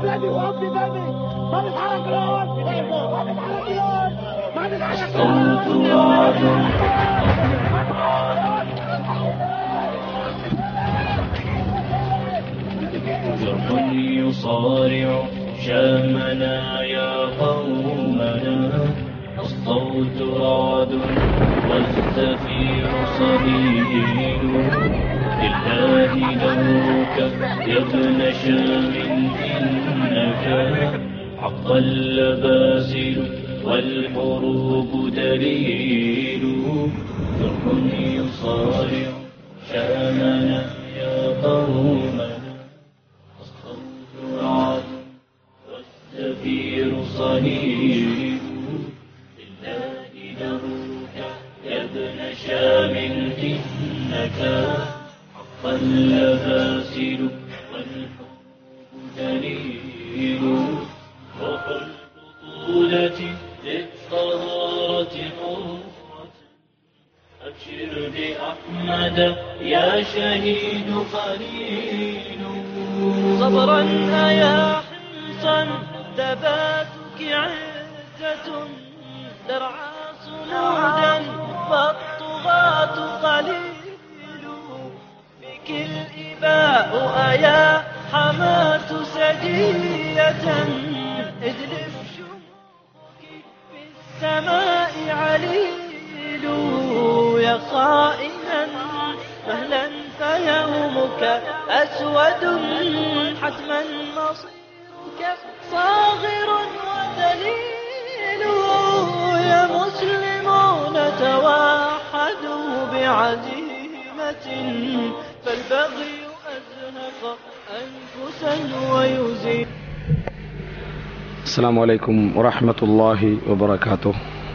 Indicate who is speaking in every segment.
Speaker 1: بدمي وبدمي ما نتحرك الأول ما نتحرك الأول ما نتحرك الأول
Speaker 2: جرح يصارع شامنا يا قومنا الصوت رعد والزفير صهيل لله دورك يا ابن شام إنك حقا لباسل والحروب دليل جرح يصارع شامنا يا قومنا الصوت رعد والزفير صهيل لله دروك يا ابن شام إنك حقا لباسل والحب دليل روح البطولة للطهارة حفرة أبشر بأحمد يا شهيد قليل
Speaker 3: صبرا يا حمصا ثباتك عزة درعا صمودا فالطغاة قليل بك الإباء أيا حماة سجية اجلب شموخك في السماء عليل يا خائنا مهلا فيومك أسود حتما مصيرك صاغر وذليل يا مسلمون توحدوا بعزيمة فالبغي أزهق أنفسا ويزيل
Speaker 4: السلام عليكم ورحمة الله وبركاته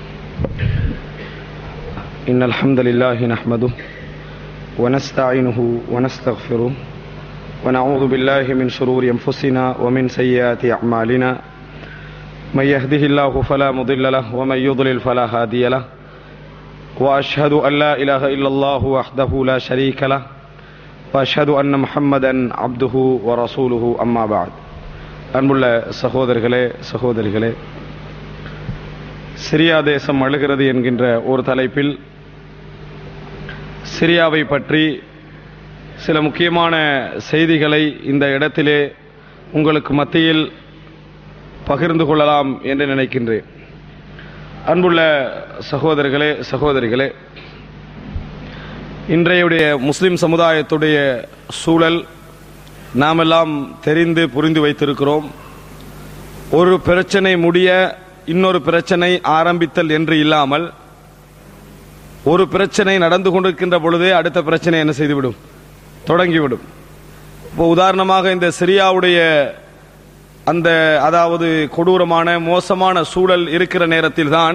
Speaker 4: إن الحمد لله نحمده ونستعينه ونستغفره ونعوذ بالله من شرور أنفسنا ومن سيئات أعمالنا من يهده الله فلا مضل له ومن يضلل فلا هادي له وأشهد أن لا إله إلا الله وحده لا شريك له وأشهد أن محمدا عبده ورسوله أما بعد அன்புள்ள சகோதரர்களே சகோதரிகளே சிரியா தேசம் அழுகிறது என்கின்ற ஒரு தலைப்பில் சிரியாவை பற்றி சில முக்கியமான செய்திகளை இந்த இடத்திலே உங்களுக்கு மத்தியில் பகிர்ந்து கொள்ளலாம் என்று நினைக்கின்றேன் அன்புள்ள சகோதரர்களே சகோதரிகளே இன்றையுடைய முஸ்லிம் சமுதாயத்துடைய சூழல் நாமெல்லாம் தெரிந்து புரிந்து வைத்திருக்கிறோம் ஒரு பிரச்சனை முடிய இன்னொரு பிரச்சனை ஆரம்பித்தல் என்று இல்லாமல் ஒரு பிரச்சனை நடந்து கொண்டிருக்கின்ற பொழுதே அடுத்த பிரச்சனை என்ன செய்துவிடும் தொடங்கிவிடும் இப்போ உதாரணமாக இந்த சிரியாவுடைய அந்த அதாவது கொடூரமான மோசமான சூழல் இருக்கிற நேரத்தில் தான்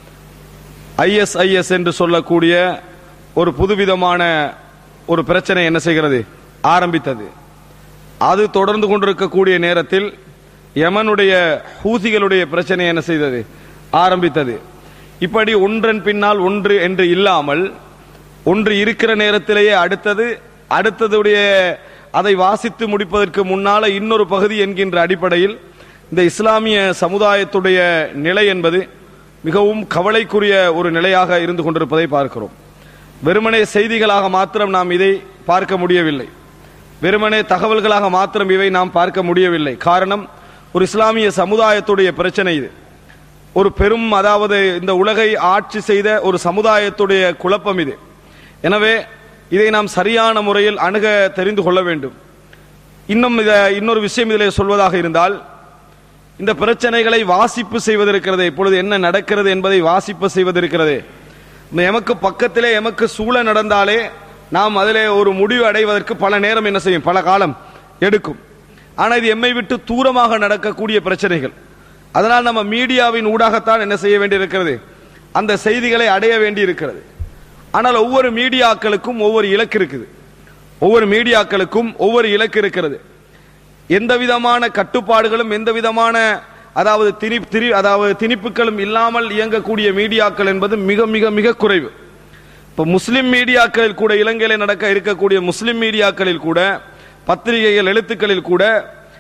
Speaker 4: ஐஎஸ்ஐஎஸ் என்று சொல்லக்கூடிய ஒரு புதுவிதமான ஒரு பிரச்சனை என்ன செய்கிறது ஆரம்பித்தது அது தொடர்ந்து கொண்டிருக்கக்கூடிய நேரத்தில் யமனுடைய ஹூசிகளுடைய பிரச்சனை என்ன செய்தது ஆரம்பித்தது இப்படி ஒன்றன் பின்னால் ஒன்று என்று இல்லாமல் ஒன்று இருக்கிற நேரத்திலேயே அடுத்தது அடுத்ததுடைய அதை வாசித்து முடிப்பதற்கு முன்னால இன்னொரு பகுதி என்கின்ற அடிப்படையில் இந்த இஸ்லாமிய சமுதாயத்துடைய நிலை என்பது மிகவும் கவலைக்குரிய ஒரு நிலையாக இருந்து கொண்டிருப்பதை பார்க்கிறோம் வெறுமனே செய்திகளாக மாத்திரம் நாம் இதை பார்க்க முடியவில்லை வெறுமனே தகவல்களாக மாத்திரம் இவை நாம் பார்க்க முடியவில்லை காரணம் ஒரு இஸ்லாமிய சமுதாயத்துடைய பிரச்சனை இது ஒரு பெரும் அதாவது இந்த உலகை ஆட்சி செய்த ஒரு சமுதாயத்துடைய குழப்பம் இது எனவே இதை நாம் சரியான முறையில் அணுக தெரிந்து கொள்ள வேண்டும் இன்னும் இத இன்னொரு விஷயம் இதிலே சொல்வதாக இருந்தால் இந்த பிரச்சனைகளை வாசிப்பு செய்வதற்கிறது இப்பொழுது என்ன நடக்கிறது என்பதை வாசிப்பு செய்வதற்கிறது இந்த எமக்கு பக்கத்திலே எமக்கு சூழ நடந்தாலே நாம் அதிலே ஒரு முடிவு அடைவதற்கு பல நேரம் என்ன செய்யும் பல காலம் எடுக்கும் ஆனால் இது எம்மை விட்டு தூரமாக நடக்கக்கூடிய பிரச்சனைகள் அதனால் நம்ம மீடியாவின் ஊடாகத்தான் என்ன செய்ய வேண்டியிருக்கிறது அந்த செய்திகளை அடைய வேண்டி இருக்கிறது ஆனால் ஒவ்வொரு மீடியாக்களுக்கும் ஒவ்வொரு இலக்கு இருக்குது ஒவ்வொரு மீடியாக்களுக்கும் ஒவ்வொரு இலக்கு இருக்கிறது எந்த விதமான கட்டுப்பாடுகளும் எந்த விதமான அதாவது திணி திரி அதாவது திணிப்புகளும் இல்லாமல் இயங்கக்கூடிய மீடியாக்கள் என்பது மிக மிக மிக குறைவு இப்போ முஸ்லிம் மீடியாக்களில் கூட இலங்கையில் நடக்க இருக்கக்கூடிய முஸ்லிம் மீடியாக்களில் கூட பத்திரிகைகள் எழுத்துக்களில் கூட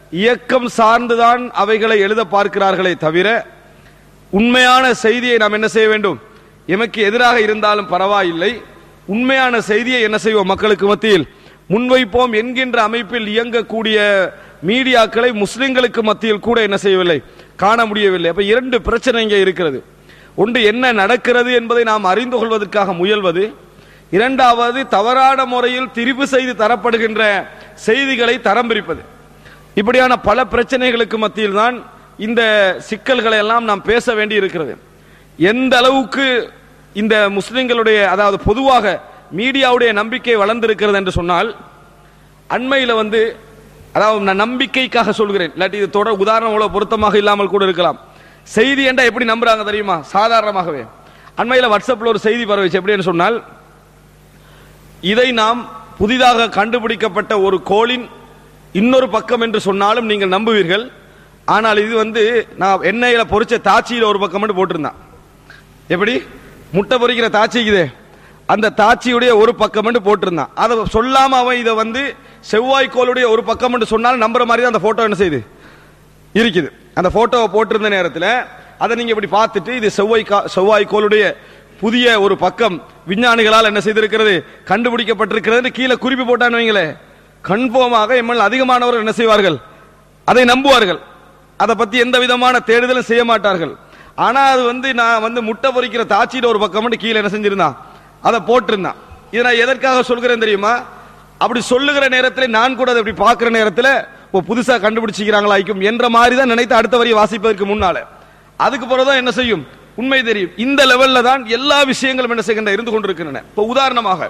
Speaker 4: இயக்கம் சார்ந்துதான் அவைகளை எழுத பார்க்கிறார்களே தவிர உண்மையான செய்தியை நாம் என்ன செய்ய வேண்டும் எமக்கு எதிராக இருந்தாலும் பரவாயில்லை உண்மையான செய்தியை என்ன செய்வோம் மக்களுக்கு மத்தியில் முன்வைப்போம் என்கின்ற அமைப்பில் இயங்கக்கூடிய மீடியாக்களை முஸ்லிம்களுக்கு மத்தியில் கூட என்ன செய்யவில்லை காண முடியவில்லை அப்ப இரண்டு பிரச்சனை இங்கே இருக்கிறது ஒன்று என்ன நடக்கிறது என்பதை நாம் அறிந்து கொள்வதற்காக முயல்வது இரண்டாவது தவறான முறையில் திரிவு செய்து தரப்படுகின்ற செய்திகளை தரம் பிரிப்பது இப்படியான பல பிரச்சனைகளுக்கு மத்தியில் தான் இந்த சிக்கல்களை எல்லாம் நாம் பேச வேண்டி இருக்கிறது எந்த அளவுக்கு இந்த முஸ்லிம்களுடைய அதாவது பொதுவாக மீடியாவுடைய நம்பிக்கை வளர்ந்திருக்கிறது என்று சொன்னால் அண்மையில் வந்து அதாவது நான் நம்பிக்கைக்காக சொல்கிறேன் இல்லாட்டி இது தொடர் உதாரணம் அவ்வளவு பொருத்தமாக இல்லாமல் கூட இருக்கலாம் செய்தி என்றா எப்படி நம்புறாங்க தெரியுமா சாதாரணமாகவே அண்மையில் வாட்ஸ்அப்ல ஒரு செய்தி பரவிச்சு எப்படின்னு சொன்னால் இதை நாம் புதிதாக கண்டுபிடிக்கப்பட்ட ஒரு கோளின் இன்னொரு பக்கம் என்று சொன்னாலும் நீங்கள் நம்புவீர்கள் ஆனால் இது வந்து நான் எண்ணெயில பொரிச்ச தாச்சியில ஒரு பக்கம் மட்டும் போட்டிருந்தான் எப்படி முட்டை பொரிக்கிற தாச்சிக்குதே அந்த தாச்சியுடைய ஒரு பக்கம் மட்டும் போட்டிருந்தான் அதை சொல்லாம அவன் இதை வந்து செவ்வாய்க்கோளுடைய ஒரு பக்கம் மட்டும் சொன்னாலும் நம்புற மாதிரி தான் அந்த போட்டோ என்ன செய்யுது இருக்குது அந்த போட்டோவை போட்டிருந்த நேரத்தில் அதை நீங்க இப்படி பார்த்துட்டு இது செவ்வாய் கா- செவ்வாய்க்கோளுடைய புதிய ஒரு பக்கம் விஞ்ஞானிகளால் என்ன செய்திருக்கிறது கண்டுபிடிக்கப்பட்டிருக்கிறது கீழே குறிப்பு போட்டான்னு வைங்களே கன்ஃபார்மாக எம்எல் அதிகமானவர்கள் என்ன செய்வார்கள் அதை நம்புவார்கள் அதை பத்தி எந்த விதமான தேடுதலும் செய்ய மாட்டார்கள் ஆனா அது வந்து நான் வந்து முட்டை பொரிக்கிற தாச்சியில ஒரு பக்கம் மட்டும் கீழே என்ன செஞ்சிருந்தான் அதை போட்டிருந்தான் இதை நான் எதற்காக சொல்கிறேன் தெரியுமா அப்படி சொல்லுகிற நேரத்தில் நான் கூட அதை இப்படி பார்க்கிற நேரத்தில் ஓ புதுசா கண்டுபிடிச்சிக்கிறாங்களா ஐக்கும் என்ற மாதிரி தான் நினைத்து அடுத்த வரியை வாசிப்பதற்கு முன்னால அதுக்கு பிறகுதான் என்ன செய்யும் உண்மை தெரியும் இந்த லெவல்ல தான் எல்லா விஷயங்களும் என்ன செய்கின்ற இருந்து கொண்டிருக்கின்றன இப்போ உதாரணமாக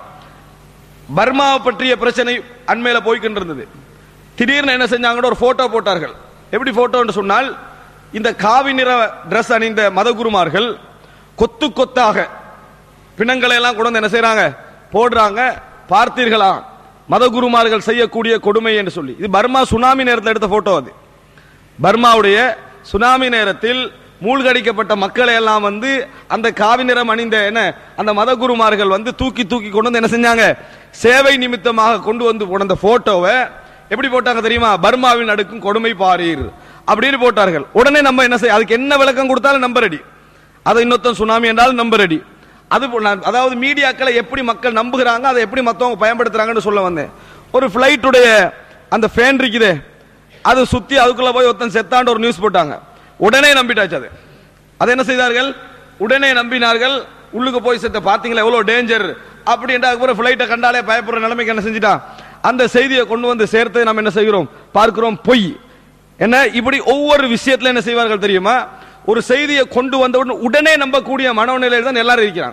Speaker 4: பர்மாவை பற்றிய பிரச்சனை அண்மையில போய்கின்றிருந்தது திடீர்னு என்ன செஞ்சாங்க ஒரு போட்டோ போட்டார்கள் எப்படி போட்டோன்னு சொன்னால் இந்த காவி நிற Dress அணிந்த மதகுருமார்கள் கொத்து கொத்தாக பிணங்களை எல்லாம் கொண்டு வந்து என்ன செய்றாங்க போடுறாங்க பார்த்தீர்களா மதகுருமார்கள் செய்யக்கூடிய கொடுமை என்று சொல்லி இது பர்மா சுனாமி நேரத்தில் எடுத்த போட்டோ அது பர்மாவுடைய சுனாமி நேரத்தில் மூழ்கடிக்கப்பட்ட மக்களை எல்லாம் வந்து அந்த காவி நிறம் அணிந்த என்ன அந்த மதகுருமார்கள் வந்து தூக்கி தூக்கி கொண்டு வந்து என்ன செஞ்சாங்க சேவை நிமித்தமாக கொண்டு வந்து போன அந்த போட்டோவை எப்படி போட்டாங்க தெரியுமா பர்மாவின் அடுக்கும் கொடுமை பாரீர் அப்படின்னு போட்டார்கள் உடனே நம்ம என்ன செய்ய அதுக்கு என்ன விளக்கம் கொடுத்தாலும் நம்பர் அடி அதை இன்னொருத்தன் சுனாமி என்றாலும் நம்பர் அடி அது போ- நான் அதாவது மீடியாக்களை எப்படி மக்கள் நம்புகிறாங்க அதை எப்படி மத்தவங்க பயன்படுத்துறாங்கன்னு சொல்ல வந்தேன் ஒரு ஃபிளைட்டுடைய அந்த ஃபேன் இருக்குதே அது சுத்தி அதுக்குள்ள போய் ஒருத்தன் செத்தாண்டு ஒரு நியூஸ் போட்டாங்க உடனே நம்பிட்டாச்சு அது அதை என்ன செய்தார்கள் உடனே நம்பினார்கள் உள்ளுக்கு போய் செத்த பாத்தீங்களா எவ்வளவு டேஞ்சர் அப்படின்ற அதுக்கப்புறம் ஃபிளைட்டை கண்டாலே பயப்படுற நிலைமைக்கு என்ன செஞ்சுட்டான் அந்த செய்தியை கொண்டு வந்து சேர்த்து நம்ம என்ன செய்கிறோம் பார்க்கிறோம் பொய் என்ன இப்படி ஒவ்வொரு விஷயத்துல என்ன செய்வார்கள் தெரியுமா ஒரு செய்தியை கொண்டு வந்தவுடன் உடனே நம்பக்கூடிய மனோநிலையில் தான் எல்லாரும் இருக்கிறாங்க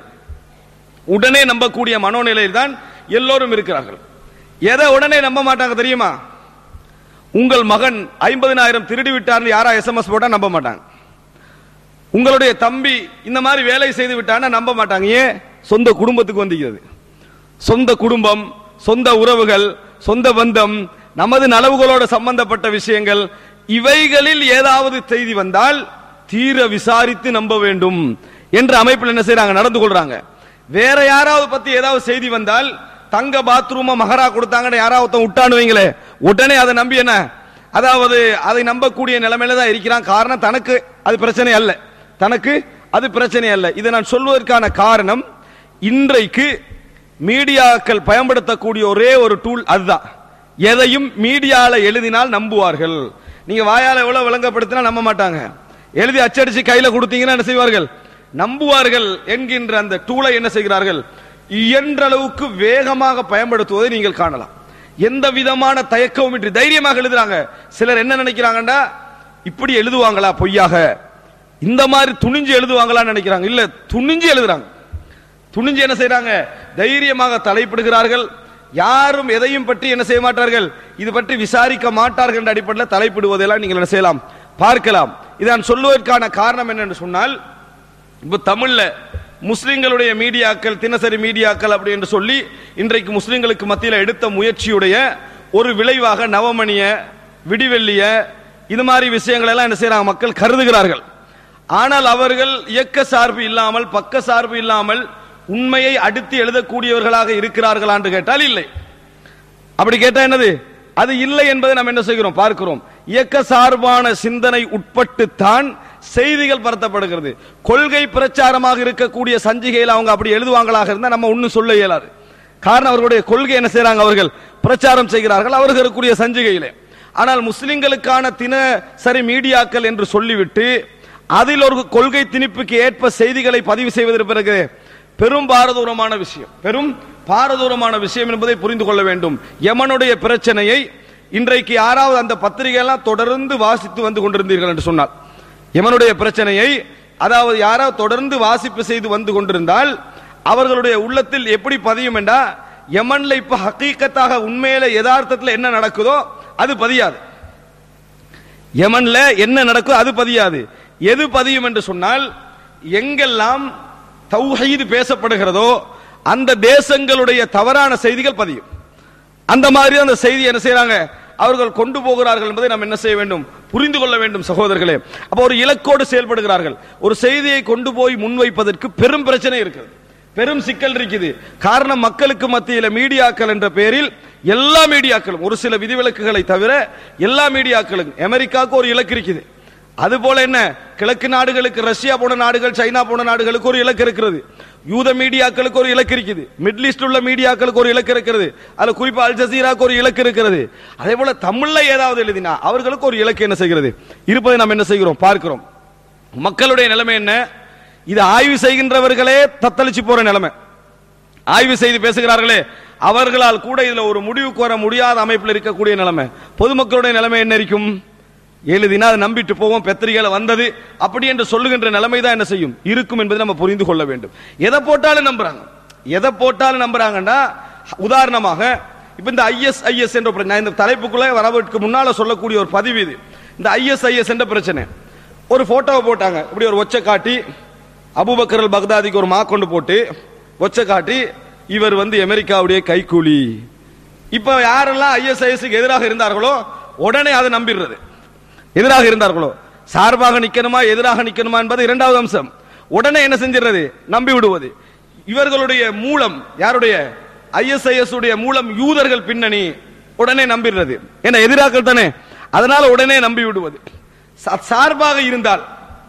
Speaker 4: உடனே நம்பக்கூடிய மனோநிலையில் தான் எல்லோரும் இருக்கிறார்கள் எதை உடனே நம்ப மாட்டாங்க தெரியுமா உங்கள் மகன் ஐம்பதினாயிரம் திருடி விட்டார்னு யாரா எஸ்எம்எஸ் போட்டா நம்ப மாட்டாங்க உங்களுடைய தம்பி இந்த மாதிரி வேலை செய்து விட்டான்னா நம்ப மாட்டாங்க ஏன் சொந்த குடும்பத்துக்கு வந்துகிறது சொந்த குடும்பம் சொந்த உறவுகள் சொந்த பந்தம் நமது நலவுகளோட சம்பந்தப்பட்ட விஷயங்கள் இவைகளில் ஏதாவது செய்தி வந்தால் தீர விசாரித்து நம்ப வேண்டும் என்ற அமைப்பில் என்ன செய்றாங்க நடந்து கொள்றாங்க வேற யாராவது பத்தி ஏதாவது செய்தி வந்தால் தங்க பாத்ரூம மகரா கொடுத்தாங்கன்னு யாராவது ஒருத்தன் விட்டான்னு வைங்களே உடனே அதை நம்பி என்ன அதாவது அதை நம்பக்கூடிய நிலைமையில தான் இருக்கிறான் காரணம் தனக்கு அது பிரச்சனை அல்ல தனக்கு அது பிரச்சனை அல்ல இதை நான் சொல்வதற்கான காரணம் இன்றைக்கு மீடியாக்கள் பயன்படுத்தக்கூடிய ஒரே ஒரு டூல் அதுதான் எதையும் மீடியால எழுதினால் நம்புவார்கள் நீங்க வாயால எவ்வளவு விளங்கப்படுத்தினா நம்ப மாட்டாங்க எழுதி அச்சடிச்சு கையில கொடுத்தீங்கன்னா என்ன செய்வார்கள் நம்புவார்கள் என்கின்ற அந்த டூலை என்ன செய்கிறார்கள் இயன்ற அளவுக்கு வேகமாக பயன்படுத்துவதை நீங்கள் காணலாம் எந்த விதமான தயக்கமும் இன்றி தைரியமாக எழுதுறாங்க சிலர் என்ன நினைக்கிறாங்கன்னா இப்படி எழுதுவாங்களா பொய்யாக இந்த மாதிரி துணிஞ்சு எழுதுவாங்களான்னு நினைக்கிறாங்க இல்ல துணிஞ்சு எழுதுறாங்க துணிஞ்சு என்ன செய்றாங்க தைரியமாக தலைப்பிடுகிறார்கள் யாரும் எதையும் பற்றி என்ன செய்ய மாட்டார்கள் இது பற்றி விசாரிக்க மாட்டார்கள் என்ற அடிப்படையில் தலைப்பிடுவதெல்லாம் நீங்கள் என்ன செய்யலாம் பார்க்கலாம் இதை நான் சொல்லுவதற்கான காரணம் என்னன்னு சொன்னால் இப்ப தமிழ்ல முஸ்லிம்களுடைய மீடியாக்கள் தினசரி மீடியாக்கள் அப்படி என்று சொல்லி இன்றைக்கு முஸ்லிம்களுக்கு மத்தியில் எடுத்த முயற்சியுடைய ஒரு விளைவாக நவமணிய விடிவெள்ளிய இது மாதிரி விஷயங்கள் எல்லாம் என்ன செய்யறாங்க மக்கள் கருதுகிறார்கள் ஆனால் அவர்கள் இயக்க சார்பு இல்லாமல் பக்க சார்பு இல்லாமல் உண்மையை அடுத்து எழுதக்கூடியவர்களாக இருக்கிறார்களா என்று கேட்டால் இல்லை அப்படி கேட்டா என்னது அது இல்லை என்பதை நாம் என்ன செய்கிறோம் பார்க்கிறோம் இயக்க சார்பான சிந்தனை உட்பட்டுத்தான் செய்திகள் பரத்தப்படுகிறது கொள்கை பிரச்சாரமாக இருக்கக்கூடிய சஞ்சிகையில் அவங்க அப்படி எழுதுவாங்களாக இருந்தா நம்ம ஒன்னும் சொல்ல இயலாது காரணம் அவர்களுடைய கொள்கை என்ன செய்றாங்க அவர்கள் பிரச்சாரம் செய்கிறார்கள் அவர்களுக்குரிய சஞ்சிகையிலே ஆனால் முஸ்லிம்களுக்கான தினசரி மீடியாக்கள் என்று சொல்லிவிட்டு அதில் ஒரு கொள்கை திணிப்புக்கு ஏற்ப செய்திகளை பதிவு செய்வதற்கு பிறகு பெரும் பாரதூரமான விஷயம் பெரும் பாரதூரமான விஷயம் என்பதை புரிந்து கொள்ள வேண்டும் யமனுடைய பிரச்சனையை இன்றைக்கு யாராவது அந்த பத்திரிகை எல்லாம் தொடர்ந்து வாசித்து வந்து கொண்டிருந்தீர்கள் என்று சொன்னால் யமனுடைய பிரச்சனையை அதாவது யாராவது தொடர்ந்து வாசிப்பு செய்து வந்து கொண்டிருந்தால் அவர்களுடைய உள்ளத்தில் எப்படி பதியும் என்றா யமன்ல இப்ப ஹக்கீக்கத்தாக உண்மையில யதார்த்தத்தில் என்ன நடக்குதோ அது பதியாது யமன்ல என்ன நடக்குதோ அது பதியாது எது பதியும் என்று சொன்னால் எங்கெல்லாம் தௌஹீது பேசப்படுகிறதோ அந்த தேசங்களுடைய தவறான செய்திகள் பதியும் அந்த மாதிரி அந்த செய்தி என்ன செய்றாங்க அவர்கள் கொண்டு போகிறார்கள் என்பதை நாம் என்ன செய்ய வேண்டும் புரிந்து கொள்ள வேண்டும் சகோதரர்களே அப்ப ஒரு இலக்கோடு செயல்படுகிறார்கள் ஒரு செய்தியை கொண்டு போய் முன்வைப்பதற்கு பெரும் பிரச்சனை இருக்கிறது பெரும் சிக்கல் இருக்குது காரணம் மக்களுக்கு மத்தியில மீடியாக்கள் என்ற பெயரில் எல்லா மீடியாக்களும் ஒரு சில விதிவிலக்குகளை தவிர எல்லா மீடியாக்களும் அமெரிக்காவுக்கு ஒரு இலக்கு இருக்குது அது போல என்ன கிழக்கு நாடுகளுக்கு ரஷ்யா போன நாடுகள் சைனா போன நாடுகளுக்கு ஒரு இலக்கு இருக்கிறது யூத மீடியாக்களுக்கு ஒரு இலக்கு இருக்குது மிடில் ஈஸ்ட் உள்ள மீடியாக்களுக்கு ஒரு இலக்கு இருக்கிறது அதுல குறிப்பா அல் ஜசீராக்கு ஒரு இலக்கு இருக்கிறது அதே போல தமிழ்ல ஏதாவது எழுதினா அவர்களுக்கு ஒரு இலக்கு என்ன செய்கிறது இருப்பதை நாம் என்ன செய்கிறோம் பார்க்கிறோம் மக்களுடைய நிலைமை என்ன இது ஆய்வு செய்கின்றவர்களே தத்தளிச்சு போற நிலைமை ஆய்வு செய்து பேசுகிறார்களே அவர்களால் கூட இதுல ஒரு முடிவுக்கு வர முடியாத அமைப்பில் இருக்கக்கூடிய நிலைமை பொதுமக்களுடைய நிலைமை என்ன இருக்கும் எழுதினா அதை நம்பிட்டு போவோம் பத்திரிகையில வந்தது அப்படி என்று சொல்லுகின்ற நிலைமை தான் என்ன செய்யும் இருக்கும் என்பதை நம்ம புரிந்து கொள்ள வேண்டும் எதை போட்டாலும் நம்புறாங்க எதை போட்டாலும் நம்புறாங்கன்னா உதாரணமாக இப்ப இந்த ஐஎஸ் ஐஎஸ் என்ற பிரச்சனை நான் இந்த தலைப்புக்குள்ள வரவதற்கு முன்னால சொல்லக்கூடிய ஒரு பதிவு இது இந்த ஐஎஸ் ஐஎஸ் என்ற பிரச்சனை ஒரு போட்டோவை போட்டாங்க இப்படி ஒரு ஒச்சை காட்டி அபூபக்கர் அல் பக்தாதிக்கு ஒரு மா கொண்டு போட்டு ஒச்சை காட்டி இவர் வந்து அமெரிக்காவுடைய கைக்கூலி இப்ப யாரெல்லாம் ஐஎஸ்ஐஎஸ்க்கு எதிராக இருந்தார்களோ உடனே அதை நம்பிடுறது எதிராக இருந்தார்களோ சார்பாக நிக்கணுமா எதிராக நிக்கணுமா என்பது இரண்டாவது அம்சம் உடனே என்ன செஞ்சிடுறது நம்பி விடுவது இவர்களுடைய மூலம் யாருடைய ஐஎஸ்ஐஎஸ் உடைய மூலம் யூதர்கள் பின்னணி உடனே நம்பிடுறது என்ன எதிராக்கள் தானே அதனால உடனே நம்பி விடுவது சா- சார்பாக இருந்தால்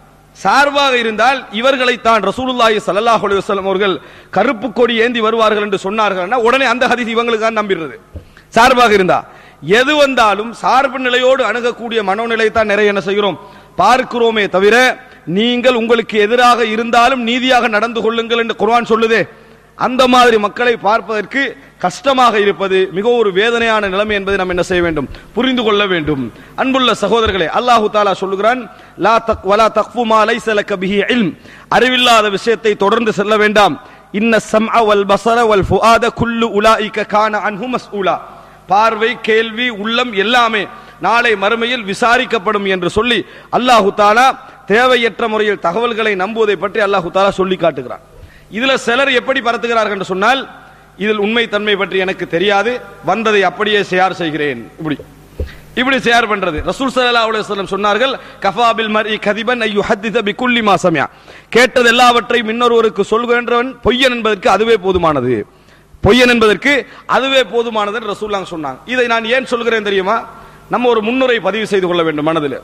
Speaker 4: சார்பாக இருந்தால் இவர்களை தான் ரசூலுல்லாஹி ஸல்லல்லாஹு அலைஹி வஸல்லம் அவர்கள் கருப்பு கொடி ஏந்தி வருவார்கள் என்று சொன்னார்கள்னா உடனே அந்த ஹதீஸ் இவங்களுக்காக நம்பிடுறது சார்பாக இருந்தா எது வந்தாலும் சார்பு நிலையோடு அணுகக்கூடிய மனோநிலை தான் நிறைய என்ன செய்கிறோம் பார்க்கிறோமே தவிர நீங்கள் உங்களுக்கு எதிராக இருந்தாலும் நீதியாக நடந்து கொள்ளுங்கள் என்று குர்ஆன் சொல்லுதே அந்த மாதிரி மக்களை பார்ப்பதற்கு கஷ்டமாக இருப்பது மிக ஒரு வேதனையான நிலைமை என்பதை நாம் என்ன செய்ய வேண்டும் புரிந்து கொள்ள வேண்டும் அன்புள்ள சகோதரர்களே அல்லாஹு தாலா சொல்லுகிறான் லா தக் வலா தக்ஃபு மா லைஸ லக பிஹி இல்ம் அறிவில்லாத விஷயத்தை தொடர்ந்து செல்ல வேண்டாம் இன்ன சம்அ வல் பஸர வல் ஃபுஆத குல்லு உலாயிக கான அன்ஹு மஸ்ஊலா பார்வை கேள்வி உள்ளம் எல்லாமே நாளை மறுமையில் விசாரிக்கப்படும் என்று சொல்லி அல்லாஹு தாலா தேவையற்ற முறையில் தகவல்களை நம்புவதை பற்றி அல்லாஹு தாலா சொல்லி காட்டுகிறான் இதுல சிலர் எப்படி பரத்துகிறார்கள் என்று சொன்னால் இதில் உண்மை தன்மை பற்றி எனக்கு தெரியாது வந்ததை அப்படியே ஷேர் செய்கிறேன் இப்படி இப்படி ஷேர் பண்றது ரசூல் ஸல்லல்லாஹு அலைஹி வஸல்லம் சொன்னார்கள் கஃபாபில் மர்இ கதிபன் ஐ யுஹத்திஸ பிகுல்லி மா சமியா கேட்டது எல்லாவற்றையும் இன்னொருவருக்கு சொல்கின்றவன் பொய்யன் என்பதற்கு அதுவே போதுமானது பொய்யன் என்பதற்கு அதுவே போதுமானது என்று ரசூலுல்லாஹ் சொன்னாங்க இதை நான் ஏன் சொல்கிறேன் தெரியுமா நம்ம ஒரு முன்னுரை பதிவு செய்து கொள்ள வேண்டும் மனதில்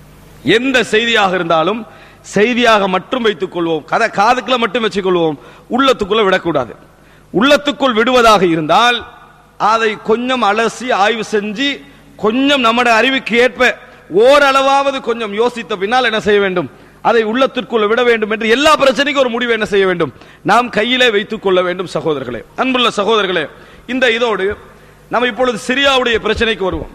Speaker 4: எந்த செய்தியாக இருந்தாலும் செய்தியாக மட்டும் வைத்துக் கொள்வோம் கதை காதுக்குள்ள மட்டும் வச்சுக்கொள்வோம் உள்ளத்துக்குள்ள விடக்கூடாது உள்ளத்துக்குள் விடுவதாக இருந்தால் அதை கொஞ்சம் அலசி ஆய்வு செஞ்சு கொஞ்சம் நம்முடைய அறிவுக்கு ஏற்ப ஓரளவாவது கொஞ்சம் யோசித்த பின்னால் என்ன செய்ய வேண்டும் அதை உள்ளத்திற்குள்ள விட வேண்டும் என்று எல்லா பிரச்சனைக்கும் ஒரு முடிவு என்ன செய்ய வேண்டும் நாம் கையிலே வைத்துக் கொள்ள வேண்டும் சகோதரர்களே அன்புள்ள சகோதரர்களே இந்த இதோடு நம்ம இப்பொழுது சிரியாவுடைய பிரச்சனைக்கு வருவோம்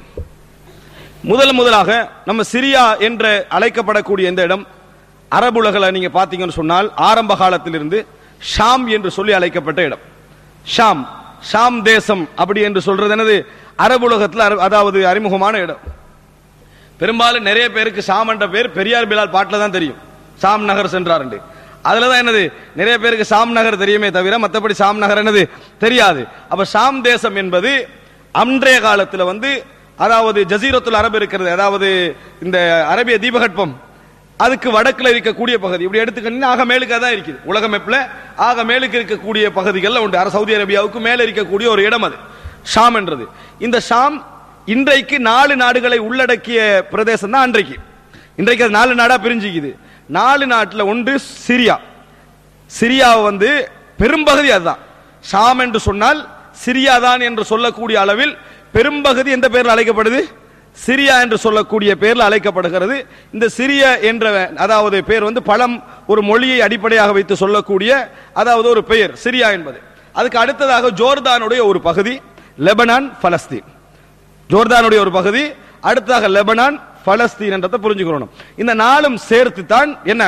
Speaker 4: முதல் முதலாக நம்ம சிரியா என்று அழைக்கப்படக்கூடிய இந்த இடம் அரபுலகில் நீங்க பாத்தீங்கன்னு சொன்னால் ஆரம்ப காலத்திலிருந்து ஷாம் என்று சொல்லி அழைக்கப்பட்ட இடம் ஷாம் ஷாம் தேசம் அப்படி என்று சொல்றது என்னது அரபுலகத்தில் அர- அதாவது அறிமுகமான இடம் பெரும்பாலும் நிறைய பேருக்கு ஷாம் என்ற பேர் பெரியார் பிலால் பாட்டில் தான் தெரியும் ஷாம் நகர் சென்றார் அதுல தான் என்னது நிறைய பேருக்கு ஷாம் நகர் தெரியுமே தவிர மற்றபடி ஷாம் நகர் என்னது தெரியாது அப்ப ஷாம் தேசம் என்பது அன்றைய காலத்துல வந்து அதாவது ஜசீரத்துல் அரபு இருக்கிறது அதாவது இந்த அரபிய தீபகற்பம் அதுக்கு வடக்குல இருக்கக்கூடிய பகுதி இப்படி எடுத்துக்கிட்டீங்கன்னா ஆக மேலுக்கு தான் இருக்குது உலக மேப்ல ஆக மேலுக்கு இருக்கக்கூடிய பகுதிகள்ல உண்டு அர- சவுதி அரேபியாவுக்கு மேல இருக்கக்கூடிய ஒரு இடம் அது ஷாம் என்றது இந்த ஷாம் இன்றைக்கு நாலு நாடுகளை உள்ளடக்கிய பிரதேசம் தான் அன்றைக்கு இன்றைக்கு அது நாலு நாடா பிரிஞ்சுக்குது நாலு நாட்டுல ஒன்று சிரியா சிரியாவை வந்து பெரும்பகுதி அதுதான் ஷாம் என்று சொன்னால் சிரியா தான் என்று சொல்லக்கூடிய அளவில் பெரும்பகுதி எந்த பெயரில் அழைக்கப்படுது சிரியா என்று சொல்லக்கூடிய பெயரில் அழைக்கப்படுகிறது இந்த சிரிய என்ற அதாவது பெயர் வந்து பழம் ஒரு மொழியை அடிப்படையாக வைத்து சொல்லக்கூடிய அதாவது ஒரு பெயர் சிரியா என்பது அதுக்கு அடுத்ததாக ஜோர்தானுடைய ஒரு பகுதி லெபனான் பலஸ்தீன் ஜோர்தானுடைய ஒரு பகுதி அடுத்ததாக லெபனான் பலஸ்தீன் என்றதை புரிஞ்சுக்கணும் இந்த நாளும் சேர்த்து தான் என்ன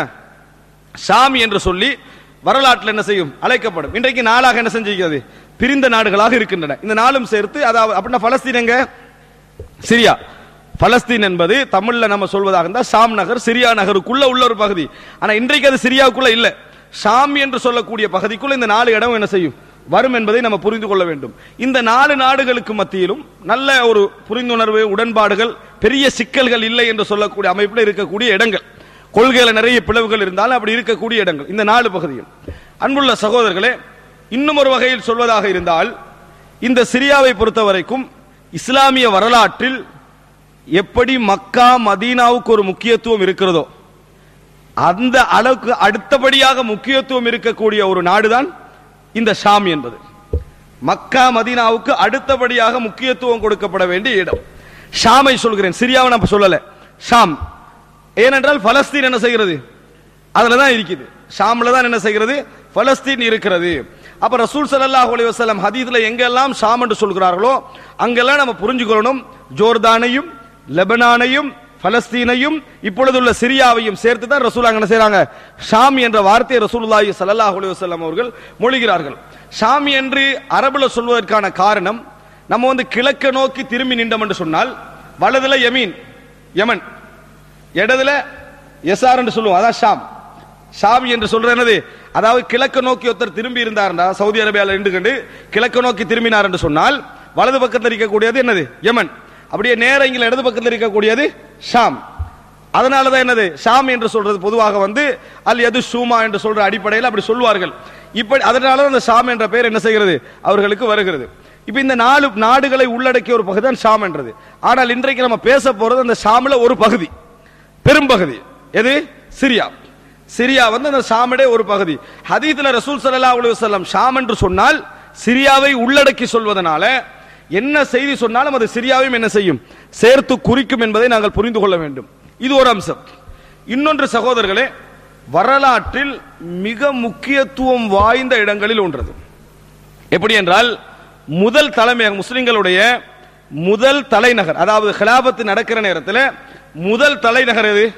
Speaker 4: ஷாமி என்று சொல்லி வரலாற்றில் என்ன செய்யும் அழைக்கப்படும் இன்றைக்கு நாளாக என்ன செஞ்சிருக்கிறது பிரிந்த நாடுகளாக இருக்கின்றன இந்த நாளும் சேர்த்து அதாவது அப்படின்னா பலஸ்தீன் எங்க சிரியா பலஸ்தீன் என்பது தமிழ்ல நம்ம சொல்வதாக இருந்தால் ஷாம் நகர் சிரியா நகருக்குள்ள உள்ள ஒரு பகுதி ஆனா இன்றைக்கு அது சிரியாவுக்குள்ள இல்ல ஷாம் என்று சொல்லக்கூடிய பகுதிக்குள்ள இந்த நாலு இடம் என்ன செய்யும் வரும் என்பதை நம்ம புரிந்து கொள்ள வேண்டும் இந்த நாலு நாடுகளுக்கு மத்தியிலும் நல்ல ஒரு புரிந்துணர்வு உடன்பாடுகள் பெரிய சிக்கல்கள் இல்லை என்று சொல்லக்கூடிய அமைப்பில் இருக்கக்கூடிய இடங்கள் கொள்கையில நிறைய பிளவுகள் இருந்தாலும் அப்படி இருக்கக்கூடிய இடங்கள் இந்த நாலு பகுதியும் அன்புள்ள சகோதரர்களே இன்னும் ஒரு வகையில் சொல்வதாக இருந்தால் இந்த சிரியாவை பொறுத்த வரைக்கும் இஸ்லாமிய வரலாற்றில் எப்படி மக்கா மதீனாவுக்கு ஒரு முக்கியத்துவம் இருக்கிறதோ அந்த அளவுக்கு அடுத்தபடியாக முக்கியத்துவம் இருக்கக்கூடிய ஒரு நாடுதான் இந்த ஷாம் என்பது மக்கா மதீனாவுக்கு அடுத்தபடியாக முக்கியத்துவம் கொடுக்கப்பட வேண்டிய இடம் ஷாமை சொல்கிறேன் சிரியாவை நம்ம சொல்லல ஷாம் ஏனென்றால் பலஸ்தீன் என்ன செய்கிறது அதுல தான் இருக்குது ஷாம்ல தான் என்ன செய்கிறது பலஸ்தீன் இருக்கிறது அப்ப ரசூல் ஸல்லல்லாஹு அலைஹி வஸல்லம் ஹதீஸ்ல எங்கெல்லாம் ஷாம் என்று சொல்கிறார்களோ அங்கெல்லாம் நம்ம புரிஞ்சுக்கணும் ஜோர்தானையும் லெபனானையும் பலஸ்தீனையும் இப்பொழுதுள்ள சிரியாவையும் சேர்த்து தான் ரசூல் அங்க என்ன செய்றாங்க ஷாம் என்ற வார்த்தையை ரசூலுல்லாஹி ஸல்லல்லாஹு அலைஹி வஸல்லம் அவர்கள் மொழிகிறார்கள் ஷாம் என்று அரபுல சொல்வதற்கான காரணம் நம்ம வந்து கிழக்க நோக்கி திரும்பி நின்றோம் என்று சொன்னால் வலதுல யமீன் யமன் இடதுல எஸ்ஆர் என்று சொல்லுவோம் அதான் ஷாம் ஷாம் என்று சொல்றது என்னது அதாவது கிழக்கு நோக்கி ஒருத்தர் திரும்பி இருந்தார்டா சவுதி அரேபியால நின்று கண்டு கிழக்கு நோக்கி திரும்பினார் என்று சொன்னால் வலது பக்கத்தில் இருக்கக்கூடியது என்னது யமன் அப்படியே நேர இங்க இடது பக்கத்தில் இருக்கக்கூடியது ஷாம் அதனால தான் என்னது ஷாம் என்று சொல்றது பொதுவாக வந்து அல் எது ஷூமா என்று சொல்ற அடிப்படையில் அப்படி சொல்வார்கள் இப்படி அதனால தான் அந்த ஷாம் என்ற பெயர் என்ன செய்கிறது அவர்களுக்கு வருகிறது இப்ப இந்த நாலு நாடுகளை உள்ளடக்கிய ஒரு பகுதி தான் ஷாம் என்றது ஆனால் இன்றைக்கு நம்ம பேச போறது அந்த ஷாம்ல ஒரு பகுதி பெரும்பகுதி எது சிரியா சிரியா வந்து அந்த ஷாமுடைய ஒரு பகுதி ஹதீத்ல ரசூல் ஸல்லல்லாஹு அலைஹி வஸல்லம் ஷாம் என்று சொன்னால் சிரியாவை உள்ளடக்கி சொல்வதனால என்ன செய்தி சொன்னாலும் அது சிரியாவையும் என்ன செய்யும் சேர்த்து குறிக்கும் என்பதை நாங்கள் புரிந்து கொள்ள வேண்டும் இது ஒரு அம்சம் இன்னொன்று சகோதரர்களே வரலாற்றில் மிக முக்கியத்துவம் வாய்ந்த இடங்களில் ஒன்றது எப்படி என்றால் முதல் தலைமையகம் முஸ்லிம்களுடைய முதல் தலைநகர் அதாவது ஹிலாபத்து நடக்கிற நேரத்தில் முதல் தலைநகர் எது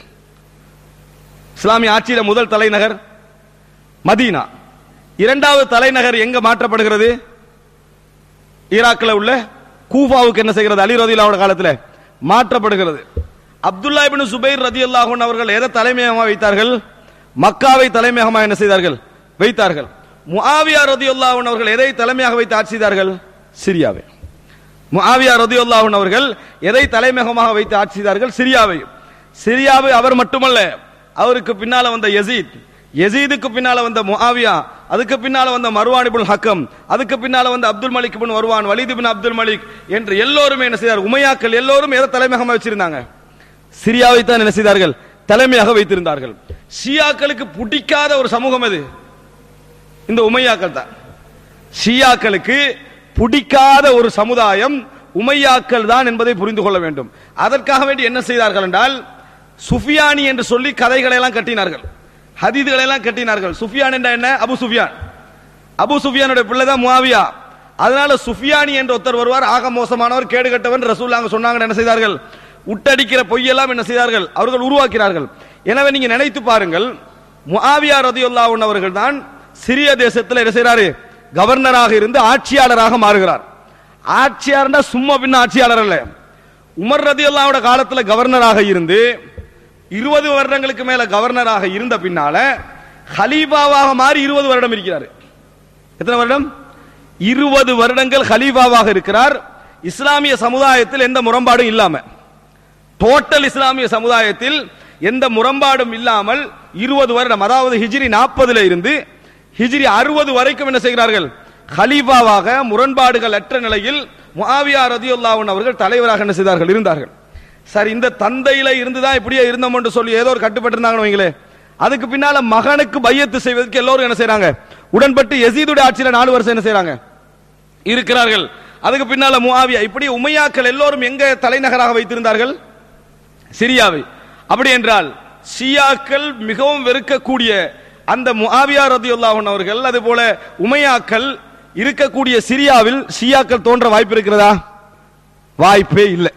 Speaker 4: இஸ்லாமிய ஆட்சியில முதல் தலைநகர் மதீனா இரண்டாவது தலைநகர் எங்க மாற்றப்படுகிறது ஈராக்கில் உள்ள கூஃபாவுக்கு என்ன செய்கிறது அலி ரதியுல்லாவோட காலத்தில் மாற்றப்படுகிறது அப்துல்லா இப்னு சுபைர் ரதியுல்லாஹு அவர்கள் எதை தலைமையகமாக வைத்தார்கள் மக்காவை தலைமையகமாக என்ன செய்தார்கள் வைத்தார்கள் முஆவியா ரதியுல்லாஹு அவர்கள் எதை தலைமையாக வைத்து ஆட்சி செய்தார்கள் சிரியாவை முஆவியா ரதியுல்லாஹு அவர்கள் எதை தலைமையகமாக வைத்து ஆட்சி செய்தார்கள் சிரியாவை சிரியாவை அவர் மட்டுமல்ல அவருக்கு பின்னால வந்த யசீத் யசீதுக்கு பின்னால வந்த முஆவியா அதுக்கு பின்னால வந்த மர்வான் இப்னு ஹக்கம் அதுக்கு பின்னால வந்த Abdul Malik ibn Marwan Walid ibn Abdul Malik என்று எல்லோருமே என்ன செய்தார் உமையாக்கள் எல்லோரும் எதை தலைமையகமாக வச்சிருந்தாங்க சிரியாவை தான் என்ன செய்தார்கள் தலைமையாக வைத்திருந்தார்கள் ஷியாக்களுக்கு பிடிக்காத ஒரு சமூகம் எது இந்த உமையாக்கள் தான் ஷியாக்களுக்கு பிடிக்காத ஒரு சமுதாயம் உமையாக்கள் தான் என்பதை புரிந்து கொள்ள வேண்டும் அதற்காக வேண்டி என்ன செய்தார்கள் என்றால் சுஃபியானி என்று சொல்லி கதைகளை எல்லாம் கட்டினார்கள் ஹதீதுகளை எல்லாம் கட்டினார்கள் சுஃபியான் என்ற என்ன அபு சுஃபியான் அபு சுஃபியானுடைய பிள்ளை தான் முஆவியா அதனால சுஃபியானி என்ற ஒருத்தர் வருவார் ஆக மோசமானவர் கேடு கட்டவன் ரசூல்லாங்க சொன்னாங்க என்ன செய்தார்கள் உட்டடிக்கிற பொய்யெல்லாம் என்ன செய்தார்கள் அவர்கள் உருவாக்கினார்கள் எனவே நீங்க நினைத்து பாருங்கள் முஆவியா ரதியுல்லாஹு அவர்கள் தான் சிரிய தேசத்தில் என்ன செய்றாரு கவர்னராக இருந்து ஆட்சியாளராக மாறுகிறார் ஆட்சியாளர்னா சும்மா பின்ன ஆட்சியாளர் அல்ல உமர் ரதியுல்லாவோட காலத்துல கவர்னராக இருந்து இருபது வருடங்களுக்கு மேல கவர்னராக இருந்த பின்னால ஹலீஃபாவாக மாறி இருபது வருடம் இருக்கிறார் எத்தனை வருடம் இருபது வருடங்கள் ஹலீஃபாவாக இருக்கிறார் இஸ்லாமிய சமுதாயத்தில் எந்த முரண்பாடும் இல்லாம டோட்டல் இஸ்லாமிய சமுதாயத்தில் எந்த முரண்பாடும் இல்லாமல் இருபது வருடம் அதாவது ஹிஜ்ரி நாற்பதுல இருந்து ஹிஜ்ரி அறுபது வரைக்கும் என்ன செய்கிறார்கள் ஹலீஃபாவாக முரண்பாடுகள் அற்ற நிலையில் முஆவியா ரதியுல்லாஹு அவர்கள் தலைவராக என்ன செய்தார்கள் இருந்தார்கள் சரி இந்த தந்தையில இருந்துதான் இப்படியே இருந்தோம் என்று சொல்லி ஏதோ ஒரு கட்டுப்பட்டு இருந்தாங்கன்னு வைங்களே அதுக்கு பின்னால மகனுக்கு பையத்து செய்வதற்கு எல்லோரும் என்ன செய்றாங்க உடன்பட்டு யசீதுடைய ஆட்சியில நாலு வருஷம் என்ன செய்றாங்க இருக்கிறார்கள் அதுக்கு பின்னால முஆவியா இப்படி உமையாக்கள் எல்லோரும் எங்க தலைநகராக வைத்திருந்தார்கள் சிரியாவை அப்படி என்றால் ஷியாக்கள் மிகவும் வெறுக்கக்கூடிய அந்த முஆவியா ரதியுல்லாஹு அவர்கள் அது போல உமையாக்கள் இருக்கக்கூடிய சிரியாவில் ஷியாக்கள் தோன்ற வாய்ப்பு இருக்கிறதா வாய்ப்பே இல்லை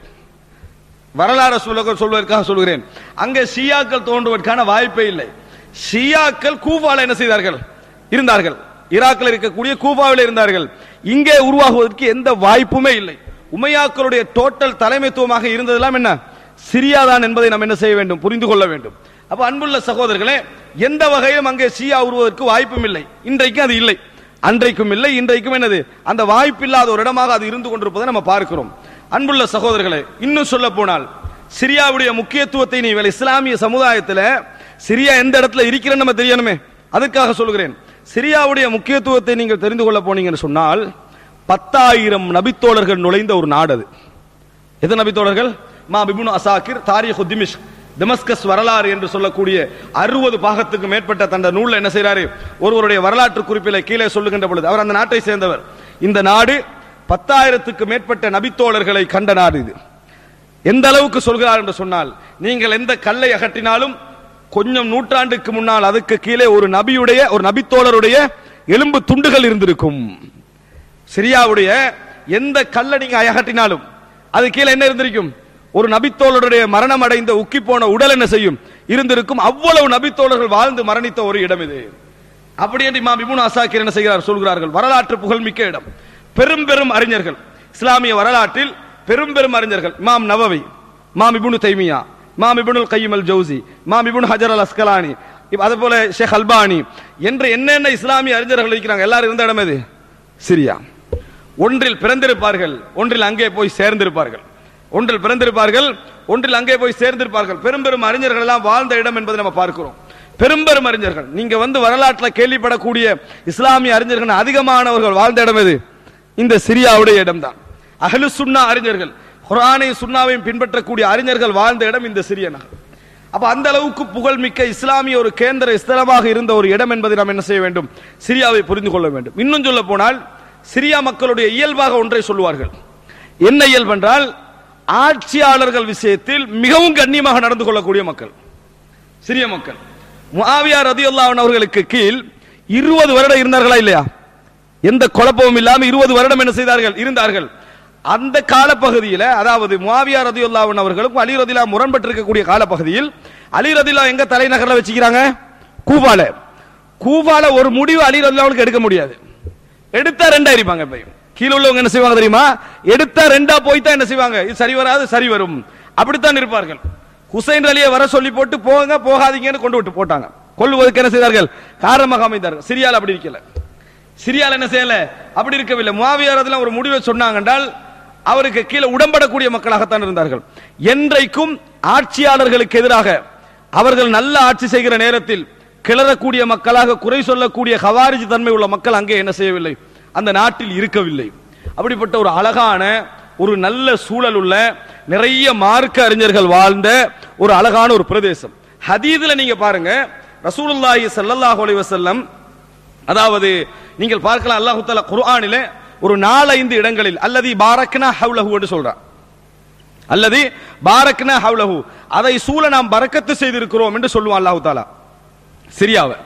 Speaker 4: வரலாறு சொல்ல சொல்வதற்காக சொல்கிறேன் அங்கே ஷியாக்கள் தோன்றுவதற்கான வாய்ப்பே இல்லை ஷியாக்கள் கூஃபால என்ன செய்தார்கள் இருந்தார்கள் ஈராக்கில் இருக்கக்கூடிய கூஃபாவில் இருந்தார்கள் இங்கே உருவாகுவதற்கு எந்த வாய்ப்புமே இல்லை உமையாக்களுடைய டோட்டல் தலைமைத்துவமாக இருந்ததெல்லாம் என்ன சிரியா தான் என்பதை நாம் என்ன செய்ய வேண்டும் புரிந்து கொள்ள வேண்டும் அப்ப அன்புள்ள சகோதரர்களே எந்த வகையிலும் அங்கே ஷியா உருவதற்கு வாய்ப்பும் இல்லை இன்றைக்கும் அது இல்லை அன்றைக்கும் இல்லை இன்றைக்கும் என்னது அந்த வாய்ப்பில்லாத ஒரு இடமாக அது இருந்து கொண்டிருப்பதை நம்ம பார்க்கிறோம் அன்புள்ள சகோதரர்களே இன்னும் சொல்ல போனால் சிரியாவுடைய முக்கியத்துவத்தை நீ இஸ்லாமிய சமுதாயத்துல சிரியா எந்த இடத்துல இருக்கிறன்னு நம்ம தெரியணுமே அதற்காக சொல்கிறேன் சிரியாவுடைய முக்கியத்துவத்தை நீங்கள் தெரிந்து கொள்ள போனீங்கன்னு சொன்னால் பத்தாயிரம் நபித்தோழர்கள் நுழைந்த ஒரு நாடு அது எது நபித்தோழர்கள் மா பிபுன் அசாக்கிர் தாரிக் திமிஷ் டெமஸ்கஸ் வரலாறு என்று சொல்லக்கூடிய அறுபது பாகத்துக்கு மேற்பட்ட தந்த நூல்ல என்ன செய்றாரு ஒருவருடைய வரலாற்று குறிப்பில கீழே சொல்லுகின்ற பொழுது அவர் அந்த நாட்டை சேர்ந்தவர் இந்த நாடு பத்தாயிரத்துக்கு மேற்பட்ட நபித்தோழர்களை கண்ட நாடு இது எந்த அளவுக்கு சொல்கிறார் என்று சொன்னால் நீங்கள் எந்த கல்லை அகற்றினாலும் கொஞ்சம் நூற்றாண்டுக்கு முன்னால் அதுக்கு கீழே ஒரு நபியுடைய ஒரு நபித்தோழருடைய எலும்பு துண்டுகள் இருந்திருக்கும் சிரியாவுடைய எந்த கல்லை நீங்க அகற்றினாலும் அது கீழே என்ன இருந்திருக்கும் ஒரு நபித்தோழருடைய மரணம் அடைந்த உக்கி போன உடல் என்ன செய்யும் இருந்திருக்கும் அவ்வளவு நபித்தோழர்கள் வாழ்ந்து மரணித்த ஒரு இடம் இது அப்படி என்று இமாம் இப்னு அசாக்கிர் என்ன செய்கிறார் சொல்கிறார்கள் வரலாற்று புகழ்மிக்க இடம் பெரும் பெரும் அறிஞர்கள் இஸ்லாமிய வரலாற்றில் பெரும் பெரும் அறிஞர்கள் இமாம் நவவி இமாம் இப்னு தைமியா இமாம் இப்னுல் கையம் அல் ஜவுசி இமாம் இப்னு ஹஜர் அல் அஸ்கலானி அதே போல ஷேக் அல்பானி என்று என்னென்ன இஸ்லாமிய அறிஞர்கள் இருக்கிறாங்க எல்லாரும் இருந்த இடம் எது சிரியா ஒன்றில் பிறந்திருப்பார்கள் ஒன்றில் அங்கே போய் சேர்ந்திருப்பார்கள் ஒன்றில் பிறந்திருப்பார்கள் ஒன்றில் அங்கே போய் சேர்ந்திருப்பார்கள் பெரும் பெரும் அறிஞர்கள் எல்லாம் வாழ்ந்த இடம் என்பதை நம்ம பார்க்கிறோம் பெரும் பெரும் அறிஞர்கள் நீங்க வந்து வரலாற்றில் கேள்விப்படக்கூடிய இஸ்லாமிய அறிஞர்கள் அதிகமானவர்கள் வாழ்ந்த இடம் எது இந்த சிரியாவுடைய இடம்தான் அஹ்லு சுன்னா அறிஞர்கள் குர்ஆனை சுன்னாவையும் பின்பற்றக்கூடிய அறிஞர்கள் வாழ்ந்த இடம் இந்த சிறிய நகர் அப்ப அந்த அளவுக்கு புகழ்மிக்க இஸ்லாமிய ஒரு கேந்திர ஸ்தலமாக இருந்த ஒரு இடம் என்பதை நாம் என்ன செய்ய வேண்டும் சிரியாவை புரிந்து கொள்ள வேண்டும் இன்னும் சொல்ல போனால் சிரியா மக்களுடைய இயல்பாக ஒன்றை சொல்லுவார்கள் என்ன இயல்பு என்றால் ஆட்சியாளர்கள் விஷயத்தில் மிகவும் கண்ணியமாக நடந்து கொள்ளக்கூடிய மக்கள் சிறிய மக்கள் முஆவியா ரதியுல்லாஹு அவர்களுக்கு கீழ் இருபது வருடம் இருந்தார்களா இல்லையா எந்த குழப்பமும் இல்லாம இருபது வருடம் என்ன செய்தார்கள் இருந்தார்கள் அந்த காலப்பகுதியில் அதாவது முஆவியா ரதியுல்லாஹு அவர்களுக்கும் அலி ரதிலா முரண்பட்டிருக்கக்கூடிய காலப்பகுதியில் அலி ரதிலா எங்க தலைநகரில் வச்சுக்கிறாங்க கூபால கூபால ஒரு முடிவு அலி ரதிலாவுக்கு எடுக்க முடியாது எடுத்தா ரெண்டா இருப்பாங்க எப்பயும் கீழே உள்ளவங்க என்ன செய்வாங்க தெரியுமா எடுத்தா ரெண்டா போய் தான் என்ன செய்வாங்க இது சரி வராது சரி வரும் அப்படித்தான் இருப்பார்கள் ஹுசைன் அலியை வர சொல்லி போட்டு போங்க போகாதீங்கன்னு கொண்டு விட்டு போட்டாங்க கொள்வதற்கு என்ன செய்தார்கள் காரணமாக அமைந்தார்கள் சிரியால் அப்படி இருக்கல சிரியால் என்ன செய்யல அப்படி இருக்கவில்லை முவாவியார் அதெல்லாம் ஒரு முடிவை சொன்னாங்க என்றால் அவருக்கு கீழே உடம்படக்கூடிய மக்களாகத்தான் இருந்தார்கள் என்றைக்கும் ஆட்சியாளர்களுக்கு எதிராக அவர்கள் நல்ல ஆட்சி செய்கிற நேரத்தில் கிளறக்கூடிய மக்களாக குறை சொல்லக்கூடிய ஹவாரிஜ் தன்மை உள்ள மக்கள் அங்கே என்ன செய்யவில்லை அந்த நாட்டில் இருக்கவில்லை அப்படிப்பட்ட ஒரு அழகான ஒரு நல்ல சூழல் உள்ள நிறைய மார்க்க அறிஞர்கள் வாழ்ந்த ஒரு அழகான ஒரு பிரதேசம் ஹதீதுல நீங்க பாருங்க ரசூலுல்லாஹி ஸல்லல்லாஹு அலைஹி வஸல்லம் அதாவது நீங்கள் பார்க்கலாம் அல்லாஹு தஆலா குர்ஆனிலே ஒரு நாலஞ்சு இடங்களில் அல்லதி பாரக்னா ஹவ்லஹு என்று சொல்றான் அல்லது பாரக்னா ஹவ்லஹு அதை சூழ நாம் பரக்கத்து செய்திருக்கிறோம் என்று சொல்லுவான் அல்லாஹு தாலா சிரியாவை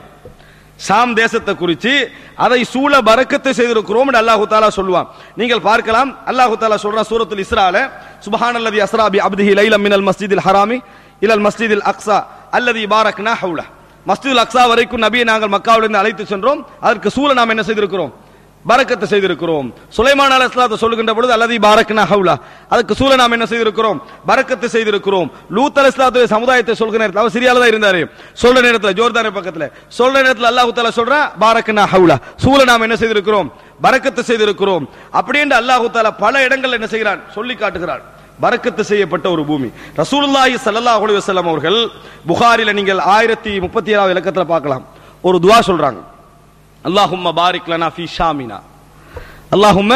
Speaker 4: ஷாம் தேசத்தை குறித்து அதை சூழ பரக்கத்து செய்திருக்கிறோம் என்று அல்லாஹு தாலா சொல்லுவான் நீங்கள் பார்க்கலாம் அல்லாஹு தாலா சொல்றான் சூரத்துல் இஸ்ரால சுபஹானல்லதி அஸ்ராபி அப்திஹி லைலம் மினல் மஸ்ஜிதில் ஹராமி இலல் மஸ்ஜிதில் அக்ஸா அல்லதி பாரக்னா ஹவுல மஸ்ஜிதுல் அக்ஸா வரைக்கும் நபியை நாங்கள் மக்காவிலிருந்து அழைத்து சென்றோம் அதற்கு சூழ நாம் என்ன செய்திருக்கிறோம் பரக்கத்து செய்திருக்கிறோம் சுலைமான் அலைஹிஸ்ஸலாத்தை சொல்லுகின்ற பொழுது அல்லதி பாரக்னா ஹவுலா அதுக்கு சூழ நாம் என்ன செய்திருக்கிறோம் பரக்கத்து செய்திருக்கிறோம் லூத் அலைஹிஸ்ஸலாத்துடைய சமுதாயத்தை சொல்கிற நேரத்தில் அவர் சிரியால தான் இருந்தாரு சொல்ற நேரத்தில் ஜோர்தான பக்கத்துல சொல்ற நேரத்தில் அல்லாஹ் தஆலா சொல்றா பாரக்னா ஹவுலா சூழ நாம் என்ன செய்திருக்கிறோம் பரக்கத்து செய்திருக்கிறோம் அப்படி என்று அல்லாஹ் தஆலா பல இடங்கள் என்ன செய்கிறான் சொல்லி காட்டுகிறான் பரக்கத்து செய்யப்பட்ட ஒரு பூமி ரசூலுல்லாஹி ஸல்லல்லாஹு அலைஹி வஸல்லம் அவர்கள் புகாரில நீங்கள் ஆயிரத்தி முப்பத்தி ஏழாவது இலக்கத்துல பார்க்கலாம் ஒரு துவா சொல்றாங்க அல்லாஹும்ம பாரிக் லனா ஃபீ ஷாமினா அல்லாஹும்ம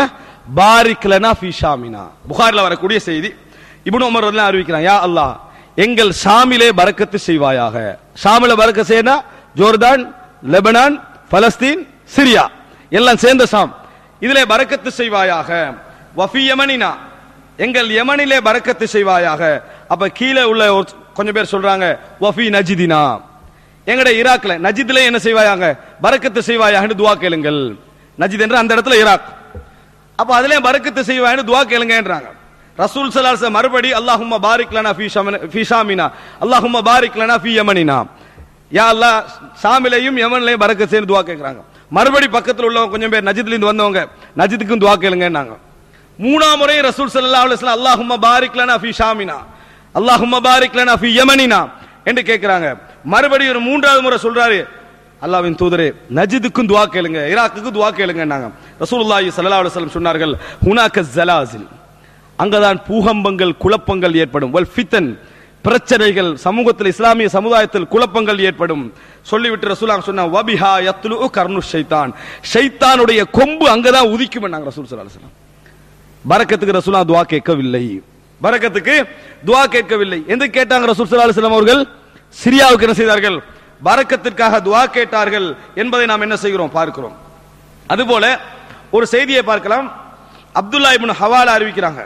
Speaker 4: பாரிக் லனா ஃபீ ஷாமினா புகாரில் வரக்கூடிய செய்தி இப்னு உமர் ரலியல்லாஹு அறிவிக்கிறான் யா அல்லாஹ் எங்கள் ஷாமிலே பரக்கத்து செய்வாயாக ஷாமில பரக்க செய்யனா ஜோர்தான் லெபனான் பலஸ்தீன் சிரியா எல்லாம் சேர்ந்த ஷாம் இதிலே பரக்கத்து செய்வாயாக வஃபி யமனினா எங்கள் யமனிலே பரக்கத்து செய்வாயாக அப்ப கீழே உள்ள ஒரு கொஞ்சம் பேர் சொல்றாங்க வஃபி நஜிதினா எங்கட ஈராக்ல நஜித்ல என்ன செய்வாயாங்க பரக்கத்து செய்வாயான்னு துவா கேளுங்கள் நஜித் என்ற அந்த இடத்துல ஈராக் அப்ப அதுலயே பரக்கத்து செய்வான்னு துவா கேளுங்கன்றாங்க ரசூல் ஸல்லல்லாஹு மறுபடி அல்லாஹும்ம பாரிக் லனா ஃபீ ஷமன ஃபீ ஷாமினா அல்லாஹும்ம பாரிக் லனா ஃபீ யமனினா யா அல்லாஹ் ஷாமிலையும் யமன்லையும் பரக்கத் செய்யணும் துவா கேக்குறாங்க மறுபடி பக்கத்துல உள்ளவங்க கொஞ்சம் பேர் நஜித்ல இருந்து வந்தவங்க நஜித்துக்கும் துவா கேளுங்கன்னாங்க மூணாம் முறை ரசூல் ஸல்லல்லாஹு அலைஹி வஸல்லம் அல்லாஹும்ம பாரிக் லனா ஃபீ ஷாமினா அல்லாஹும்ம பாரிக் லனா ஃபீ யமனினா என்று கேக்குறாங்க மறுபடியும் ஒரு மூன்றாவது முறை சொல்றாரு அல்லாஹ்வின் தூதரே நஜிதுக்கும் துவா கேளுங்க ஈராக்குக்கு துவா கேளுங்கன்னாங்க ரசூலுல்லாஹி ஸல்லல்லாஹு அலைஹி வஸல்லம் சொன்னார்கள் ஹுனாக ஜலாசில் அங்கதான் பூகம்பங்கள் குழப்பங்கள் ஏற்படும் வல் ஃபித்தன் பிரச்சனைகள் சமூகத்தில் இஸ்லாமிய சமுதாயத்தில் குழப்பங்கள் ஏற்படும் சொல்லிவிட்டு ரசூலாம் சொன்னா வபிஹா யத்லு கர்னு ஷைத்தான் ஷைத்தானுடைய கொம்பு அங்கதான் உதிக்கும் நாங்க ரசூல் ஸல்லல்லாஹு அலைஹி வஸல்லம் பரக்கத்துக்கு ரசூலா துவா கேட்கவில்லை பரக்கத்துக்கு துவா கேட்கவில்லை எந்த கேட்டாங்க ரசூல் ஸல்லல்லாஹு அலைஹி வஸல்லம் அவர்கள் சிரியாவுக்கு என்ன செய்தார்கள் பரக்கத்திற்காக துவா கேட்டார்கள் என்பதை நாம் என்ன செய்கிறோம் பார்க்கிறோம் அதுபோல ஒரு செய்தியை பார்க்கலாம் அப்துல்லா இப்னு ஹவாலா அறிவிக்கிறாங்க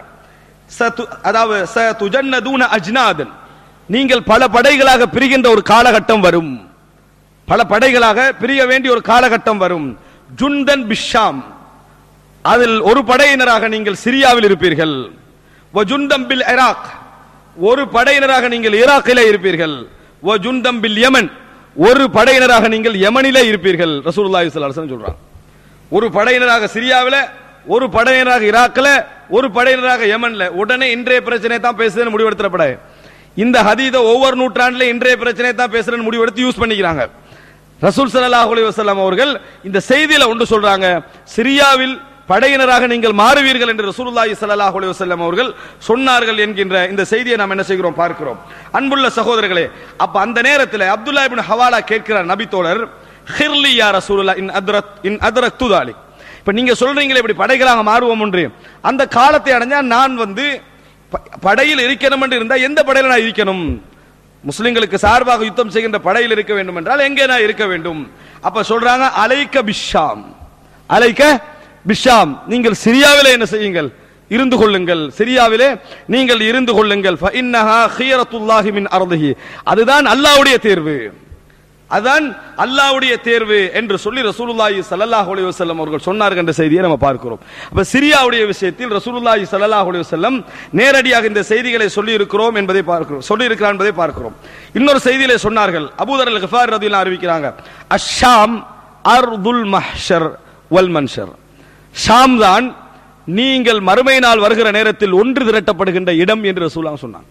Speaker 4: சது- அதாவது ச துஜன்னதூன அஜ்னாதன் நீங்கள் பல படைகளாக பிரிகின்ற ஒரு காலகட்டம் வரும் பல படைகளாக பிரிய வேண்டிய ஒரு காலகட்டம் வரும் ஜுந்தன் பிஷாம் அதில் ஒரு படையினராக நீங்கள் சிரியாவில் இருப்பீர்கள் வஜுண்டம் பில் இராக் ஒரு படையினராக நீங்கள் ஈராக்கிலே இருப்பீர்கள் வஜுண்டம் பில் யமன் ஒரு படையினராக நீங்கள் யமனிலே இருப்பீர்கள் ரசூலுல்லாஹி ஸல்லல்லாஹு அலைஹி வஸல்லம் சொல்றாங்க ஒரு படையினராக சிரியாவில ஒரு படையினராக ஈராக்ல ஒரு படையினராக யமன்ல உடனே இன்றைய பிரச்சனை தான் பேசுதுன்னு முடிவெடுத்துறப்பட இந்த ஹதீத ஒவ்வொரு நூற்றாண்டுல இன்றைய பிரச்சனை தான் பேசுறேன்னு முடிவெடுத்து யூஸ் பண்ணிக்கிறாங்க ரசூல் ஸல்லல்லாஹு அலைஹி வஸல்லம் அவர்கள் இந்த செய்தியில ஒன்று சொல்றாங்க சிரியாவில் படையினராக நீங்கள் மாறுவீர்கள் என்று ரசூலுல்லாஹி ஸல்லல்லாஹு அலைஹி வஸல்லம் அவர்கள் சொன்னார்கள் என்கின்ற இந்த செய்தியை நாம் என்ன செய்கிறோம் பார்க்கிறோம் அன்புள்ள சகோதரர்களே அப்ப அந்த நேரத்தில் அப்துல்லா இப்னு ஹவாலா கேட்கிறார் நபி தோழர் ஹிர்லி யா ரசூலுல்லாஹ் இன் அத்ரத் இன் அத்ரக்து தாலிக் இப்ப நீங்க சொல்றீங்களே இப்படி படைகளாக மாறுவோம் என்று அந்த காலத்தை அடைஞ்சா நான் வந்து ப- படையில் இருக்கணும் என்று இருந்தா எந்த படையில நான் இருக்கணும் முஸ்லிம்களுக்கு சார்பாக யுத்தம் செய்கின்ற படையில் இருக்க வேண்டும் என்றால் எங்கே நான் இருக்க வேண்டும் அப்ப சொல்றாங்க அலைக்க பிஷாம் அலைக்க பிஷாம் நீங்கள் சிரியாவிலே என்ன செய்யுங்கள் இருந்து கொள்ளுங்கள் சிரியாவிலே நீங்கள் இருந்து கொள்ளுங்கள் ஃபஇன்னஹா ஹியரத்துல்லாஹி மின் அர்திஹி அதுதான் அல்லாஹ்வுடைய தேர்வு அதான் அல்லாஹ்வுடைய தேர்வு என்று சொல்லி ரசூலுல்லாஹி ஸல்லல்லாஹு அலைஹி வஸல்லம் அவர்கள் சொன்னார்கள் என்ற செய்தியை நம்ம பார்க்கிறோம் அப்ப சிரியாவுடைய விஷயத்தில் ரசூலுல்லாஹி ஸல்லல்லாஹு அலைஹி வஸல்லம் நேரடியாக இந்த செய்திகளை சொல்லி இருக்கிறோம் என்பதை பார்க்கிறோம் சொல்லி இருக்கிறார் என்பதை பார்க்கிறோம் இன்னொரு செய்தியிலே சொன்னார்கள் அபூதர் அல் கிஃபார் ரதியல்லாஹு அறிவிக்கிறாங்க அஷாம் அர்துல் மஹ்ஷர் வல் மன்ஷர் ஷாம் தான் நீங்கள் மறுமை நாள் வருகிற நேரத்தில் ஒன்று திரட்டப்படுகின்ற இடம் என்று ரசூலுல்லாஹ் சொன்னாங்க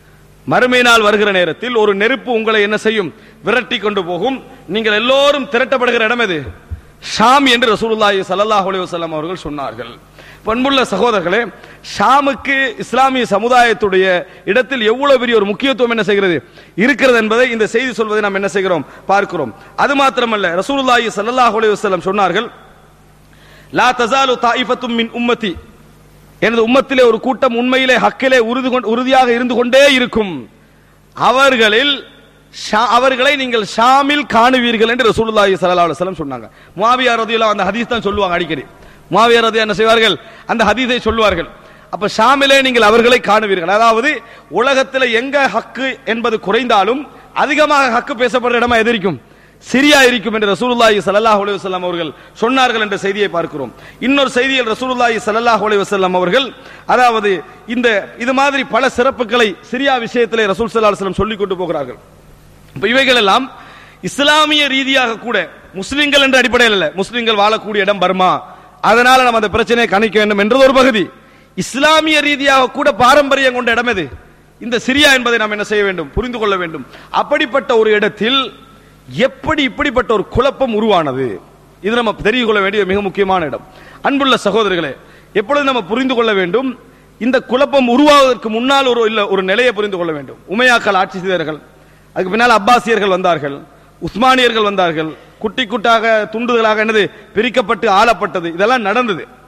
Speaker 4: மறுமை நாள் வருகிற நேரத்தில் ஒரு நெருப்பு உங்களை என்ன செய்யும் விரட்டி கொண்டு போகும் நீங்கள் எல்லோரும் திரட்டப்படுகிற இடம் எது ஷாம் என்று ரசூலுல்லாஹி ஸல்லல்லாஹு அலைஹி வஸல்லம் அவர்கள் சொன்னார்கள் பண்புள்ள சகோதரர்களே ஷாமுக்கு இஸ்லாமிய சமுதாயத்துடைய இடத்தில் எவ்வளவு பெரிய ஒரு முக்கியத்துவம் என்ன செய்கிறது இருக்கிறது என்பதை இந்த செய்தி சொல்வதை நாம் என்ன செய்கிறோம் பார்க்கிறோம் அது மாத்திரமல்ல ரசூலுல்லாஹி ஸல்லல்லாஹு அலைஹி வஸல்லம் சொன்னார்கள் லா தஸாலு தாயிஃபத்தும் மின் உம்மத்தி எனது உம்மத்திலே ஒரு கூட்டம் உண்மையிலே ஹக்கிலே உறுதி கொண்டு- உறுதியாக இருந்து கொண்டே இருக்கும் அவர்களில் ஷா- அவர்களை நீங்கள் ஷாமில் காணுவீர்கள் என்று ரசூலுல்லாஹி ஸல்லல்லாஹு அலைஹி வஸல்லம் சொன்னாங்க முஆவியா ரலியல்லாஹு அந்த ஹதீஸ் தான் சொல்லுவாங்க அடிக்கடி முஆவியா ரதி என்ன செய்வார்கள் அந்த ஹதீஸை சொல்லுவார்கள் அப்ப ஷாமிலே நீங்கள் அவர்களை காணுவீர்கள் அதாவது உலகத்தில் எங்க ஹக்கு என்பது குறைந்தாலும் அதிகமாக ஹக்கு பேசப்படுற இடமா எது இருக்கும் சிரியா இருக்கும் என்று ரசூலுல்லாஹி ஸல்லல்லாஹு அலைஹி வஸல்லம் அவர்கள் சொன்னார்கள் என்ற செய்தியை பார்க்கிறோம் இன்னொரு செய்தியில் ரசூலுல்லாஹி ஸல்லல்லாஹு அலைஹி வஸல்லம் அவர்கள் அதாவது இந்த இது மாதிரி பல சிறப்புகளை சிரியா விஷயத்திலே ரசூல் ஸல்லல்லாஹு அலைஹி வஸல்லம் சொல்லிக் கொண்டு போகிறார்கள் இப்ப இவைகள் எல்லாம் இஸ்லாமிய ரீதியாக கூட முஸ்லிம்கள் என்ற அடிப்படையில் அல்ல முஸ்லிம்கள் வாழக்கூடிய இடம் பர்மா அதனால நம்ம அந்த பிரச்சனையை கணிக்க வேண்டும் என்றது ஒரு பகுதி இஸ்லாமிய ரீதியாக கூட பாரம்பரியம் கொண்ட இடம் எது இந்த சிரியா என்பதை நாம் என்ன செய்ய வேண்டும் புரிந்து கொள்ள வேண்டும் அப்படிப்பட்ட ஒரு இடத்தில் எப்படி இப்படிப்பட்ட ஒரு குழப்பம் உருவானது இது நம்ம தெரிந்து கொள்ள வேண்டிய மிக முக்கியமான இடம் அன்புள்ள சகோதரர்களே எப்பொழுது நம்ம புரிந்து கொள்ள வேண்டும் இந்த குழப்பம் உருவாவதற்கு முன்னால் ஒரு இல்ல ஒரு நிலையை புரிந்து கொள்ள வேண்டும் உமையாக்கள் ஆட்சி செய்தார்கள் அதுக்கு பின்னால் அப்பாசியர்கள் வந்தார்கள் உஸ்மானியர்கள் வந்தார்கள் குட்டி குட்டாக துண்டுகளாக என்னது பிரிக்கப்பட்டு ஆளப்பட்டது இதெல்லாம் நடந்தது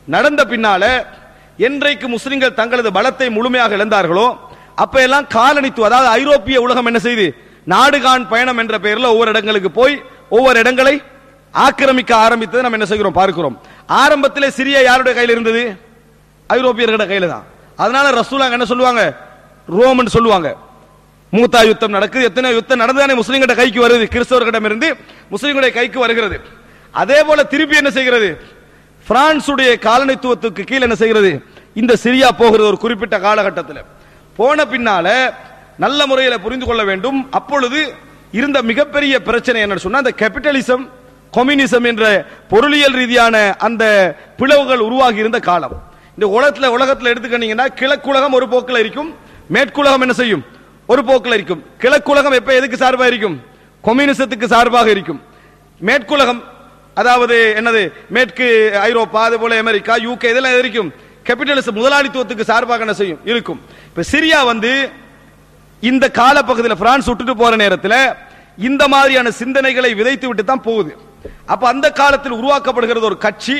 Speaker 4: நடந்த பின்னால என்றைக்கு முஸ்லிம்கள் தங்களது பலத்தை முழுமையாக இழந்தார்களோ அப்ப எல்லாம் காலனித்துவ அதாவது ஐரோப்பிய உலகம் என்ன செய்து நாடுகான் பயணம் என்ற பெயர்ல ஒவ்வொரு இடங்களுக்கு போய் ஒவ்வொரு இடங்களை ஆக்கிரமிக்க ஆரம்பித்ததை நம்ம என்ன செய்கிறோம் பார்க்கிறோம் ஆரம்பத்திலே சிரியா யாருடைய கையில் இருந்தது ஐரோப்பியர்களோட கையில தான் அதனால ரசூலாங்க என்ன சொல்லுவாங்க ரோமன் சொல்லுவாங்க மூத்தா யுத்தம் நடக்குது எத்தனை யுத்தம் நடந்தானே முஸ்லிம்கிட்ட கைக்கு வருது கிறிஸ்தவர்களிடம் இருந்து முஸ்லிம்களுடைய கைக்கு வருகிறது அதே போல திருப்பி என்ன செய்கிறது பிரான்சுடைய காலனித்துவத்துக்கு கீழ் என்ன செய்கிறது இந்த சிரியா போகிறது ஒரு குறிப்பிட்ட காலகட்டத்தில் போன பின்னால நல்ல முறையில் புரிந்து கொள்ள வேண்டும் அப்பொழுது இருந்த மிகப்பெரிய பிரச்சனை என்ன சொன்னா அந்த கேபிட்டலிசம் கம்யூனிசம் என்ற பொருளியல் ரீதியான அந்த பிளவுகள் உருவாகி இருந்த காலம் இந்த உலகத்துல உலகத்துல எடுத்துக்கிட்டீங்கன்னா கிழக்குலகம் ஒரு போக்கில் இருக்கும் மேற்குலகம் என்ன செய்யும் ஒரு போக்கில் இருக்கும் கிழக்குலகம் எப்ப எதுக்கு சார்பாக இருக்கும் கம்யூனிசத்துக்கு சார்பாக இருக்கும் மேற்குலகம் அதாவது என்னது மேற்கு ஐரோப்பா அது போல அமெரிக்கா யூகே இதெல்லாம் எது இருக்கும் கேபிட்டலிசம் முதலாளித்துவத்துக்கு சார்பாக என்ன செய்யும் இருக்கும் இப்ப சிரியா வந்து இந்த காலப்பகுதியில் பிரான்ஸ் விட்டுட்டு போற நேரத்தில் இந்த மாதிரியான சிந்தனைகளை விதைத்து விட்டு தான் போகுது அப்ப அந்த காலத்தில் உருவாக்கப்படுகிறது ஒரு கட்சி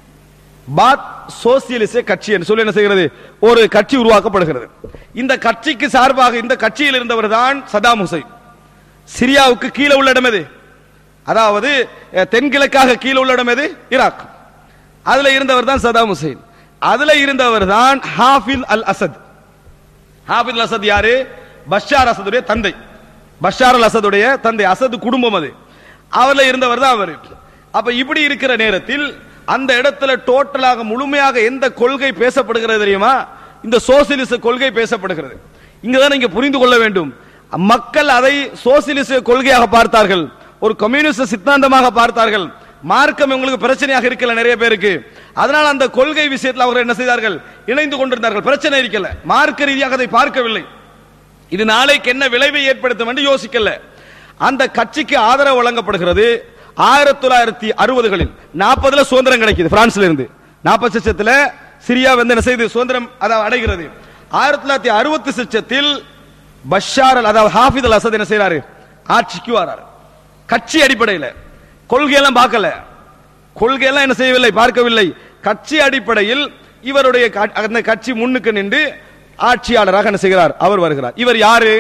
Speaker 4: பாத் சோசியலிச கட்சி என்று சொல்லி என்ன செய்கிறது ஒரு கட்சி உருவாக்கப்படுகிறது இந்த கட்சிக்கு சார்பாக இந்த கட்சியில் இருந்தவர் தான் சதாம் ஹுசைன் சிரியாவுக்கு கீழே உள்ள இடம் எது அதாவது அஹ், தென்கிழக்காக கீழே உள்ள இடம் எது ஈராக் அதுல இருந்தவர் தான் சதாம் ஹுசைன் அதுல இருந்தவர் தான் ஹாஃபில் அல் அசத் ஹாஃபில் அசத் யாரு பஷார் அசதுடைய தந்தை பஷார் அல் அசதுடைய தந்தை அசது குடும்பம் அது அவர்ல இருந்தவர் தான் அவர் அப்ப இப்படி இருக்கிற நேரத்தில் அந்த இடத்துல டோட்டலாக முழுமையாக எந்த கொள்கை பேசப்படுகிறது தெரியுமா இந்த சோசியலிச கொள்கை பேசப்படுகிறது இங்கதான் நீங்க புரிந்து கொள்ள வேண்டும் மக்கள் அதை சோசியலிச கொள்கையாக பார்த்தார்கள் ஒரு கம்யூனிஸ்ட் சித்தாந்தமாக பார்த்தார்கள் மார்க்கம் உங்களுக்கு பிரச்சனையாக இருக்கல நிறைய பேருக்கு அதனால அந்த கொள்கை விஷயத்தில் அவர்கள் என்ன செய்தார்கள் இணைந்து கொண்டிருந்தார்கள் பிரச்சனை இருக்கல மார்க்க ரீதியாக அதை பார்க்கவில்லை இது நாளைக்கு என்ன விளைவை ஏற்படுத்தும் என்று யோசிக்கல அந்த கட்சிக்கு ஆதரவு வழங்கப்படுகிறது ஆயிரத்தி தொள்ளாயிரத்தி அறுபதுகளில் நாற்பதுல சுதந்திரம் கிடைக்குது பிரான்ஸ்ல இருந்து நாற்பது சச்சத்துல சிரியா வந்து என்ன செய்து சுதந்திரம் அதாவது அடைகிறது ஆயிரத்தி தொள்ளாயிரத்தி அறுபத்தி சச்சத்தில் பஷார் அல் அதாவது ஹாஃபித் அல் அசத் என்ன செய்யறாரு ஆட்சிக்கு வராரு கட்சி அடிப்படையில் கொள்கையெல்லாம் பார்க்கல கொள்கையெல்லாம் என்ன செய்யவில்லை பார்க்கவில்லை கட்சி அடிப்படையில் இவருடைய க- அந்த கட்சி முன்னுக்கு நின்று ஆட்சியாளராக என்ன செய்கிறார் அவர் வருகிறார் இவர் யாரு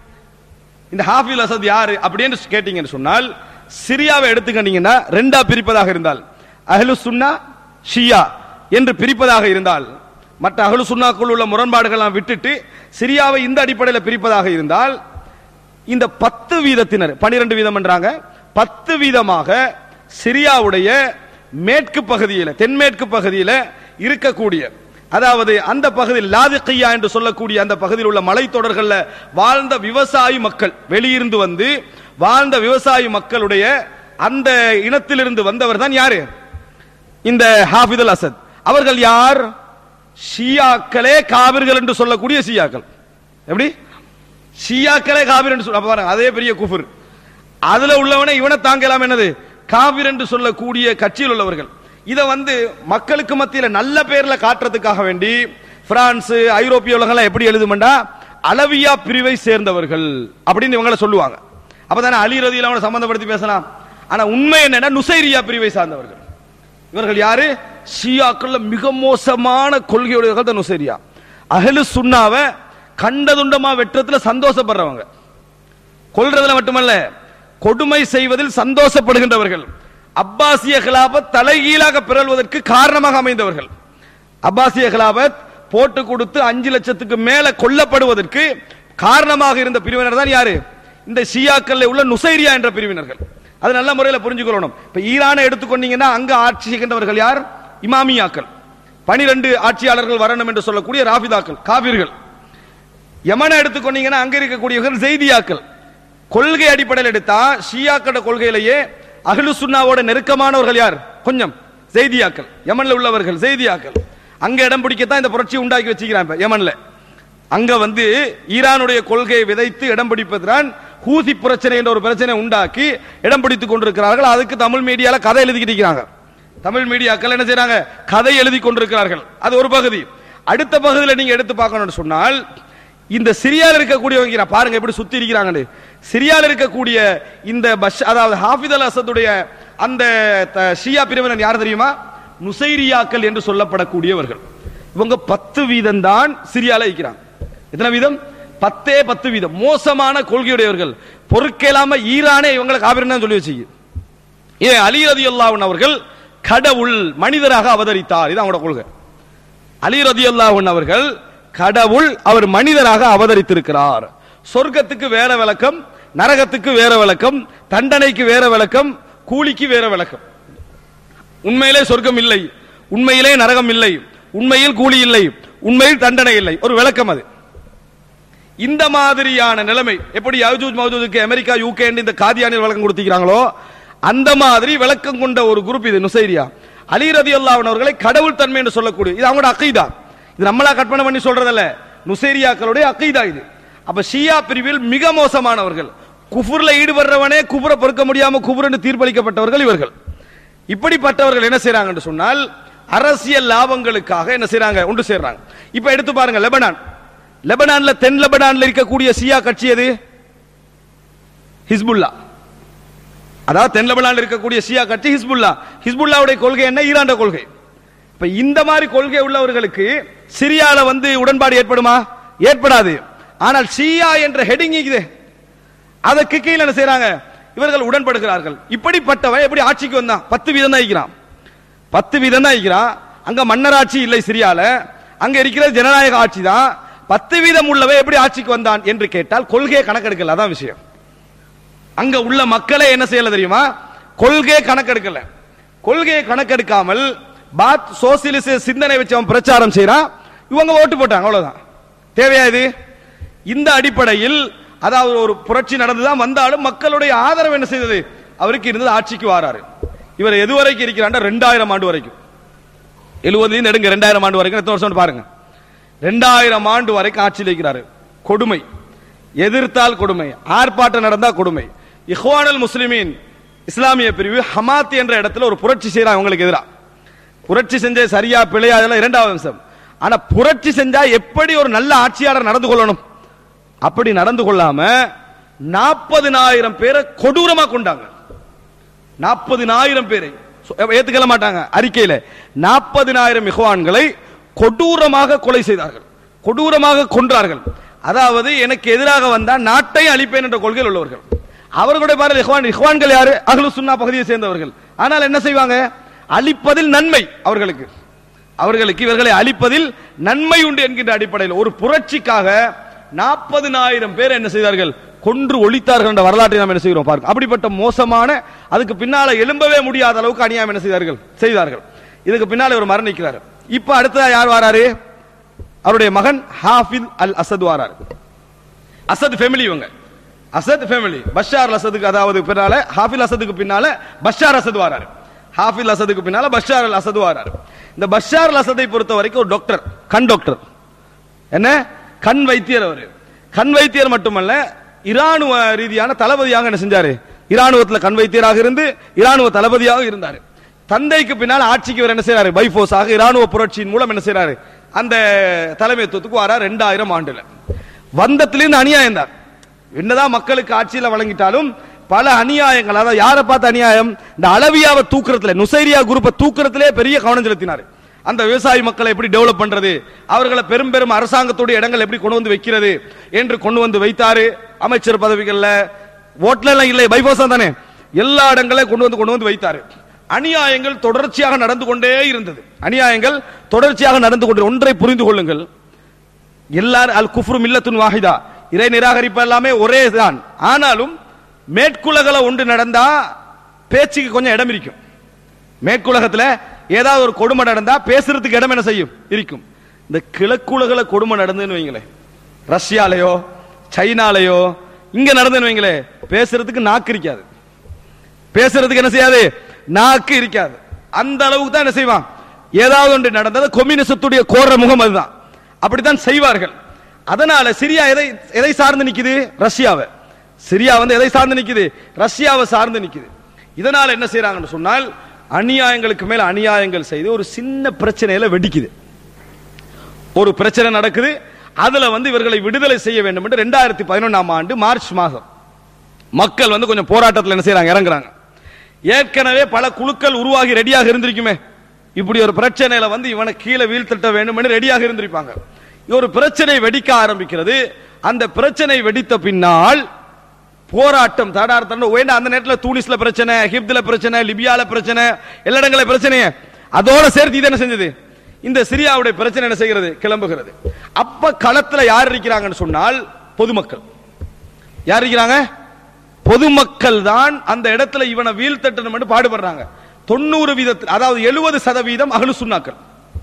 Speaker 4: இந்த ஹாஃபில் அசத் யாரு அப்படின்னு கேட்டீங்கன்னு சொன்னால் சிரியாவை எடுத்துக்கிட்டீங்கன்னா ரெண்டா பிரிப்பதாக இருந்தால் அஹ்லு சுன்னா ஷியா என்று பிரிப்பதாக இருந்தால் மற்ற அஹ்லு சுன்னாக்குள் உள்ள முரண்பாடுகள்லாம் விட்டுட்டு சிரியாவை இந்த அடிப்படையில் பிரிப்பதாக இருந்தால் இந்த பத்து வீதத்தினர் பனிரெண்டு வீதம் என்றாங்க பத்து வீதமாக சிரியாவுடைய மேற்கு பகுதியில் தென்மேற்கு பகுதியில் இருக்கக்கூடிய அதாவது அந்த பகுதியில் லாதிகையா என்று சொல்லக்கூடிய அந்த பகுதியில் உள்ள மலைத்தொடர்கள்ல வாழ்ந்த விவசாயி மக்கள் வெளியிருந்து வந்து வாழ்ந்த விவசாயி மக்களுடைய அந்த இனத்திலிருந்து வந்தவர் தான் யாரு இந்த ஹாஃபிதுல் அசத் அவர்கள் யார் ஷியாக்களே காவிர்கள் என்று சொல்லக்கூடிய ஷியாக்கள் எப்படி ஷியாக்களே காவிர் என்று சொல்ல அப்ப பாருங்க அதே பெரிய குஃபர் அதுல உள்ளவனே இவனை தாங்கலாம் என்னது காவிர் என்று சொல்லக்கூடிய கட்சியில் உள்ளவர்கள் இதை வந்து மக்களுக்கு மத்தியில நல்ல பேர்ல காட்டுறதுக்காக வேண்டி பிரான்ஸ் ஐரோப்பிய உலகம் எப்படி எழுதுமெண்டா அளவியா பிரிவை சேர்ந்தவர்கள் அப்படின்னு இவங்கள சொல்லுவாங்க அப்பதானே அலி ரதியில் அவனை சம்பந்தப்படுத்தி பேசலாம் ஆனா உண்மை என்னன்னா நுசைரியா பிரிவை சார்ந்தவர்கள் இவர்கள் யாரு ஷியாக்கள்ல மிக மோசமான கொள்கையுடையவர்கள் தான் நுசைரியா அஹ்லு சுன்னாவை கண்டதுண்டமா வெற்றத்துல சந்தோஷப்படுறவங்க கொல்றதுல மட்டுமல்ல கொடுமை செய்வதில் சந்தோஷப்படுகின்றவர்கள் அப்பாசிய கிலாபத் தலைகீழாக பிறழ்வதற்கு காரணமாக அமைந்தவர்கள் அப்பாசிய கிலாபத் போட்டு கொடுத்து அஞ்சு லட்சத்துக்கு மேல கொல்லப்படுவதற்கு காரணமாக இருந்த பிரிவினர் தான் யாரு இந்த ஷியாக்கல்ல உள்ள நுசைரியா என்ற பிரிவினர்கள் அது நல்ல முறையில் புரிஞ்சுக்கொள்ளணும் இப்ப ஈரானை எடுத்துக்கொண்டீங்கன்னா அங்க ஆட்சி செய்கின்றவர்கள் யார் இமாமியாக்கள் பனிரெண்டு ஆட்சியாளர்கள் வரணும் என்று சொல்லக்கூடிய ராபிதாக்கள் காவிர்கள் யமனை எடுத்துக்கொண்டீங்கன்னா அங்க இருக்கக்கூடியவர்கள் செய்தியாக்கள் கொள்கை அடிப்படையில் எடுத்தா ஷியாக்கள கொள்கையிலேயே அஹ்லு சுன்னாவோட நெருக்கமானவர்கள் யார் கொஞ்சம் செய்தியாக்கள் யமன்ல உள்ளவர்கள் செய்தியாக்கள் அங்க இடம் பிடிக்கத்தான் இந்த புரட்சி உண்டாக்கி வச்சுக்கிறான் இப்ப யமன்ல அங்க வந்து ஈரானுடைய கொள்கையை விதைத்து இடம் பிடிப்பதுதான் ஹூசி பிரச்சனை என்ற ஒரு பிரச்சனை உண்டாக்கி இடம் பிடித்துக் கொண்டிருக்கிறார்கள் அதுக்கு தமிழ் மீடியால கதை எழுதிக்கிட்டு இருக்கிறாங்க தமிழ் மீடியாக்கள் என்ன செய்றாங்க கதை எழுதி கொண்டிருக்கிறார்கள் அது ஒரு பகுதி அடுத்த பகுதியில் நீங்க எடுத்து பார்க்கணும்னு சொன்னால் இந்த சிரியால இருக்கக்கூடியவங்க நான் பாருங்க எப்படி சுத்தி இருக்கிறாங்கன்னு சிரியால இருக்கக்கூடிய இந்த பஷ் அதாவது ஹாஃபித் அல் அசதுடைய அந்த த- ஷியா பிரிவினர் யார் தெரியுமா நுசைரியாக்கள் என்று சொல்லப்படக்கூடியவர்கள் இவங்க பத்து வீதம் தான் சிரியால இருக்கிறாங்க எத்தனை வீதம் பத்தே பத்து வீதம் மோசமான கொள்கையுடையவர்கள் பொறுக்கேலாம ஈரானே இவங்களை காவிரி சொல்லி வச்சுக்கு ஏன் அலி ரதி அவர்கள் கடவுள் மனிதராக அவதரித்தார் இது அவங்களோட கொள்கை அலி ரதி அவர்கள் கடவுள் அவர் மனிதராக அவதரித்திருக்கிறார் சொர்க்கத்துக்கு வேற விளக்கம் நரகத்துக்கு வேற விளக்கம் தண்டனைக்கு வேற விளக்கம் கூலிக்கு வேற விளக்கம் உண்மையிலே சொர்க்கம் இல்லை உண்மையிலே நரகம் இல்லை உண்மையில் கூலி இல்லை உண்மையில் தண்டனை இல்லை ஒரு விளக்கம் அது இந்த மாதிரியான நிலைமை எப்படி யஜூஜ் மௌஜூஜுக்கு அமெரிக்கா யூகே இந்த காதியானில் விளக்கம் கொடுத்திருக்கிறாங்களோ அந்த மாதிரி விளக்கம் கொண்ட ஒரு குரூப் இது நுசைரியா அலி ரதி அவர்களை கடவுள் தன்மை என்று சொல்லக்கூடிய இது அவங்களோட அக்கீதா இது நம்மளா கற்பனை பண்ணி சொல்றதல்ல நுசைரியாக்களுடைய அக்கீதா இது அப்ப ஷியா பிரிவில் மிக மோசமானவர்கள் குஃபுர்ல ஈடுபடுறவனே குபுர பொறுக்க முடியாம குபுரன்னு தீர்ப்பளிக்கப்பட்டவர்கள் இவர்கள் இப்படிப்பட்டவர்கள் என்ன செய்றாங்கன்னு சொன்னால் அரசியல் லாபங்களுக்காக என்ன செய்றாங்க ஒன்று சேர்றாங்க இப்ப எடுத்து பாருங்க லெபனான் லெபனான்ல தென் லெபனான்ல இருக்கக்கூடிய சியா கட்சி எது ஹிஸ்புல்லா அதாவது தென் லெபனான்ல இருக்கக்கூடிய சியா கட்சி ஹிஸ்புல்லா ஹிஸ்புல்லாவுடைய கொள்கை என்ன ஈரான் கொள்கை இப்ப இந்த மாதிரி கொள்கை உள்ளவர்களுக்கு சிரியால வந்து உடன்பாடு ஏற்படுமா ஏற்படாது ஆனால் ஷியா என்ற ஹெடிங் இது அதற்கு கீழே என்ன செய்றாங்க இவர்கள் உடன்படுகிறார்கள் இப்படிப்பட்டவன் எப்படி ஆட்சிக்கு வந்தான் பத்து வீதம் தான் இருக்கிறான் பத்து வீதம் தான் இருக்கிறான் அங்க மன்னராட்சி இல்லை சிரியால அங்க இருக்கிறது ஜனநாயக ஆட்சி தான் பத்து வீதம் உள்ளவன் எப்படி ஆட்சிக்கு வந்தான் என்று கேட்டால் கொள்கையை கணக்கெடுக்கல அதான் விஷயம் அங்க உள்ள மக்களே என்ன செய்யல தெரியுமா கொள்கையை கணக்கெடுக்கல கொள்கையை கணக்கெடுக்காமல் பாத் சோசியலிச சிந்தனை வச்சு அவன் பிரச்சாரம் செய்யறான் இவங்க ஓட்டு போட்டாங்க அவ்வளவுதான் தேவையா இது இந்த அடிப்படையில் அதாவது ஒரு புரட்சி நடந்துதான் வந்தாலும் மக்களுடைய ஆதரவு என்ன செய்தது அவருக்கு இருந்தது ஆட்சிக்கு வாராரு இவர் எது வரைக்கும் இருக்கிறாண்டா ரெண்டாயிரம் ஆண்டு வரைக்கும் எழுபது நெடுங்க ரெண்டாயிரம் ஆண்டு வரைக்கும் எத்தனை வருஷம் பாருங்க ரெண்டாயிரம் ஆண்டு வரைக்கும் ஆட்சியில் இருக்கிறாரு கொடுமை எதிர்த்தால் கொடுமை ஆர்ப்பாட்டம் நடந்தா கொடுமை இஹ்வானல் முஸ்லிமீன் இஸ்லாமிய பிரிவு ஹமாத் என்ற இடத்துல ஒரு புரட்சி செய்யறாங்க அவங்களுக்கு எதிராக புரட்சி செஞ்ச சரியா பிழையா அதெல்லாம் இரண்டாவது அம்சம் ஆனா புரட்சி செஞ்சா எப்படி ஒரு நல்ல ஆட்சியாளர் நடந்து கொள்ளணும் அப்படி நடந்து கொள்ளாம நாற்பதினாயிரம் பேரை கொடூரமா கொண்டாங்க நாற்பதினாயிரம் பேரை சொ- ஏத்துக்கல மாட்டாங்க அறிக்கையில நாற்பதினாயிரம் இஹ்வான்களை கொடூரமாக கொலை செய்தார்கள் கொடூரமாக கொன்றார்கள் அதாவது எனக்கு எதிராக வந்தா நாட்டை அழிப்பேன் என்ற கொள்கையில் உள்ளவர்கள் அவர்களுடைய பாரு இஹ்வான் இஹ்வான்கள் யாரு அகலு சுன்னா பகுதியை சேர்ந்தவர்கள் ஆனால் என்ன செய்வாங்க அழிப்பதில் நன்மை அவர்களுக்கு அவர்களுக்கு இவர்களை அழிப்பதில் நன்மை உண்டு என்கின்ற அடிப்படையில் ஒரு புரட்சிக்காக நாற்பதினாயிரம் பேர் என்ன செய்தார்கள் கொன்று ஒழித்தார்கள் என்ற வரலாற்றை நாம் என்ன செய்கிறோம் பாருங்க அப்படிப்பட்ட மோசமான அதுக்கு பின்னால எழும்பவே முடியாத அளவுக்கு அநியாயம் என்ன செய்தார்கள் செய்தார்கள் இதுக்கு பின்னால ஒரு மரணிக்கிறார் இப்ப அடுத்ததா யார் வராரு அவருடைய மகன் ஹாஃபில் அல் அசத் வாராரு அசத் ஃபேமிலி இவங்க அசத் ஃபேமிலி பஷார் அசதுக்கு அதாவது பின்னால ஹாஃபில் அசதுக்கு பின்னால பஷார் அசத் வாராரு ஹாஃபில் அசதுக்கு பின்னால பஷார் அல் அசத் வாராரு இந்த பஷார் அல் அசதை பொறுத்த வரைக்கும் ஒரு டாக்டர் கண் டாக்டர் என்ன கண் வைத்தியர் அவரு கண் வைத்தியர் மட்டுமல்ல இராணுவ ரீதியான தளபதியாக என்ன செஞ்சாரு இராணுவத்துல கண் வைத்தியராக இருந்து இராணுவ தளபதியாக இருந்தாரு தந்தைக்கு பின்னால் ஆட்சிக்கு இவர் என்ன செய்யறாரு பைபோஸாக இராணுவ புரட்சியின் மூலம் என்ன செய்யறாரு அந்த தலைமைத்துவத்துக்கு வாரா ரெண்டாயிரம் ஆண்டுல வந்தத்திலிருந்து அநியாயம் தான் என்னதான் மக்களுக்கு ஆட்சியில வழங்கிட்டாலும் பல அநியாயங்கள் அதாவது யாரை பார்த்த அநியாயம் இந்த அளவியாவை தூக்குறதுல நுசைரியா குரூப்பை தூக்குறதுலே பெரிய கவனம் செலுத்தினார் அந்த விவசாய மக்களை எப்படி டெவலப் பண்றது அவர்களை பெரும் பெரும் அரசாங்கத்துடைய இடங்கள் எப்படி கொண்டு வந்து வைக்கிறது என்று கொண்டு வந்து வைத்தாரு அமைச்சர் பதவிகள்ல ஓட்ல எல்லாம் இல்லை பைபாஸ் தானே எல்லா இடங்களையும் கொண்டு வந்து கொண்டு வந்து வைத்தாரு அநியாயங்கள் தொடர்ச்சியாக நடந்து கொண்டே இருந்தது அநியாயங்கள் தொடர்ச்சியாக நடந்து கொண்டு ஒன்றை புரிந்து கொள்ளுங்கள் எல்லாரும் அல் குஃப்ரு மில்லத்துன் வாஹிதா இறை நிராகரிப்பு எல்லாமே ஒரே தான் ஆனாலும் மேற்குலகள ஒன்று நடந்தா பேச்சுக்கு கொஞ்சம் இடம் இருக்கும் மேற்குலகத்துல ஏதாவது ஒரு கொடுமை நடந்தா பேசுறதுக்கு இடம் என்ன செய்யும் இருக்கும் இந்த கிழக்குலகள கொடுமை நடந்துன்னு வைங்களேன் ரஷ்யாலயோ சைனாலயோ இங்க நடந்துன்னு வைங்களேன் பேசுறதுக்கு நாக்கு இருக்காது பேசுறதுக்கு என்ன செய்யாது நாக்கு இருக்காது அந்த அளவுக்கு தான் என்ன செய்வான் ஏதாவது ஒன்று நடந்தது கொம்யூனிசத்துடைய கோர முகம் அதுதான் அப்படித்தான் செய்வார்கள் அதனால சிரியா எதை எதை சார்ந்து நிக்குது ரஷ்யாவை சிரியா வந்து எதை சார்ந்து நிக்குது ரஷ்யாவை சார்ந்து நிக்குது இதனால என்ன செய்யறாங்கன்னு சொன்னால் அநியாயங்களுக்கு மேல அநியாயங்கள் செய்து ஒரு சின்ன பிரச்சனையில வெடிக்குது ஒரு பிரச்சனை நடக்குது அதுல வந்து இவர்களை விடுதலை செய்ய வேண்டும் என்று ரெண்டாயிரத்தி பதினொன்றாம் ஆண்டு மார்ச் மாதம் மக்கள் வந்து கொஞ்சம் போராட்டத்தில் என்ன செய்யறாங்க இறங்குறாங்க ஏற்கனவே பல குழுக்கள் உருவாகி ரெடியாக இருந்திருக்குமே இப்படி ஒரு பிரச்சனையில வந்து இவனை கீழே வீழ்த்திட்ட வேண்டும் ரெடியாக இருந்திருப்பாங்க ஒரு பிரச்சனை வெடிக்க ஆரம்பிக்கிறது அந்த பிரச்சனை வெடித்த பின்னால் போராட்டம் தடார்த்தம் வேண்டாம் அந்த நேரத்தில் தூனிஸ்ல பிரச்சனை எகிப்துல பிரச்சனை லிபியால பிரச்சனை எல்லா இடங்கள பிரச்சனை அதோட சேர்த்து இது என்ன செஞ்சது இந்த சிரியாவுடைய பிரச்சனை என்ன செய்கிறது கிளம்புகிறது அப்ப களத்துல யார் இருக்கிறாங்கன்னு சொன்னால் பொதுமக்கள் யார் இருக்கிறாங்க பொதுமக்கள் தான் அந்த இடத்துல இவனை வீழ்த்தட்டணும் பாடுபடுறாங்க தொண்ணூறு வீதத்தில் அதாவது எழுபது சதவீதம் அகலு சுண்ணாக்கள்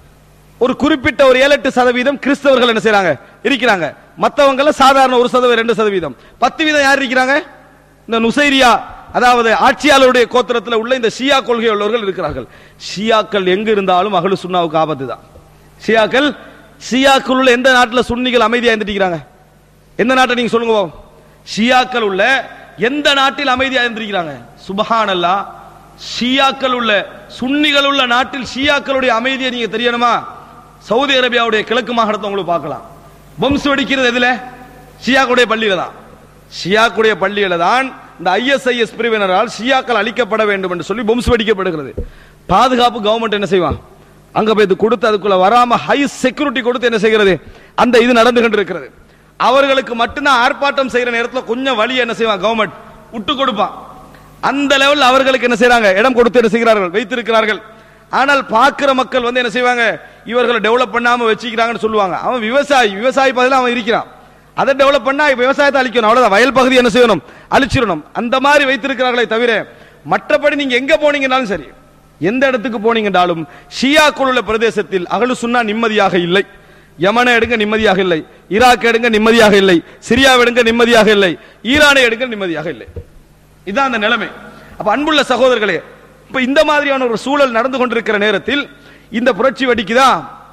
Speaker 4: ஒரு குறிப்பிட்ட ஒரு ஏழு எட்டு சதவீதம் கிறிஸ்தவர்கள் என்ன செய்றாங்க இருக்கிறாங்க மத்தவங்க சாதாரண ஒரு சதவீதம் ரெண்டு சதவீதம் பத்து வீதம் யார் இருக்கிறாங்க இந்த நுசைரியா அதாவது ஆட்சியாளருடைய கோத்திரத்தில் உள்ள இந்த ஷியா கொள்கை உள்ளவர்கள் இருக்கிறார்கள் ஷியாக்கள் எங்க இருந்தாலும் அகலு சுண்ணாவுக்கு ஆபத்து தான் ஷியாக்கள் ஷியாக்கள் உள்ள எந்த நாட்டில் சுன்னிகள் அமைதியா இருந்துட்டு எந்த நாட்டை நீங்க சொல்லுங்க பாப்போம். ஷியாக்கள் உள்ள எந்த நாட்டில் அமைதியா இருந்திருக்கிறாங்க சுபஹானல்லா ஷியாக்கள் உள்ள சுன்னிகள் உள்ள நாட்டில் ஷியாக்களுடைய அமைதியை நீங்க தெரியணுமா சவுதி அரேபியாவுடைய கிழக்கு மாகாணத்தை உங்களுக்கு பார்க்கலாம் பம்ஸ் வெடிக்கிறது எதுல ஷியாக்குடைய பள்ளியில தான் ஷியாக்குடைய பள்ளியில தான் இந்த ஐஎஸ்ஐஎஸ் பிரிவினரால் ஷியாக்கள் அழிக்கப்பட வேண்டும் என்று சொல்லி பம்ஸ் வெடிக்கப்படுகிறது பாதுகாப்பு கவர்மெண்ட் என்ன செய்வான் அங்க போய் இது கொடுத்து அதுக்குள்ள வராம ஹை செக்யூரிட்டி கொடுத்து என்ன செய்கிறது அந்த இது நடந்து கொண்டிருக்கிறது அவர்களுக்கு மட்டும்தான் ஆர்ப்பாட்டம் செய்யற நேரத்துல கொஞ்சம் வழி என்ன செய்வான் கவர்மெண்ட் விட்டு கொடுப்பான் அந்த லெவல் அவர்களுக்கு என்ன செய்றாங்க இடம் கொடுத்து என்ன செய்கிறார்கள் வைத்திருக்கிறார்கள் ஆனால் பார்க்கிற மக்கள் வந்து என்ன செய்வாங்க இவர்களை டெவலப் பண்ணாம வச்சுக்கிறாங்கன்னு சொல்லுவாங்க அவன் விவசாயி விவசாயி பதில அவன் இருக்கிறான் அதை டெவலப் பண்ணா விவசாயத்தை அழிக்கணும் அவ்வளவுதான் வயல் பகுதி என்ன செய்யணும் அழிச்சிடணும் அந்த மாதிரி வைத்திருக்கிறார்களே தவிர மற்றபடி நீங்க எங்க போனீங்கன்னாலும் சரி எந்த இடத்துக்கு போனீங்கன்னாலும் ஷியாக்குள் உள்ள பிரதேசத்தில் அகலு சுன்னா நிம்மதியாக இல்லை யமனை எடுங்க நிம்மதியாக இல்லை ஈராக் எடுங்க நிம்மதியாக இல்லை சிரியாவை எடுங்க நிம்மதியாக இல்லை ஈரானை எடுங்க நிம்மதியாக இல்லை இதான் அந்த நிலைமை அப்ப அன்புள்ள சகோதரர்களே இப்ப இந்த மாதிரியான ஒரு சூழல் நடந்து கொண்டிருக்கிற நேரத்தில் இந்த புரட்சி வெடிக்குதா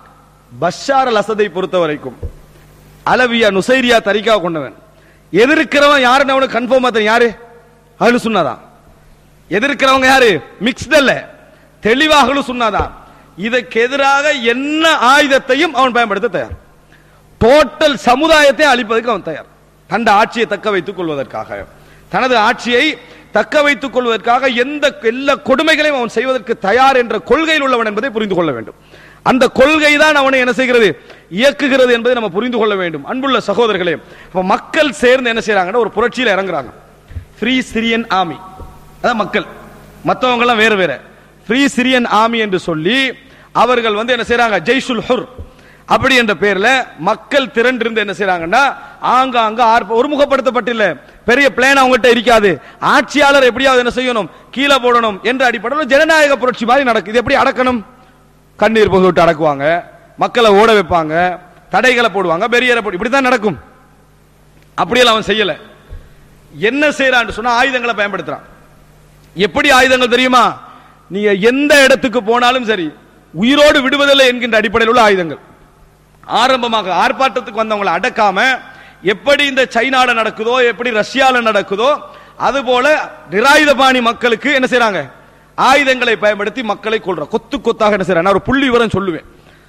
Speaker 4: பஷார் அல் அசதை பொறுத்த வரைக்கும் அலவியா நுசைரியா தரிக்கா கொண்டவன் எதிர்க்கிறவன் யாருன்னு அவனுக்கு கன்ஃபார்மா தெரியும் யாரு அகலு சுன்னாதான் எதிர்க்கிறவங்க யாரு மிக்ஸ்ட் அல்ல தெளிவாக சொன்னாதான் இதற்கு எதிராக என்ன ஆயுதத்தையும் அவன் பயன்படுத்த தயார் டோட்டல் சமுதாயத்தை அழிப்பதற்கு அவன் தயார் தந்த ஆட்சியை தக்க வைத்துக் கொள்வதற்காக தனது ஆட்சியை தக்க வைத்துக் கொள்வதற்காக எந்த எல்லா கொடுமைகளையும் அவன் செய்வதற்கு தயார் என்ற கொள்கையில் உள்ளவன் என்பதை புரிந்து கொள்ள வேண்டும் அந்த கொள்கை தான் அவனை என்ன செய்கிறது இயக்குகிறது என்பதை நம்ம புரிந்து கொள்ள வேண்டும் அன்புள்ள சகோதரர்களே அப்ப மக்கள் சேர்ந்து என்ன செய்யறாங்கன்னா ஒரு புரட்சியில் இறங்குறாங்க ஃப்ரீ சிரியன் ஆர்மி அதான் மக்கள் மற்றவங்க எல்லாம் வேற வேற ஃப்ரீ சிரியன் ஆர்மி என்று சொல்லி அவர்கள் வந்து என்ன செய்றாங்க ஜெய்ஷுல் ஹுர் அப்படி என்ற பேர்ல மக்கள் திரண்டிருந்து என்ன செய்றாங்கன்னா ஆங்காங்க ஆர்ப்ப ஒருமுகப்படுத்தப்பட்டில்ல பெரிய பிளான் அவங்ககிட்ட இருக்காது ஆட்சியாளர் எப்படியாவது என்ன செய்யணும் கீழே போடணும் என்ற அடிப்படையில் ஜனநாயக புரட்சி மாதிரி நடக்குது இது எப்படி அடக்கணும் கண்ணீர் புகை விட்டு அடக்குவாங்க மக்களை ஓட வைப்பாங்க தடைகளை போடுவாங்க பெரியரை போடு இப்படித்தான் நடக்கும் அப்படியெல்லாம் அவன் செய்யல என்ன செய்யறான்னு சொன்னா ஆயுதங்களை பயன்படுத்துறான் எப்படி ஆயுதங்கள் தெரியுமா நீங்க எந்த இடத்துக்கு போனாலும் சரி உயிரோடு விடுவதில்லை என்கின்ற அடிப்படையில் உள்ள ஆயுதங்கள் ஆரம்பமாக ஆர்ப்பாட்டத்துக்கு வந்தவங்களை அடக்காம எப்படி இந்த சைனால நடக்குதோ எப்படி ரஷ்யால நடக்குதோ அதுபோல நிராயுதபாணி மக்களுக்கு என்ன செய்றாங்க ஆயுதங்களை பயன்படுத்தி மக்களை கொள்ற கொத்து கொத்தாக என்ன செய்றாங்க நான் ஒரு புள்ளி விவரம் சொல்லுவேன்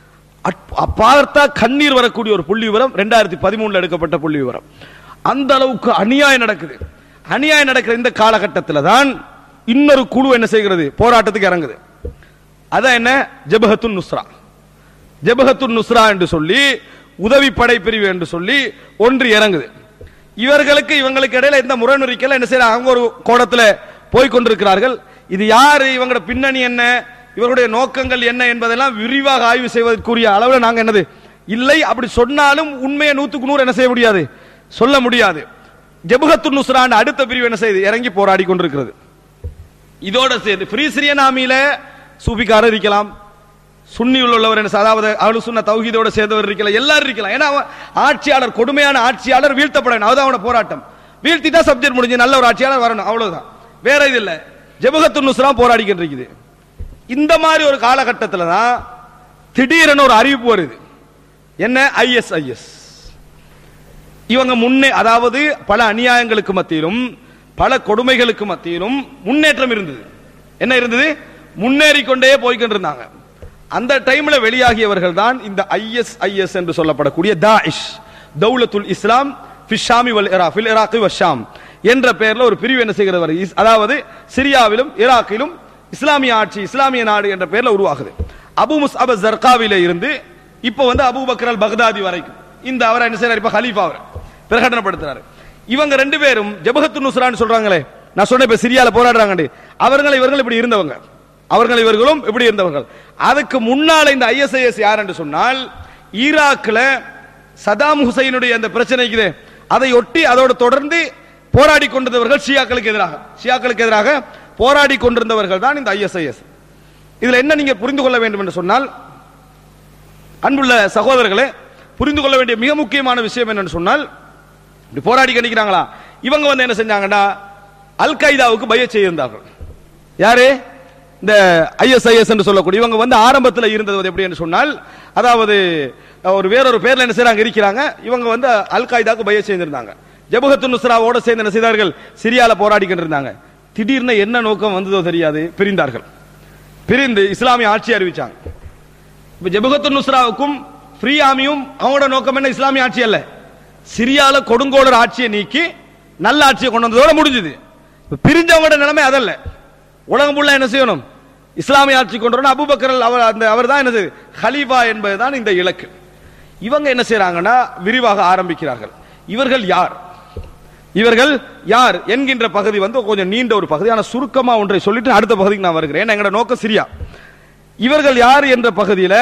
Speaker 4: அட்- பார்த்தா கண்ணீர் வரக்கூடிய ஒரு புள்ளி விவரம் ரெண்டாயிரத்தி பதிமூணுல எடுக்கப்பட்ட புள்ளி விவரம் அந்த அளவுக்கு அநியாயம் நடக்குது அநியாயம் நடக்கிற இந்த காலகட்டத்தில் தான் இன்னொரு குழு என்ன செய்கிறது போராட்டத்துக்கு இறங்குது அதான் என்ன ஜபஹத்துன் நுஸ்ரா ஜபஹத்துன் நுஸ்ரா என்று சொல்லி உதவி படை பிரிவு என்று சொல்லி ஒன்று இறங்குது இவர்களுக்கு இவங்களுக்கு இடையில இந்த முரணுரிக்கல என்ன செய்யறாங்க அவங்க ஒரு கோணத்துல போய் கொண்டிருக்கிறார்கள் இது யாரு இவங்களோட பின்னணி என்ன இவருடைய நோக்கங்கள் என்ன என்பதெல்லாம் விரிவாக ஆய்வு செய்வதற்குரிய அளவில் நாங்க என்னது இல்லை அப்படி சொன்னாலும் உண்மையை நூத்துக்கு நூறு என்ன செய்ய முடியாது சொல்ல முடியாது ஜபுகத்துன் நுஸ்ரான் அடுத்த பிரிவு என்ன செய்யுது இறங்கி போராடி கொண்டிருக்கிறது இதோட சேர்ந்து ஃப்ரீ சிரியன் ஆமியில சூபிக்காரர் இருக்கலாம் சுன்னி உள்ளவர் என்ன அதாவது அவனு சொன்ன தௌஹீதோட சேர்ந்தவர் இருக்கலாம் எல்லாரும் இருக்கலாம் ஏன்னா அவன் ஆட்சியாளர் கொடுமையான ஆட்சியாளர் வீழ்த்தப்பட வேண்டும் அதுதான் அவன போராட்டம் வீழ்த்திட்டா சப்ஜெக்ட் முடிஞ்சு நல்ல ஒரு ஆட்சியாளர் வரணும் அவ்வளவுதான் வேற இது இல்ல ஜபகத்து நுஸ்ரா போராடிக்கிட்டு இருக்குது இந்த மாதிரி ஒரு காலகட்டத்தில் தான் திடீரென ஒரு அறிவிப்பு வருது என்ன ஐஎஸ்ஐஎஸ் இவங்க முன்னே அதாவது பல அநியாயங்களுக்கு மத்தியிலும் பல கொடுமைகளுக்கு மத்தியிலும் முன்னேற்றம் இருந்தது என்ன இருந்தது முன்னேறி கொண்டே போய்கொண்டிருந்தாங்க அந்த டைம்ல வெளியாகியவர்கள் தான் இந்த ஐஎஸ்ஐஎஸ் என்று சொல்லப்படக்கூடிய தாயிஷ் தௌலத்துல் இஸ்லாம் ஃபிஷாமி வல் இரா ஃபில் இராக்கி வஷாம் என்ற பெயர்ல ஒரு பிரிவு என்ன செய்கிறது வருது. இஸ்- அதாவது சிரியாவிலும் ஈராக்கிலும் இஸ்லாமிய ஆட்சி இஸ்லாமிய நாடு என்ற பெயர்ல உருவாகுது அபு முஸ்அப் ஜர்காவில இருந்து இப்போ வந்து அபு பக்கர் அல் பக்தாதி வரைக்கும் இந்த அவரை என்ன செய்யறாரு இப்ப ஹலீஃபா அவர் பிரகடனப்படுத்துறாரு இவங்க ரெண்டு பேரும் ஜபஹத்து நுஸ்ரான்னு சொல்றாங்களே நான் சொன்ன இப்ப சிரியால போராடுறாங்க அவர்கள் இவர்கள் இப்படி இருந்தவங்க அவர்கள் இவர்களும் இப்படி இருந்தவர்கள் அதுக்கு முன்னால இந்த ஐஎஸ்ஐஎஸ் யார் என்று சொன்னால் ஈராக்ல சதாம் ஹுசைனுடைய அந்த பிரச்சனைக்கு அதை ஒட்டி அதோடு தொடர்ந்து போராடி கொண்டிருந்தவர்கள் ஷியாக்களுக்கு எதிராக ஷியாக்களுக்கு எதிராக போராடி கொண்டிருந்தவர்கள் தான் இந்த ஐஎஸ்ஐஎஸ் இதுல என்ன நீங்க புரிந்து கொள்ள வேண்டும் என்று சொன்னால் அன்புள்ள சகோதரர்களே புரிந்து கொள்ள வேண்டிய மிக முக்கியமான விஷயம் என்னன்னு சொன்னால் இப்படி போராடி கணிக்கிறாங்களா இவங்க வந்து என்ன செஞ்சாங்கன்னா அல் கைதாவுக்கு பய செய்திருந்தார்கள் யாரு இந்த ஐஎஸ்ஐஎஸ் என்று சொல்லக்கூடிய இவங்க வந்து ஆரம்பத்தில் இருந்தது எப்படி என்று சொன்னால் அதாவது ஒரு வேறொரு பேர்ல என்ன செய்றாங்க இருக்கிறாங்க இவங்க வந்து அல் காய்தாக்கு பய செய்திருந்தாங்க ஜபஹத்து நுஸ்ராவோட சேர்ந்து என்ன செய்தார்கள் சிரியால போராடிக்கிட்டு இருந்தாங்க திடீர்னு என்ன நோக்கம் வந்ததோ தெரியாது பிரிந்தார்கள் பிரிந்து இஸ்லாமிய ஆட்சி அறிவிச்சாங்க இப்ப ஜபஹத்து நுஸ்ராவுக்கும் ஃப்ரீ ஆமியும் அவங்களோட நோக்கம் என்ன இஸ்லாமிய ஆட்சி அல்ல சிரியால கொடுங்கோலர் ஆட்சியை நீக்கி நல்ல ஆட்சியை கொண்டு வந்ததோட முடிஞ்சது இப்ப பிரிஞ்சவங்களோட நிலைமை அதல்ல உலகம் ஃபுல்லா என்ன செய்யணும் இஸ்லாமிய ஆட்சி கொண்டு வரணும் அபூபக்கர் அவர் அந்த அவர் தான் என்னது ஹலீஃபா என்பதுதான் இந்த இலக்கு இவங்க என்ன செய்றாங்கன்னா விரிவாக ஆரம்பிக்கிறார்கள் இவர்கள் யார் இவர்கள் யார் என்கின்ற பகுதி வந்து கொஞ்சம் நீண்ட ஒரு பகுதி ஆனா சுருக்கமா ஒன்றை சொல்லிட்டு அடுத்த பகுதிக்கு நான் வருகிறேன் எங்களோட நோக்கம் சிரியா இவர்கள் யார் என்ற பகுதியில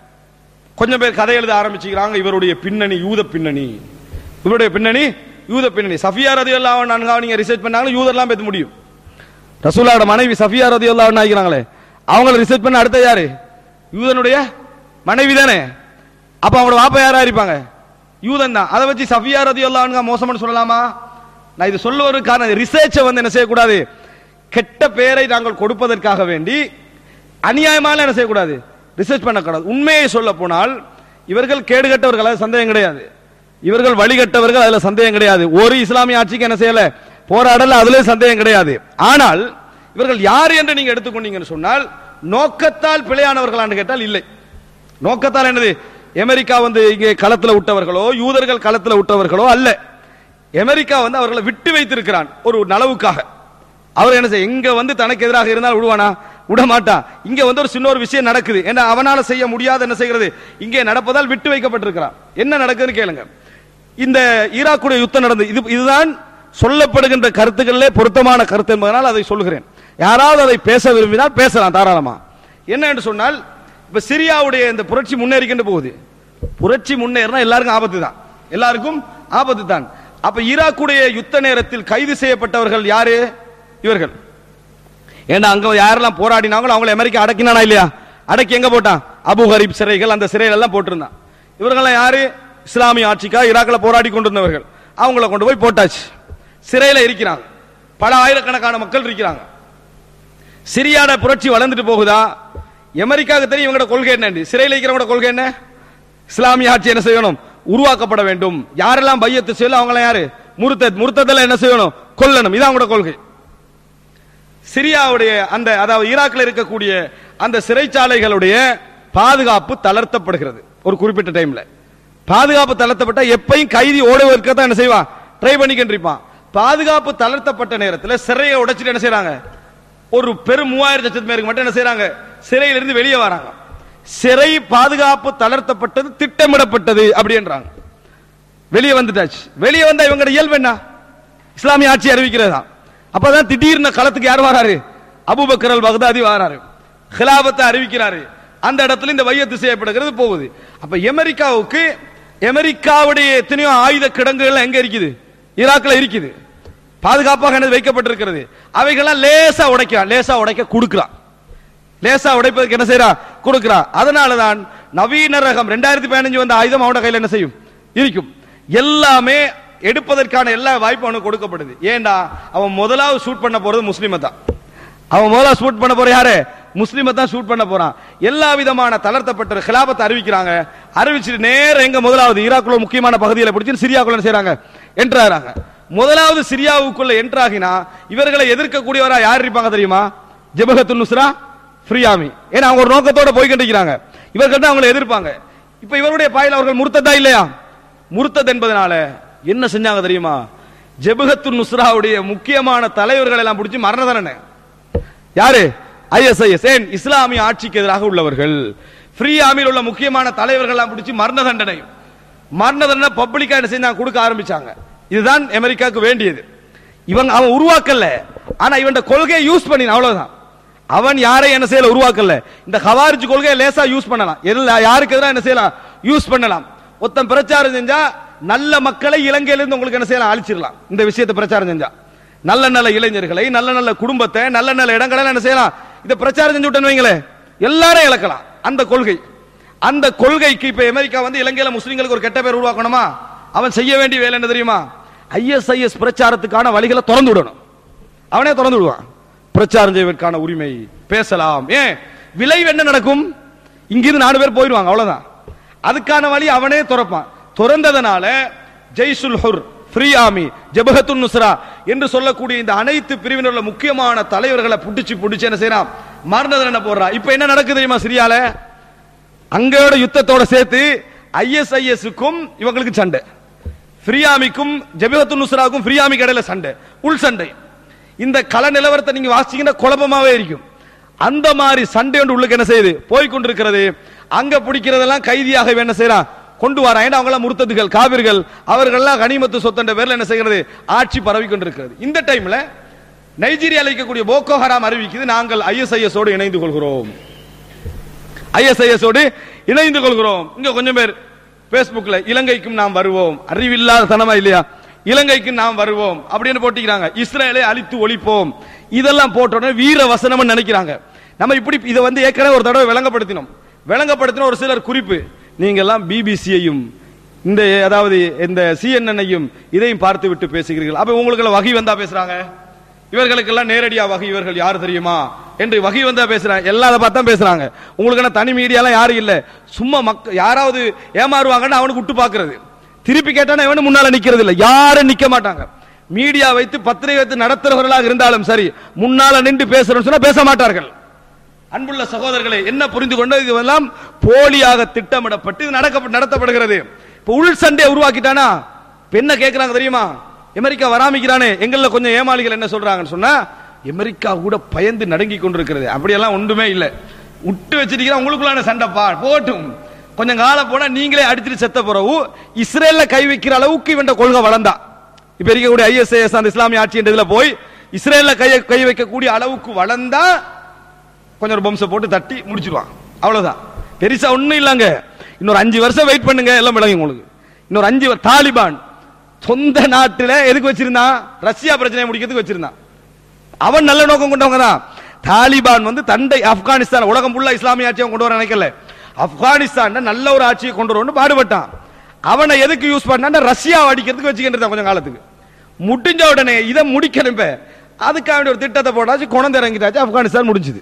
Speaker 4: கொஞ்சம் பேர் கதை எழுத ஆரம்பிச்சுக்கிறாங்க இவருடைய பின்னணி யூத பின்னணி இவருடைய பின்னணி யூத பின்னணி சஃபியா ரதி அல்லாஹ் நான்காவது நீங்க ரிசர்ச் பண்ணாங்க யூதர்லாம் பேச முடியும் ரசூலாவோட மனைவி சஃபியா ரதி அல்லாஹ் ஆகிறாங்களே அவங்கள ரிசர்ச் பண்ண அடுத்த யாரு யூதனுடைய மனைவி தானே அப்ப அவங்களோட வாப்பா யாரா இருப்பாங்க யூதன் தான் அதை வச்சு சஃபியா ரதி அல்லாஹ் மோசம்னு சொல்லலாமா நான் இது சொல்ல ஒரு காரணம் ரிசர்ச்சை வந்து என்ன செய்யக்கூடாது கெட்ட பெயரை நாங்கள் கொடுப்பதற்காக வேண்டி அநியாயமான என்ன செய்யக்கூடாது ரிசர்ச் பண்ணக்கூடாது உண்மையை சொல்ல போனால் இவர்கள் கேடுகட்டவர்கள் அது சந்தேகம் கிடையாது இவர்கள் வழிகட்டவர்கள் அதுல சந்தேகம் கிடையாது ஒரு இஸ்லாமிய ஆட்சிக்கு என்ன செய்யல போராடல அதுல சந்தேகம் கிடையாது ஆனால் இவர்கள் யார் என்று நீங்க எடுத்துக்கொண்டீங்கன்னு சொன்னால் நோக்கத்தால் பிழையானவர்களான்னு கேட்டால் இல்லை நோக்கத்தால் என்னது அமெரிக்கா வந்து இங்கே களத்துல விட்டவர்களோ யூதர்கள் களத்துல விட்டவர்களோ அல்ல அமெரிக்கா வந்து அவர்களை விட்டு வைத்திருக்கிறான் ஒரு நலவுக்காக அவர் என்ன செய்ய இங்க வந்து தனக்கு எதிராக இருந்தால் விடுவானா விட மாட்டான் இங்க வந்து ஒரு சின்ன ஒரு விஷயம் நடக்குது ஏன்னா அவனால செய்ய முடியாத என்ன செய்கிறது இங்கே நடப்பதால் விட்டு வைக்கப்பட்டிருக்கிறான் என்ன நடக்குதுன்னு கேளுங்க இந்த ஈராக்குடைய யுத்தம் நடந்தது இது இதுதான் சொல்லப்படுகின்ற கருத்துக்களிலே பொருத்தமான கருத்து என்பதனால் அதை சொல்கிறேன் யாராவது அதை பேச விரும்பினால் பேசலாம் தாராளமா என்ன என்று சொன்னால் இப்ப சிரியாவுடைய இந்த புரட்சி முன்னேறிக்கிட்டு போகுது புரட்சி முன்னேறினா எல்லாருக்கும் ஆபத்து தான் எல்லாருக்கும் ஆபத்து தான் அப்ப ஈராக்குடைய யுத்த நேரத்தில் கைது செய்யப்பட்டவர்கள் யாரு இவர்கள் ஏன்னா அங்க யாரெல்லாம் போராடினாங்களோ அவங்களை அமெரிக்கா அடக்கினானா இல்லையா அடக்கி எங்க போட்டான் அபு ஹரீப் சிறைகள் அந்த சிறைகள் எல்லாம் போட்டிருந்தான் இவர்கள்லாம் யாரு இஸ்லாமிய ஆட்சிக்கா ஈராக்ல போராடி கொண்டிருந்தவர்கள் அவங்கள கொண்டு போய் போட்டாச்சு சிறையில இருக்கிறாங்க பல ஆயிரக்கணக்கான மக்கள் இருக்கிறாங்க சிரியாட புரட்சி வளர்ந்துட்டு போகுதா அமெரிக்காவுக்கு தெரியும் இவங்களோட கொள்கை என்ன சிறையில் இருக்கிறவங்களோட கொள்கை என்ன இஸ்லாமிய ஆட்சி என்ன செய்யணும் உருவாக்கப்பட வேண்டும் யாரெல்லாம் பையத்து செய்யல அவங்களாம் யாரு முருத்தத் முருத்தத்தில் என்ன செய்யணும் கொல்லணும் இது அவங்களோட கொள்கை சிரியாவுடைய அந்த அதாவது ஈராக்ல இருக்கக்கூடிய அந்த சிறைச்சாலைகளுடைய பாதுகாப்பு தளர்த்தப்படுகிறது ஒரு குறிப்பிட்ட டைம்ல பாதுகாப்பு தளர்த்தப்பட்ட எப்பயும் கைதி ஓடுவதற்கு தான் என்ன செய்வான் ட்ரை பண்ணிக்கிட்டு இருப்பான் பாதுகாப்பு தளர்த்தப்பட்ட நேரத்தில் சிறையை உடைச்சிட்டு என்ன செய்றாங்க ஒரு பெரும் மூவாயிரம் லட்சத்து பேருக்கு மட்டும் என்ன செய்றாங்க சிறையிலிருந்து வெளியே வராங்க சிறை பாதுகாப்பு தளர்த்தப்பட்டது திட்டமிடப்பட்டது அப்படின்றாங்க வெளியே வந்துட்டாச்சு வெளியே வந்தா இவங்க இயல்பு என்ன இஸ்லாமிய ஆட்சி அறிவிக்கிறதா அப்பதான் திடீர்னு களத்துக்கு யார் வராரு அபூபக்கர் அல் பக்தாதி வராரு ஹிலாபத்தை அறிவிக்கிறாரு அந்த இடத்துல இந்த வையத்து செய்யப்படுகிறது போகுது அப்ப அமெரிக்காவுக்கு அமெரிக்காவுடைய எத்தனையோ ஆயுத கிடங்குகள் எங்க இருக்குது ஈராக்ல இருக்குது பாதுகாப்பாக என்னது வைக்கப்பட்டிருக்கிறது அவைகள்லாம் லேசா உடைக்கிறான் லேசா உடைக்க கொடுக்கிறான் லேசா உடைப்பதற்கு என்ன செய்யறா கொடுக்கிறான் அதனால தான் நவீன ரகம் ரெண்டாயிரத்தி பதினஞ்சு வந்த ஆயுதம் அவனோட கையில் என்ன செய்யும் இருக்கும் எல்லாமே எடுப்பதற்கான எல்லா வாய்ப்பும் அவனுக்கு கொடுக்கப்படுது ஏண்டா அவன் முதலாவது ஷூட் பண்ண போறது முஸ்லிமை தான் அவன் முதலாவது ஷூட் பண்ண போற யாரு முஸ்லிமை தான் ஷூட் பண்ண போறான் எல்லா விதமான தளர்த்தப்பட்ட கிலாபத்தை அறிவிக்கிறாங்க அறிவிச்சுட்டு நேரம் எங்க முதலாவது ஈராக்குள்ள முக்கியமான பகுதியில் பிடிச்சு சிரியாக்குள்ள என்ன செய்றாங்க என்ட்ரு ஆகிறாங்க முதலாவது சிரியாவுக்குள்ள என்ட்ரு ஆகினா இவர்களை எதிர்க்கக்கூடியவரா யார் இருப்பாங்க தெரியுமா ஜெபகத்து நுஸ்ரா ஃப்ரீயாமி ஏன்னா அவங்க ஒரு நோக்கத்தோட போய்கிட்டு இருக்கிறாங்க இவர்கள் தான் அவங்களை எதிர்ப்பாங்க இப்ப இவருடைய பாயில் அவர்கள் முர்த்ததா இல்லையா முர்த்தத் என்பதனால என்ன செஞ்சாங்க தெரியுமா ஜெபகத்து நுஸ்ராவுடைய முக்கியமான தலைவர்கள் எல்லாம் பிடிச்சி மரண தண்டனை யாரு ஐஎஸ்ஐஎஸ் ஏன் இஸ்லாமிய ஆட்சிக்கு எதிராக உள்ளவர்கள் ஃப்ரீ ஆர்மியில் உள்ள முக்கியமான தலைவர்கள்லாம் பிடிச்சி மரண தண்டனை மரண தண்டனை பப்ளிக்கா என்ன செஞ்சாங்க கொடுக்க ஆரம்பிச்சாங்க இதுதான் அமெரிக்காவுக்கு வேண்டியது இவன் அவன் உருவாக்கல ஆனா இவன் கொள்கையை யூஸ் பண்ணி அவ்வளவுதான் அவன் யாரை என்ன செய்யல உருவாக்கல இந்த ஹவாரிஜ் கொள்கையை லேசா யூஸ் பண்ணலாம் எல்லா யாருக்கு எதிராக என்ன செய்யலாம் யூஸ் பண்ணலாம் ஒருத்தன் பிரச்சாரம் செஞ்சா நல்ல மக்களை இலங்கையில இருந்து உங்களுக்கு என்ன செய்யலாம் அழிச்சிடலாம் இந்த விஷயத்தை பிரச்சாரம் செஞ்சா நல்ல நல்ல இளைஞர்களை நல்ல நல்ல குடும்பத்தை நல்ல நல்ல இடங்களை என்ன செய்யலாம் இதை பிரச்சாரம் செஞ்சு விட்டேன்னு வைங்களேன் எல்லாரும் இழக்கலாம் அந்த கொள்கை அந்த கொள்கைக்கு இப்ப அமெரிக்கா வந்து இலங்கையில முஸ்லிம்களுக்கு ஒரு கெட்ட பேர் உருவாக்கணுமா அவன் செய்ய வேண்டிய வேலை என்ன தெரியுமா ஐஎஸ்ஐஎஸ் பிரச்சாரத்துக்கான வழிகளை திறந்து விடணும் அவனே திறந்து விடுவான் பிரச்சாரம் செய்வதற்கான உரிமை பேசலாம் ஏன் விளைவு என்ன நடக்கும் இங்கிருந்து நாலு பேர் போயிடுவாங்க அவ்வளவுதான் அதுக்கான வழி அவனே திறப்பான் திறந்ததனால ஜெய்சுல் ஹுர் ஃப்ரீ ஆமி ஜபஹத்துன் நுஸ்ரா என்று சொல்லக்கூடிய இந்த அனைத்து பிரிவினர் உள்ள முக்கியமான தலைவர்களை புடிச்சு புடிச்சு என்ன செய்யறான் மரண தண்டனை போடுறான் இப்ப என்ன நடக்குது தெரியுமா சிரியால அங்கோட யுத்தத்தோட சேர்த்து ஐஎஸ்ஐஎஸ்க்கும் இவங்களுக்கு சண்டை ஃப்ரீயாமிக்கும் ஜபிஹத்து நுஸ்ராவுக்கும் ஃப்ரீயாமிக்கு இடையில சண்டை உள் சண்டை இந்த கல நிலவரத்தை நீங்க வாசிச்சீங்கன்னா குழப்பமாவே இருக்கும் அந்த மாதிரி சண்டை ஒன்று உள்ளுக்கு என்ன செய்யுது போய் கொண்டிருக்கிறது அங்க பிடிக்கிறதெல்லாம் கைதியாக இவன் என்ன செய்யறான் கொண்டு வரான் ஏன்னா அவங்களாம் முர்த்ததுகள் காவிர்கள் அவர்கள்லாம் கனிமத்து சொத்தன்ற பேர்ல என்ன செய்கிறது ஆட்சி பரவி கொண்டிருக்கிறது இந்த டைம்ல நைஜீரியாவில் இருக்கக்கூடிய போக்கோ ஹராம் அறிவிக்குது நாங்கள் ஐஎஸ்ஐஎஸ் ஓடு இணைந்து கொள்கிறோம் ஐஎஸ்ஐஎஸ் ஓடு இணைந்து கொள்கிறோம் இங்க கொஞ்சம் பேர் Facebookல இலங்கைக்கும் நாம் வருவோம் அறிவில்லாத தனமா இல்லையா இலங்கைக்கு நாம் வருவோம் அப்படின்னு போட்டிக்கிறாங்க இஸ்ரேலை அழித்து ஒழிப்போம் இதெல்லாம் போட்ட உடனே வீர வசனம் நினைக்கிறாங்க நம்ம இப்படி இதை வந்து ஏற்கனவே ஒரு தடவை விளங்கப்படுத்தினோம் விளங்கப்படுத்தின ஒரு சிலர் குறிப்பு நீங்க எல்லாம் பிபிசியையும் இந்த அதாவது இந்த சிஎன்என்னையும் இதையும் பார்த்து விட்டு பேசுகிறீர்கள் அப்ப உங்களுக்கு வகை வந்தா பேசுறாங்க இவர்களுக்கெல்லாம் நேரடியா வகை இவர்கள் யார் தெரியுமா என்று வகை வந்தா பேசுறாங்க எல்லாத பார்த்தா பேசுறாங்க உங்களுக்கு என்ன தனி மீடியாலாம் யாரும் இல்ல சும்மா மக்க யாராவது ஏமாறுவாங்கன்னு அவனுக்கு விட்டு பாக்குறது திருப்பி கேட்டானா எவனும் முன்னால நிக்கிறது இல்ல யாரும் நிக்க மாட்டாங்க மீடியா வைத்து பத்திரிகை வைத்து நடத்துறவர்களாக இருந்தாலும் சரி முன்னால நின்று பேசுறோம்னு சொன்னா பேச மாட்டார்கள் அன்புள்ள சகோதரர்களே என்ன புரிந்து கொண்டு இதுவெல்லாம் போலியாக திட்டமிடப்பட்டு இது நடக்க நடத்தப்படுகிறது இப்ப உள் சண்டையை உருவாக்கிட்டானா இப்ப என்ன கேட்கறாங்க தெரியுமா அமெரிக்கா வராமிக்கிறானே எங்கள கொஞ்சம் ஏமாளிகள் என்ன சொல்றாங்கன்னு சொன்னா அமெரிக்கா கூட பயந்து நடுங்கி கொண்டிருக்கிறது அப்படியெல்லாம் ஒன்றுமே இல்ல விட்டு வச்சிருக்கிற உங்களுக்குள்ளான சண்டைப்பா போட்டும் கொஞ்சம் காலம் போனா நீங்களே அடிச்சிட்டு செத்த போறவு இஸ்ரேல்ல கை வைக்கிற அளவுக்கு இவன் கொள்கை வளர்ந்தா இப்ப இருக்கக்கூடிய ஐஎஸ்ஐஎஸ் அந்த இஸ்லாமிய ஆட்சி என்ற இதுல போய் இஸ்ரேல்ல கை கை வைக்கக்கூடிய அளவுக்கு வளர்ந்தா கொஞ்சம் ஒரு பம்சை போட்டு தட்டி முடிச்சிருவான் அவ்வளவுதான் பெருசா ஒண்ணும் இல்லங்க இன்னொரு அஞ்சு வருஷம் வெயிட் பண்ணுங்க எல்லாம் விளங்கும் உங்களுக்கு இன்னொரு அஞ்சு வ- தாலிபான் சொந்த நாட்டுல எதுக்கு வச்சிருந்தான் ரஷ்யா பிரச்சனையை முடிக்கிறதுக்கு வச்சிருந்தான் அவன் நல்ல நோக்கம் கொண்டவங்க தான் தாலிபான் வந்து தண்டை ஆப்கானிஸ்தான் உலகம் ஃபுல்லா இஸ்லாமிய ஆட்சியை கொண்டு வர நினைக்கல ஆப்கானிஸ்தான் நல்ல ஒரு ஆட்சியை கொண்டு வரணும்னு பாடுபட்டான் அவனை எதுக்கு யூஸ் பண்ணா ரஷ்யா அடிக்கிறதுக்கு வச்சுக்கிட்டு கொஞ்சம் காலத்துக்கு முடிஞ்ச உடனே இதை முடிக்கணும் இப்ப அதுக்காக வேண்டிய ஒரு திட்டத்தை போட்டாச்சு குணந்து இறங்கிட்டாச்சு ஆப்கானிஸ்தான் முடிஞ்சுது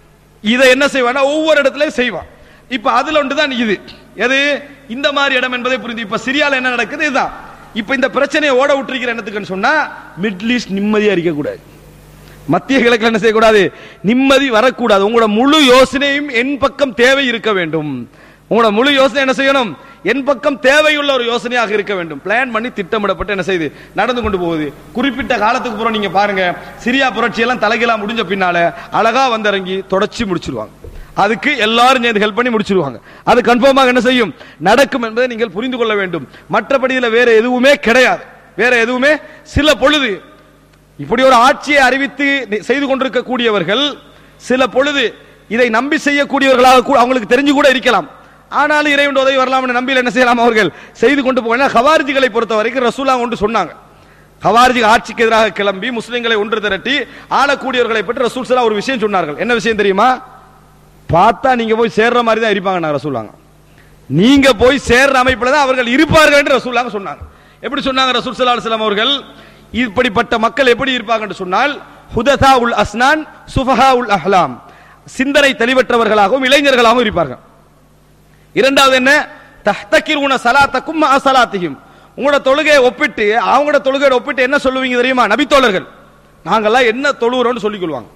Speaker 4: இதை என்ன செய்வானா ஒவ்வொரு இடத்துலயும் செய்வான் இப்ப அதுல ஒன்று தான் இது எது இந்த மாதிரி இடம் என்பதை புரிந்து இப்ப சிரியால என்ன நடக்குது இதுதான் இப்ப இந்த பிரச்சனையை ஓட விட்டுருக்கிற என்னத்துக்குன்னு சொன்னா மிடில் ஈஸ்ட் நிம்மதியா இருக்க கூடாது மத்திய கிழக்குல என்ன செய்யக்கூடாது நிம்மதி வரக்கூடாது உங்களோட முழு யோசனையும் என் பக்கம் தேவை இருக்க வேண்டும் உங்களோட முழு யோசனை என்ன செய்யணும் என் பக்கம் தேவையுள்ள ஒரு யோசனையாக இருக்க வேண்டும் பிளான் பண்ணி திட்டமிடப்பட்டு என்ன செய்யுது நடந்து கொண்டு போகுது குறிப்பிட்ட காலத்துக்கு அப்புறம் நீங்க பாருங்க சிரியா புரட்சி எல்லாம் தலைகீழா முடிஞ்ச பின்னால அழகா வந்திறங்கி தொடச்சி முடிச்சிருவாங்க அதுக்கு எல்லாரும் சேர்ந்து ஹெல்ப் பண்ணி முடிச்சிருவாங்க அது கன்ஃபார்மாக என்ன செய்யும் நடக்கும் என்பதை நீங்கள் புரிந்து கொள்ள வேண்டும் மற்றபடி இதுல வேற எதுவுமே கிடையாது வேற எதுவுமே சில பொழுது இப்படி ஒரு ஆட்சியை அறிவித்து நி- செய்து கொண்டிருக்கக்கூடியவர்கள் சில பொழுது இதை நம்பி செய்யக்கூடியவர்களாக கூட அவங்களுக்கு தெரிஞ்சு கூட இருக்கலாம் ஆனாலும் இறைவன் உதவி வரலாம் நம்பியில் என்ன செய்யலாம் அவர்கள் செய்து கொண்டு போக ஹவாரிஜிகளை பொறுத்த வரைக்கும் ரசூலா ஒன்று சொன்னாங்க ஹவாரிஜி ஆட்சிக்கு எதிராக கிளம்பி முஸ்லிம்களை ஒன்று திரட்டி ஆளக்கூடியவர்களை பற்றி ரசூல் ஸல்லல்லாஹு ஒரு விஷயம் சொன்னார்கள் என்ன விஷயம் தெரியுமா பார்த்தா நீங்க போய் சேர்ற மாதிரி தான் இருப்பாங்க நான் ரசூலாங்க நீங்க போய் சேர்ற அமைப்புல தான் அவர்கள் இருப்பார்கள் என்று ரசூலாங்க சொன்னாங்க எப்படி சொன்னாங்க ரசூல் ஸல்லல்லாஹு அலைஹி வஸல்லம் அவர்கள் இப்படிப்பட்ட மக்கள் எப்படி இருப்பாங்க என்று சொன்னால் ஹுததா உல் அஸ்னான் சுஃபஹா உல் அஹ்லாம் சிந்தனை தெளிவற்றவர்களாகவும் இளைஞர்களாகவும் இருப்பார்கள் இரண்டாவது என்ன தஹ்தகிருன சலாத்தக்கும் மா சலாத்தியும் உங்களோட தொழுகையை ஒப்பிட்டு அவங்களோட தொழுகையோட ஒப்பிட்டு என்ன சொல்லுவீங்க தெரியுமா நபித்தோழர்கள் நாங்கெல்லாம் என்ன தொழுகிறோம்னு சொல்லிக் கொள்வாங்க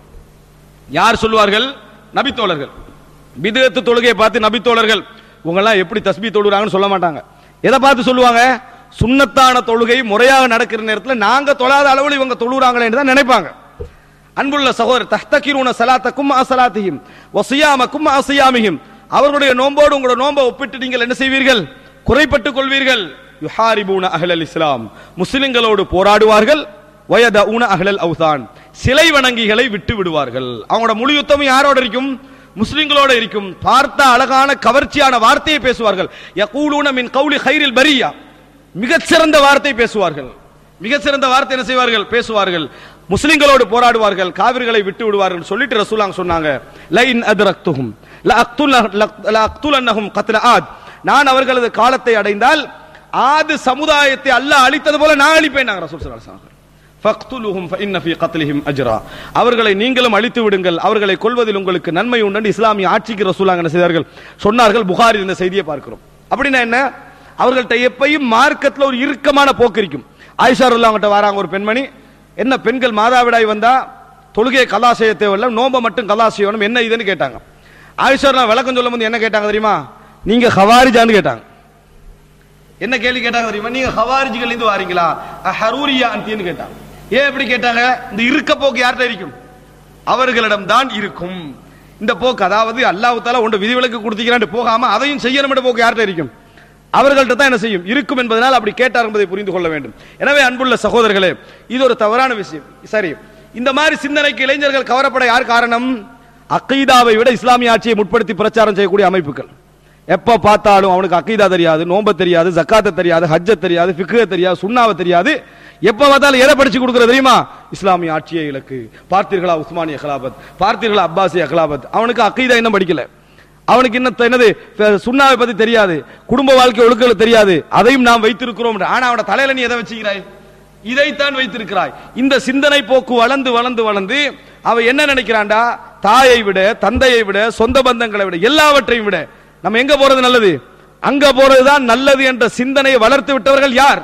Speaker 4: யார் சொல்லுவார்கள் நபித்தோழர்கள் பிதத்து தொழுகையை பார்த்து நபித்தோழர்கள் உங்கெல்லாம் எப்படி தஸ்பீ தொழுகிறாங்கன்னு சொல்ல மாட்டாங்க எதை பார்த்து சொல்லுவாங்க சுன்னத்தான தொழுகை முறையாக நடக்கிற நேரத்தில் நாங்க தொழாத அளவில் இவங்க தொழுகிறாங்களேன்னு தான் நினைப்பாங்க அன்புள்ள சகோதரர் தஹ்தகிரூன சலாத்தக்கும் அசலாத்திஹிம் வசியாமக்கும் அசியாமிஹிம் அவர்களுடைய நோம்போடு உங்களோட நோன்பை ஒப்பிட்டு நீங்கள் என்ன செய்வீர்கள் குறைப்பட்டுக் கொள்வீர்கள் யுஹாரிபூன அஹ்லல் இஸ்லாம் முஸ்லிம்களோடு போராடுவார்கள் வயத உன அஹ்லல் அவுதான் சிலை வணங்கிகளை விட்டு விடுவார்கள் அவங்களோட முழு யுத்தமும் யாரோட இருக்கும் முஸ்லிம்களோட இருக்கும் பார்த்த அழகான கவர்ச்சியான வார்த்தையை பேசுவார்கள் யகூலூன மின் கௌலி ஹைரில் பரியா மிகச்சிறந்த வார்த்தை பேசுவார்கள் மிகச்சிறந்த வார்த்தை என்ன செய்வார்கள் பேசுவார்கள் முஸ்லிம்களோடு போராடுவார்கள் காவிர்களை விட்டு விடுவார்கள் சொல்லிட்டு ரசூலாங்க சொன்னாங்க லைன் அத்ரக்துஹும் லஅக்துலன்னஹும் கத்ல ஆத் நான் அவர்களது காலத்தை அடைந்தால் ஆது சமுதாயத்தை அல்லாஹ் அழித்தது போல நான் அழிப்பேன் நாங்க ரசூல் ஸல்லல்லாஹு அலைஹி வஸல்லம் ஃபக்துலுஹும் ஃபஇன்ன ஃபீ கத்லிஹிம் அஜ்ரா அவர்களை நீங்களும் அழித்து விடுங்கள் அவர்களை கொல்வதில் உங்களுக்கு நன்மை உண்டு இஸ்லாமிய ஆட்சிக்கு ரசூலாங்க என்ன செய்தார்கள் சொன்னார்கள் புகாரி இந்த செய்தியை பார்க்கிறோம் அப்படின்னா என்ன அவர்கள்ட்ட எப்பயும் மார்க்கத்துல ஒரு இறுக்கமான போக்கு இருக்கும் ஆயிஷா அவங்ககிட்ட வராங்க ஒரு பெண்மணி என்ன பெண்கள் மாதாவிடாய் வந்தா தொழுகையை கலா செய்ய தேவையில்ல நோம்ப மட்டும் கலா செய்யணும் என்ன இதுன்னு கேட்டாங்க ஆயிஷா விளக்கம் சொல்லும் போது என்ன கேட்டாங்க தெரியுமா நீங்க ஹவாரிஜான்னு கேட்டாங்க என்ன கேள்வி கேட்டாங்க தெரியுமா நீங்க ஹவாரிஜிகள் இருந்து வாரீங்களா ஹரூரியா அந்தின்னு கேட்டாங்க ஏன் எப்படி கேட்டாங்க இந்த இருக்க போக்கு யார்கிட்ட இருக்கும் அவர்களிடம் தான் இருக்கும் இந்த போக்கு அதாவது அல்லாஹ் தாலா ஒன்று விதிவிலக்கு கொடுத்தீங்களான்னு போகாம அதையும் செய்யணும் போக்கு யார்கிட்ட இருக்கும் அவர்கள்ட்ட தான் என்ன செய்யும் இருக்கும் என்பதனால் அப்படி கேட்டார் என்பதை புரிந்து கொள்ள வேண்டும் எனவே அன்புள்ள சகோதரர்களே இது ஒரு தவறான விஷயம் சரி இந்த மாதிரி சிந்தனைக்கு இளைஞர்கள் கவரப்பட யார் காரணம் அக்கீதாவை விட இஸ்லாமிய ஆட்சியை முற்படுத்தி பிரச்சாரம் செய்யக்கூடிய அமைப்புகள் எப்ப பார்த்தாலும் அவனுக்கு அக்கீதா தெரியாது நோம்ப தெரியாது ஜக்காத்தை தெரியாது ஹஜ்ஜ தெரியாது ஃபிக்ஹ தெரியாது சுண்ணாவை தெரியாது எப்ப பார்த்தாலும் எதை படிச்சு கொடுக்குற தெரியுமா இஸ்லாமிய ஆட்சியை இலக்கு பார்த்தீர்களா உஸ்மானிய கலாபத் பார்த்தீர்களா அப்பாசிய கலாபத் அவனுக்கு அக்கீதா இன்னும் படிக்கல அவனுக்கு இன்னும் என்னது ஃப- சுண்ணாவை பத்தி தெரியாது குடும்ப வாழ்க்கை ஒழுக்கங்கள் தெரியாது அதையும் நாம் வைத்திருக்கிறோம் என்று. ஆனா அவன தலையில நீ எதை வச்சுக்கிறாய் இதைத்தான் வைத்திருக்கிறாய் இந்த சிந்தனை போக்கு வளர்ந்து வளர்ந்து வளர்ந்து அவன் என்ன நினைக்கிறான்டா தாயை விட தந்தையை விட சொந்த பந்தங்களை விட எல்லாவற்றையும் விட நம்ம எங்க போறது நல்லது அங்க போறதுதான் நல்லது என்ற சிந்தனையை வளர்த்து விட்டவர்கள் யார்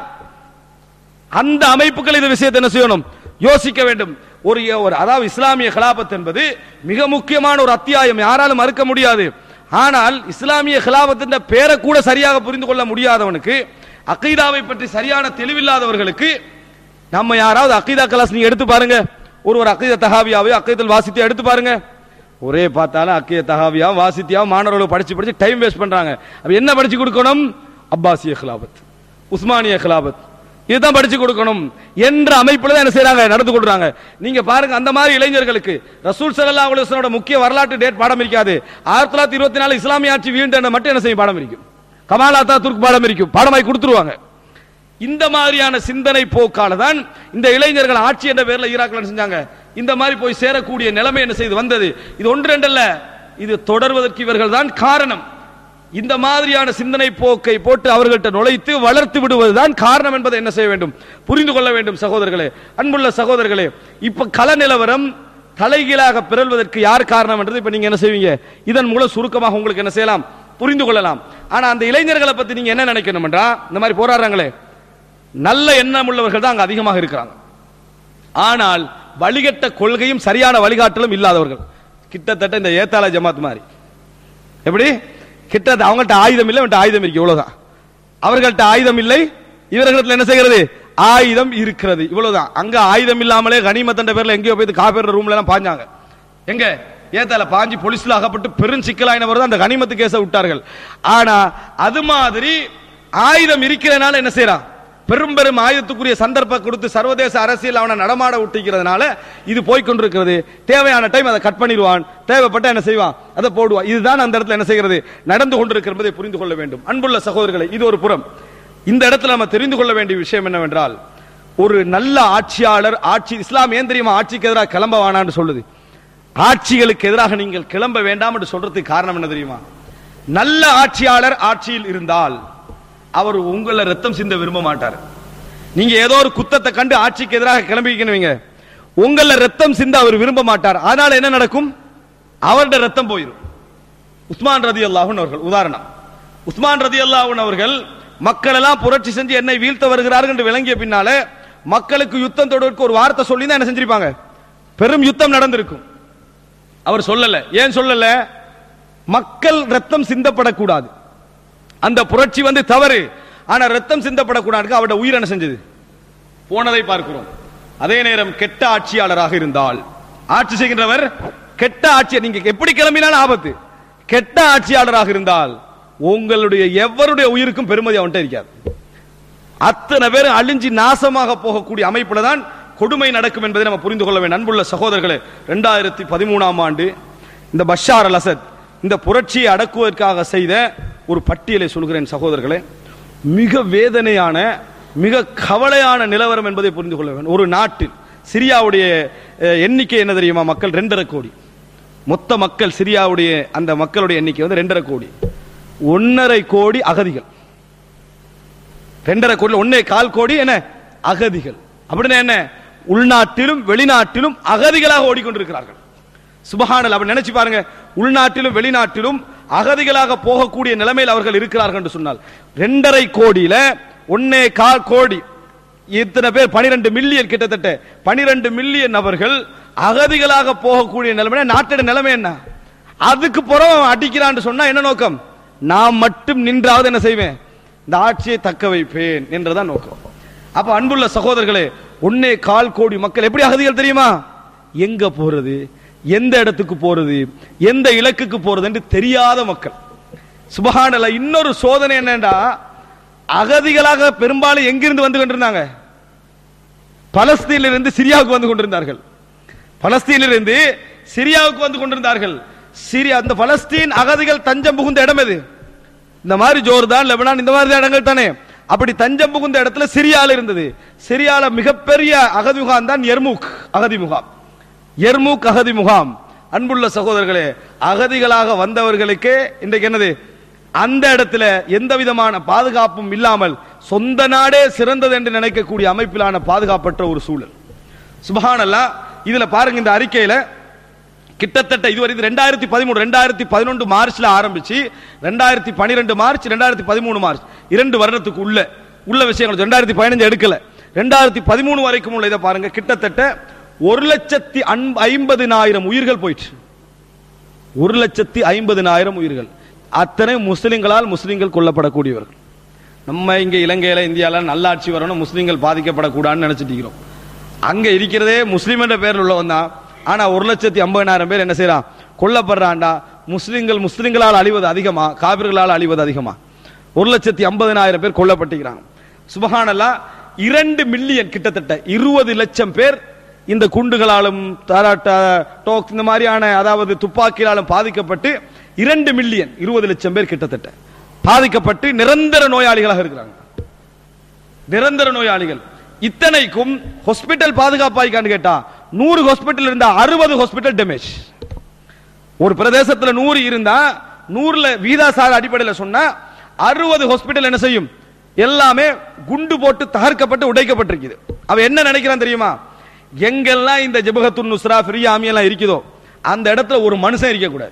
Speaker 4: அந்த அமைப்புகள் இந்த விஷயத்தை என்ன செய்யணும் யோசிக்க வேண்டும் ஒரு ஒரு அதாவது இஸ்லாமிய கலாபத் என்பது மிக முக்கியமான ஒரு அத்தியாயம் யாராலும் மறுக்க முடியாது ஆனால் இஸ்லாமிய கலாபத்தின் பேரை கூட சரியாக புரிந்து கொள்ள முடியாதவனுக்கு அகீதாவை பற்றி சரியான தெளிவில்லாதவர்களுக்கு நம்ம யாராவது அகீதா கிளாஸ் நீங்க எடுத்து பாருங்க ஒரு ஒரு அகீத தகாவியாவே அக்கீதல் வாசித்தியா எடுத்து பாருங்க ஒரே பார்த்தாலும் அக்கிய தகாவியா வாசித்தியா மாணவர்கள் படிச்சு படிச்சு டைம் வேஸ்ட் பண்றாங்க அப்ப என்ன படிச்சு கொடுக்கணும் அப்பாசிய கிலாபத் உஸ்மானிய கிலாபத் இதுதான் படிச்சு கொடுக்கணும் என்ற அமைப்புல தான் என்ன செய்றாங்க நடந்து கொள்றாங்க நீங்க பாருங்க அந்த மாதிரி இளைஞர்களுக்கு ரசூல் ஸல்லல்லாஹு அலைஹி வஸல்லமோட முக்கிய வரலாற்று டேட் பாடம் இருக்காது ஆயிரத்தி தொள்ளாயிரத்தி இருபத்தி நாலு இஸ்லாமிய ஆட்சி வீழ்ந்த மட்டும் என்ன செய்யும் பாடம் இருக்கும் கமாலாத்தா துர்க் பாடம் இருக்கும் பாடமாய் கொடுத்துருவாங்க இந்த மாதிரியான சிந்தனை போக்கால தான் இந்த இளைஞர்கள் ஆட்சி என்ற பேர்ல ஈராக்ல என்ன செஞ்சாங்க இந்த மாதிரி போய் சேரக்கூடிய நிலைமை என்ன செய்து வந்தது இது ஒன்று ரெண்டல்ல இது தொடர்வதற்கு இவர்கள் தான் காரணம் இந்த மாதிரியான சிந்தனை போக்கை போட்டு அவர்கள்ட்ட நுழைத்து வளர்த்து விடுவதுதான் காரணம் என்பதை என்ன செய்ய வேண்டும் புரிந்து கொள்ள வேண்டும் சகோதரர்களே அன்புள்ள சகோதரர்களே இப்ப கள நிலவரம் தலைகீழாக பிறழ்வதற்கு யார் காரணம் என்றது இப்ப நீங்க என்ன செய்வீங்க இதன் மூலம் சுருக்கமாக உங்களுக்கு என்ன செய்யலாம் புரிந்து கொள்ளலாம் ஆனா அந்த இளைஞர்களை பத்தி நீங்க என்ன நினைக்கணும் என்றா இந்த மாதிரி போராடுறாங்களே நல்ல எண்ணம் உள்ளவர்கள் தான் அங்க அதிகமாக இருக்கிறாங்க ஆனால் வழிகட்ட கொள்கையும் சரியான வழிகாட்டலும் இல்லாதவர்கள் கிட்டத்தட்ட இந்த ஏத்தாள ஜமாத் மாதிரி எப்படி கிட்ட அவங்கள்ட்ட ஆயுதம் இல்லை இவன்ட்ட ஆயுதம் இருக்கு இவ்வளவுதான் அவர்கள்ட்ட ஆயுதம் இல்லை இவர்களிடத்துல என்ன செய்கிறது ஆயுதம் இருக்கிறது இவ்வளவுதான் அங்க ஆயுதம் இல்லாமலே கனிமத்தண்ட பேர்ல எங்கேயோ போய் காப்பேற ரூம்ல எல்லாம் பாஞ்சாங்க எங்க ஏத்தால பாஞ்சு போலீஸ்ல அகப்பட்டு பெரும் சிக்கலாயினவர் தான் அந்த கனிமத்து கேஸை விட்டார்கள் ஆனா அது மாதிரி ஆயுதம் இருக்கிறதுனால என்ன செய்யறான் பெரும் பெரும் ஆயுதத்துக்குரிய சந்தர்ப்பம் கொடுத்து சர்வதேச அரசியல் அவனை நடமாட விட்டிக்கிறதுனால இது போய்க்கொண்டிருக்கிறது தேவையான டைம் அதை கட் பண்ணிடுவான் தேவைப்பட்ட என்ன செய்வான் அதை போடுவான் இதுதான் அந்த இடத்துல என்ன செய்கிறது நடந்து கொண்டிருக்கிறது புரிந்து கொள்ள வேண்டும் அன்புள்ள சகோதரர்களை இது ஒரு புறம் இந்த இடத்துல நம்ம தெரிந்து கொள்ள வேண்டிய விஷயம் என்னவென்றால் ஒரு நல்ல ஆட்சியாளர் ஆட்சி இஸ்லாம் ஏன் தெரியுமா ஆட்சிக்கு எதிராக கிளம்ப வேணாம்னு சொல்லுது ஆட்சிகளுக்கு எதிராக நீங்கள் கிளம்ப வேண்டாம் என்று சொல்றதுக்கு காரணம் என்ன தெரியுமா நல்ல ஆட்சியாளர் ஆட்சியில் இருந்தால் அவர் உங்களை ரத்தம் சிந்த விரும்ப மாட்டார் நீங்க ஏதோ ஒரு குத்தத்தை கண்டு ஆட்சிக்கு எதிராக கிளம்பிக்கணுவீங்க உங்கள ரத்தம் சிந்த அவர் விரும்ப மாட்டார் அதனால என்ன நடக்கும் அவருடைய ரத்தம் போயிடும் உஸ்மான் ரதி அல்லாஹூன் அவர்கள் உதாரணம் உஸ்மான் ரதி அல்லாஹூன் அவர்கள் மக்கள் எல்லாம் புரட்சி செஞ்சு என்னை வீழ்த்த வருகிறார்கள் என்று விளங்கிய பின்னால மக்களுக்கு யுத்தம் தொடர்க்கு ஒரு வார்த்தை சொல்லி தான் என்ன செஞ்சிருப்பாங்க பெரும் யுத்தம் நடந்திருக்கும் அவர் சொல்லல ஏன் சொல்லல மக்கள் ரத்தம் சிந்தப்படக்கூடாது அந்த புரட்சி வந்து தவறு ஆனா ரத்தம் சிந்தப்படக்கூடாது அவருடைய உயிர் என்ன செஞ்சது போனதை பார்க்கிறோம் அதே நேரம் கெட்ட ஆட்சியாளராக இருந்தால் ஆட்சி செய்கின்றவர் கெட்ட ஆட்சி நீங்க எப்படி கிளம்பினாலும் ஆபத்து கெட்ட ஆட்சியாளராக இருந்தால் உங்களுடைய எவருடைய உயிருக்கும் பெருமதி அவன்கிட்ட இருக்காது அத்தனை பேரும் அழிஞ்சு நாசமாக போகக்கூடிய அமைப்புல தான் கொடுமை நடக்கும் என்பதை நம்ம புரிந்து கொள்ள வேண்டும் அன்புள்ள சகோதரர்களே ரெண்டாயிரத்தி பதிமூணாம் ஆண்டு இந்த பஷார் அல் அசத் இந்த புரட்சியை அடக்குவதற்காக செய்த ஒரு பட்டியலை சொல்கிறேன் சகோதரர்களே மிக வேதனையான மிக கவலையான நிலவரம் என்பதை புரிந்து கொள்ள வேண்டும் ஒரு நாட்டில் சிரியாவுடைய அஹ், எண்ணிக்கை என்ன தெரியுமா மக்கள் ரெண்டரை கோடி மொத்த மக்கள் சிரியாவுடைய அந்த மக்களுடைய எண்ணிக்கை வந்து ரெண்டரை கோடி ஒன்னரை கோடி அகதிகள் ரெண்டரை கோடி ஒன்னே கால் கோடி என்ன அகதிகள் அப்படின்னா என்ன உள்நாட்டிலும் வெளிநாட்டிலும் அகதிகளாக ஓடிக்கொண்டிருக்கிறார்கள் சுபஹானல் அப்படி நினைச்சு பாருங்க உள்நாட்டிலும் வெளிநாட்டிலும் அகதிகளாக போகக்கூடிய நிலைமையில் அவர்கள் இருக்கிறார்கள் என்று சொன்னால் ரெண்டரை கோடியில ஒன்னே கால் கோடி இத்தனை பேர் பனிரெண்டு மில்லியன் கிட்டத்தட்ட பனிரெண்டு மில்லியன் நபர்கள் அகதிகளாக போகக்கூடிய நிலைமை நாட்டோட நிலைமை என்ன அதுக்கு புறம் அவன் அடிக்கிறான்னு சொன்னா என்ன நோக்கம் நான் மட்டும் நின்றாவது என்ன செய்வேன் இந்த ஆட்சியை தக்க வைப்பேன் என்றதான் நோக்கம் அப்ப அன்புள்ள சகோதரர்களே ஒன்னே கால் கோடி மக்கள் எப்படி அகதிகள் தெரியுமா எங்க போறது எந்த இடத்துக்கு போறது எந்த இலக்குக்கு போறது என்று தெரியாத மக்கள் சுபஹானல்ல இன்னொரு சோதனை என்னன்னா அகதிகளாக பெரும்பாலும் எங்கிருந்து வந்து கொண்டிருந்தாங்க பலஸ்தீனிலிருந்து சிரியாவுக்கு வந்து கொண்டிருந்தார்கள் பலஸ்தீனிலிருந்து சிரியாவுக்கு வந்து கொண்டிருந்தார்கள் சிரியா அந்த பலஸ்தீன் அகதிகள் தஞ்சம் புகுந்த இடம் எது இந்த மாதிரி ஜோர்தான் லெபனான் இந்த மாதிரி இடங்கள் தானே அப்படி தஞ்சம் புகுந்த இடத்துல சிரியால இருந்தது சிரியால மிகப்பெரிய அகதி முகாம் தான் எர்முக் அகதி முகாம் எர்முக் அகதி முகாம் அன்புள்ள சகோதரர்களே அகதிகளாக வந்தவர்களுக்கு இன்றைக்கு என்னது அந்த இடத்துல எந்த விதமான பாதுகாப்பும் இல்லாமல் சொந்த நாடே சிறந்தது என்று நினைக்கக்கூடிய அமைப்பிலான பாதுகாப்பற்ற ஒரு சூழல் சுபஹானல்லா இதுல பாருங்க இந்த அறிக்கையில கிட்டத்தட்ட இதுவரை இது ரெண்டாயிரத்தி பதிமூணு ரெண்டாயிரத்தி பதினொன்று மார்ச்ல ஆரம்பிச்சு ரெண்டாயிரத்தி பனிரெண்டு மார்ச் ரெண்டாயிரத்தி பதிமூணு மார்ச் இரண்டு வருடத்துக்கு உள்ள உள்ள விஷயங்கள் ரெண்டாயிரத்தி பதினஞ்சு எடுக்கல ரெண்டாயிரத்தி பதிமூணு வரைக்கும் உள்ள இதை பாருங்க கிட்டத்தட்ட ஒரு லட்சத்தி ஐம்பதினாயிரம் உயிர்கள் போயிற்று ஒரு லட்சத்தி ஐம்பதினாயிரம் உயிர்கள் அத்தனை முஸ்லிம்களால் முஸ்லிம்கள் கொல்லப்படக்கூடியவர்கள் நம்ம இங்க இலங்கையில இந்தியால நல்லாட்சி வரணும் முஸ்லிம்கள் பாதிக்கப்படக்கூடாதுன்னு நினைச்சிட்டு இருக்கிறோம் அங்க இருக்கிறதே முஸ்லிம் என்ற பேர்ல உள்ளவன் தான் ஆனா ஒரு லட்சத்தி ஐம்பதாயிரம் பேர் என்ன செய்யறான் கொல்லப்படுறான்டா முஸ்லிம்கள் முஸ்லிம்களால் அழிவது அதிகமா காவிர்களால் அழிவது அதிகமா ஒரு லட்சத்தி ஐம்பதினாயிரம் பேர் கொல்லப்பட்டுக்கிறாங்க சுபஹானல்லா இரண்டு மில்லியன் கிட்டத்தட்ட இருபது லட்சம் பேர் இந்த குண்டுகளாலும் தாராட்ட டோக் இந்த மாதிரியான அதாவது துப்பாக்கியாலும் பாதிக்கப்பட்டு இரண்டு மில்லியன் இருபது லட்சம் பேர் கிட்டத்தட்ட பாதிக்கப்பட்டு நிரந்தர நோயாளிகளாக இருக்கிறாங்க நிரந்தர நோயாளிகள் இத்தனைக்கும் ஹாஸ்பிட்டல் பாதுகாப்பாய்க்கான்னு கேட்டா நூறு ஹாஸ்பிட்டல் இருந்தா அறுபது ஹாஸ்பிட்டல் டேமேஜ் ஒரு பிரதேசத்துல நூறு இருந்தா நூறுல வீதாசார அடிப்படையில் சொன்னா அறுபது ஹாஸ்பிட்டல் என்ன செய்யும் எல்லாமே குண்டு போட்டு தகர்க்கப்பட்டு உடைக்கப்பட்டிருக்குது அவன் என்ன நினைக்கிறான் தெரியுமா எங்கெல்லாம் இந்த ஜபகத்துன் நுஸ்ரா ஃப்ரீயாமி எல்லாம் இருக்குதோ அந்த இடத்துல ஒரு மனுஷன் இருக்கக்கூடாது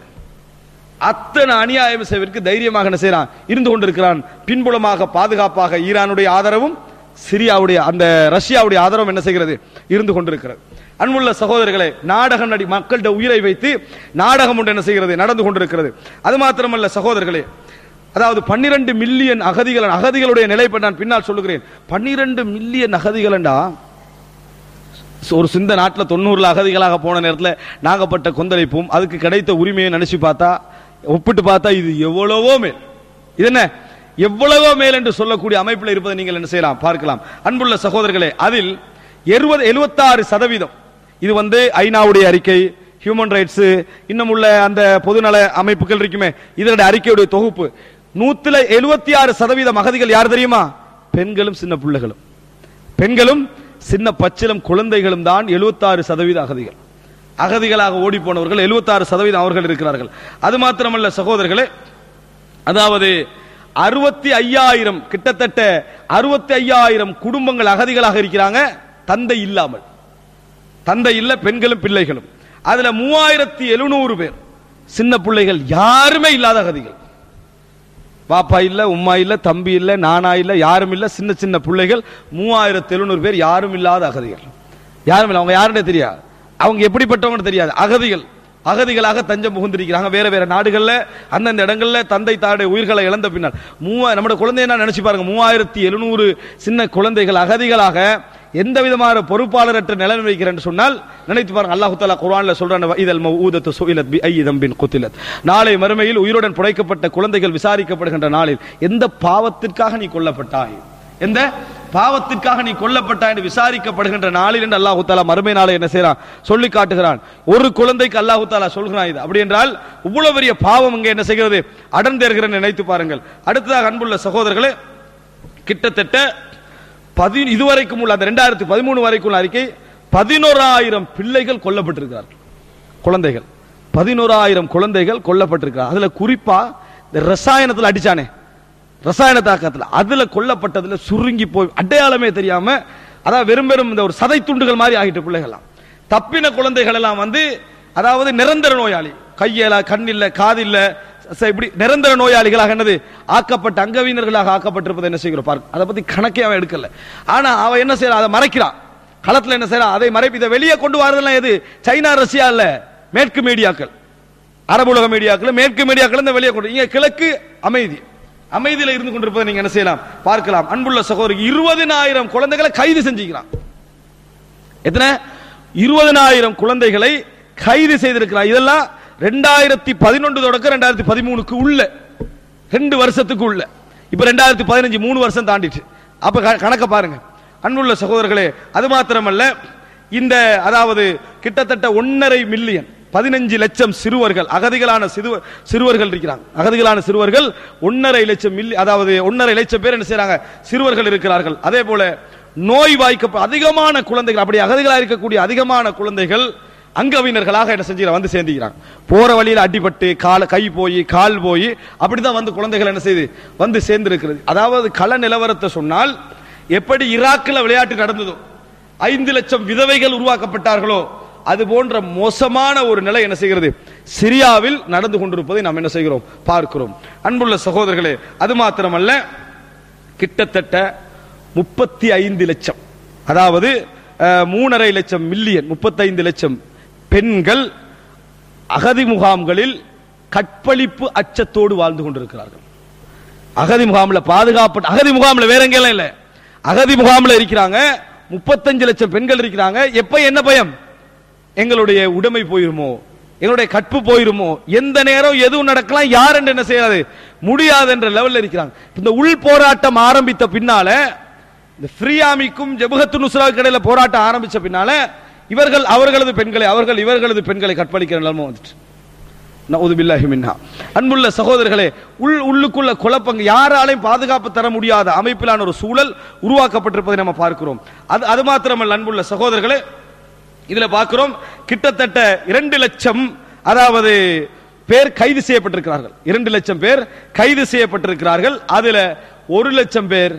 Speaker 4: அத்தனை அநியாயம் செய்வதற்கு தைரியமாக என்ன செய்யறான் இருந்து கொண்டிருக்கிறான் பின்புலமாக பாதுகாப்பாக ஈரானுடைய ஆதரவும் சிரியாவுடைய அந்த ரஷ்யாவுடைய ஆதரவும் என்ன செய்கிறது இருந்து கொண்டிருக்கிறது அன்புள்ள சகோதரர்களே நாடகம் நடி மக்கள்கிட்ட உயிரை வைத்து நாடகம் ஒன்று என்ன செய்கிறது நடந்து கொண்டிருக்கிறது அது மாத்திரமல்ல சகோதரர்களே அதாவது பன்னிரண்டு மில்லியன் அகதிகள் அகதிகளுடைய நிலை நான் பின்னால் சொல்லுகிறேன் பன்னிரண்டு மில்லியன் அகதிகளண்டா ஒரு சிந்த நாட்டில் தொண்ணூறுல அகதிகளாக போன நேரத்தில் நாகப்பட்ட கொந்தளிப்பும் அதுக்கு கிடைத்த உரிமையை நினைச்சு பார்த்தா ஒப்பிட்டு பார்த்தா இது எவ்வளவோ மேல் இது என்ன எவ்வளவோ மேல் என்று சொல்லக்கூடிய அமைப்பில் இருப்பதை நீங்கள் என்ன செய்யலாம் பார்க்கலாம் அன்புள்ள சகோதரர்களே அதில் எழுபது எழுபத்தாறு சதவீதம் இது வந்து ஐநாவுடைய அறிக்கை ஹியூமன் ரைட்ஸ் இன்னும் உள்ள அந்த பொதுநல அமைப்புகள் இருக்குமே இதனுடைய அறிக்கையுடைய தொகுப்பு நூத்துல எழுபத்தி ஆறு சதவீதம் அகதிகள் யார் தெரியுமா பெண்களும் சின்ன பிள்ளைகளும் பெண்களும் சின்ன பச்சிலம் குழந்தைகளும் தான் எழுபத்தாறு சதவீத அகதிகள் அகதிகளாக ஓடி போனவர்கள் எழுபத்தாறு சதவீதம் அவர்கள் இருக்கிறார்கள் அது மாத்திரமல்ல சகோதரர்களே அதாவது அறுபத்தி ஐயாயிரம் கிட்டத்தட்ட அறுபத்தி ஐயாயிரம் குடும்பங்கள் அகதிகளாக இருக்கிறாங்க தந்தை இல்லாமல் தந்தை இல்ல பெண்களும் பிள்ளைகளும் அதுல மூவாயிரத்தி எழுநூறு பேர் சின்ன பிள்ளைகள் யாருமே இல்லாத அகதிகள் பாப்பா இல்ல உம்மா இல்ல தம்பி இல்ல நானா இல்ல யாரும் இல்ல சின்ன சின்ன பிள்ளைகள் மூவாயிரத்தி எழுநூறு பேர் யாரும் இல்லாத அகதிகள் யாரும் இல்ல அவங்க யாருன்னே தெரியாது அவங்க எப்படிப்பட்டவங்க தெரியாது அகதிகள் அகதிகளாக தஞ்சம் புகுந்திருக்கிறாங்க வேற வேற நாடுகள்ல அந்தந்த இடங்கள்ல தந்தை தாடைய உயிர்களை இழந்த பின்னால் மூவா நம்முடைய குழந்தைய என்ன நினைச்சு பாருங்க மூவாயிரத்தி எழுநூறு சின்ன குழந்தைகள் அகதிகளாக எந்த விதமான பொறுப்பாளரற்ற நிலைமை வைக்கிறேன்னு சொன்னால் நினைத்து பாருங்க அல்லாஹு தாலா குர்ஆன்ல சொல்றான் இதல் மௌஊதத்து சுஇலத் பி ஐயி தம்பின் குத்திலத் நாளை மறுமையில் உயிருடன் புடைக்கப்பட்ட குழந்தைகள் விசாரிக்கப்படுகின்ற நாளில் எந்த பாவத்திற்காக நீ கொல்லப்பட்டாய் எந்த பாவத்திற்காக நீ கொல்லப்பட்டாய் என்று விசாரிக்கப்படுகின்ற நாளில் என்று அல்லாஹு தாலா மறுமை நாளை என்ன செய்றான் சொல்லி காட்டுகிறான் ஒரு குழந்தைக்கு அல்லாஹு தாலா சொல்கிறான் இது அப்படி என்றால் இவ்வளவு பெரிய பாவம் இங்கே என்ன செய்கிறது அடர்ந்தேறுகிறது நினைத்து பாருங்கள் அடுத்ததாக அன்புள்ள சகோதரர்களே கிட்டத்தட்ட பதி இதுவரைக்கும் உள்ள அந்த ரெண்டாயிரத்தி பதிமூணு வரைக்கும் உள்ள அறிக்கை பதினோராயிரம் பிள்ளைகள் கொல்லப்பட்டிருக்கிறார்கள் குழந்தைகள் பதினோராயிரம் குழந்தைகள் கொல்லப்பட்டிருக்கிறார் அதுல குறிப்பா இந்த ரசாயனத்துல அடிச்சானே ரசாயன தாக்கத்துல அதுல கொல்லப்பட்டதுல சுருங்கி போய் அடையாளமே தெரியாம அதாவது வெறும் வெறும் இந்த ஒரு சதை துண்டுகள் மாதிரி ஆகிட்டு பிள்ளைகள்லாம் தப்பின குழந்தைகள் எல்லாம் வந்து அதாவது நிரந்தர நோயாளி கையில கண்ணில்ல காதில்ல ச- இப்படி நிரந்தர நோயாளிகளாக என்னது ஆக்கப்பட்ட அங்கவீனர்களாக ஆக்கப்பட்டிருப்பதை என்ன செய்கிறோம் பார்க்க அதை பத்தி கணக்கே அவன் எடுக்கல ஆனா அவன் என்ன செய்யறான் அதை மறைக்கிறான் களத்துல என்ன செய்யறான் அதை மறைப்பு இதை வெளியே கொண்டு வரதெல்லாம் எது சைனா ரஷ்யா இல்ல மேற்கு மீடியாக்கள் அரபுலக மீடியாக்கள் மேற்கு மீடியாக்கள் இந்த வெளியே கொண்டு இங்க கிழக்கு அமைதி அமைதியில இருந்து கொண்டிருப்பதை நீங்க என்ன செய்யலாம் பார்க்கலாம் அன்புள்ள சகோதரி இருபதினாயிரம் குழந்தைகளை கைது செஞ்சுக்கிறான் எத்தனை இருபதனாயிரம் குழந்தைகளை கைது செய்திருக்கிறார் இதெல்லாம் ரெண்டாயிரத்தி பதினொன்று தொடக்க ரெண்டாயிரத்தி பதிமூணுக்கு உள்ள ரெண்டு வருஷத்துக்கு உள்ள இப்ப ரெண்டாயிரத்தி பதினஞ்சு மூணு வருஷம் தாண்டிட்டு அப்ப க- கணக்க பாருங்க அன்புள்ள சகோதரர்களே அது மாத்திரமல்ல இந்த அதாவது கிட்டத்தட்ட ஒன்னரை மில்லியன் பதினஞ்சு லட்சம் சிறுவர்கள் அகதிகளான சிறுவ- சிறுவர்கள் இருக்கிறாங்க அகதிகளான சிறுவர்கள் ஒன்னரை லட்சம் மில்லி அதாவது ஒன்னரை லட்சம் பேர் என்ன செய்றாங்க சிறுவர்கள் இருக்கிறார்கள் அதே போல நோய் வாய்க்க அதிகமான குழந்தைகள் அப்படி அகதிகளாக இருக்கக்கூடிய அதிகமான குழந்தைகள் அங்கவினர்களாக என்ன செஞ்சுக்கிறாங்க வந்து சேர்ந்துக்கிறாங்க போற வழியில அடிபட்டு கால கை போய் கால் போய் அப்படிதான் வந்து குழந்தைகள் என்ன செய்து வந்து சேர்ந்து இருக்கிறது அதாவது கள நிலவரத்தை சொன்னால் எப்படி ஈராக்கில் விளையாட்டு நடந்ததோ ஐந்து லட்சம் விதவைகள் உருவாக்கப்பட்டார்களோ அது போன்ற மோசமான ஒரு நிலை என்ன செய்கிறது சிரியாவில் நடந்து கொண்டிருப்பதை நாம் என்ன செய்கிறோம் பார்க்கிறோம் அன்புள்ள சகோதரர்களே அது மாத்திரமல்ல கிட்டத்தட்ட முப்பத்தி ஐந்து லட்சம் அதாவது அஹ், மூணரை லட்சம் மில்லியன் முப்பத்தைந்து லட்சம் பெண்கள் அகதி முகாம்களில் கற்பழிப்பு அச்சத்தோடு வாழ்ந்து கொண்டிருக்கிறார்கள் அகதி முகாம்ல பாதுகாப்பு அகதி முகாம்ல வேற எங்கெல்லாம் இல்ல அகதி முகாம்ல இருக்கிறாங்க முப்பத்தஞ்சு லட்சம் பெண்கள் இருக்கிறாங்க எப்ப என்ன பயம் எங்களுடைய உடைமை போயிருமோ எங்களுடைய கற்பு போயிருமோ எந்த நேரம் எதுவும் நடக்கலாம் யார் என்று என்ன செய்யாது முடியாது என்ற லெவல்ல இருக்கிறாங்க இந்த உள் போராட்டம் ஆரம்பித்த பின்னால இந்த ஃப்ரீயாமிக்கும் ஜபுகத்து நுஸ்ரா கடையில போராட்டம் ஆரம்பிச்ச பின்னால இவர்கள் அவர்களது பெண்களை அவர்கள் இவர்களது பெண்களை கற்பழிக்கிற நிலைமை வந்துட்டு நவுது பில்லாஹி மின்ஹா அன்புள்ள சகோதரர்களே உள் உள்ளுக்குள்ள குழப்பங்க யாராலையும் பாதுகாப்பு தர முடியாத அமைப்பிலான ஒரு சூழல் உருவாக்கப்பட்டிருப்பதை நம்ம பார்க்கிறோம் அது அது மாத்திரமல்ல அன்புள்ள சகோதரர்களே இதுல பார்க்கிறோம் கிட்டத்தட்ட இரண்டு லட்சம் அதாவது பேர் கைது செய்யப்பட்டிருக்கிறார்கள் இரண்டு லட்சம் பேர் கைது செய்யப்பட்டிருக்கிறார்கள் அதுல ஒரு லட்சம் பேர்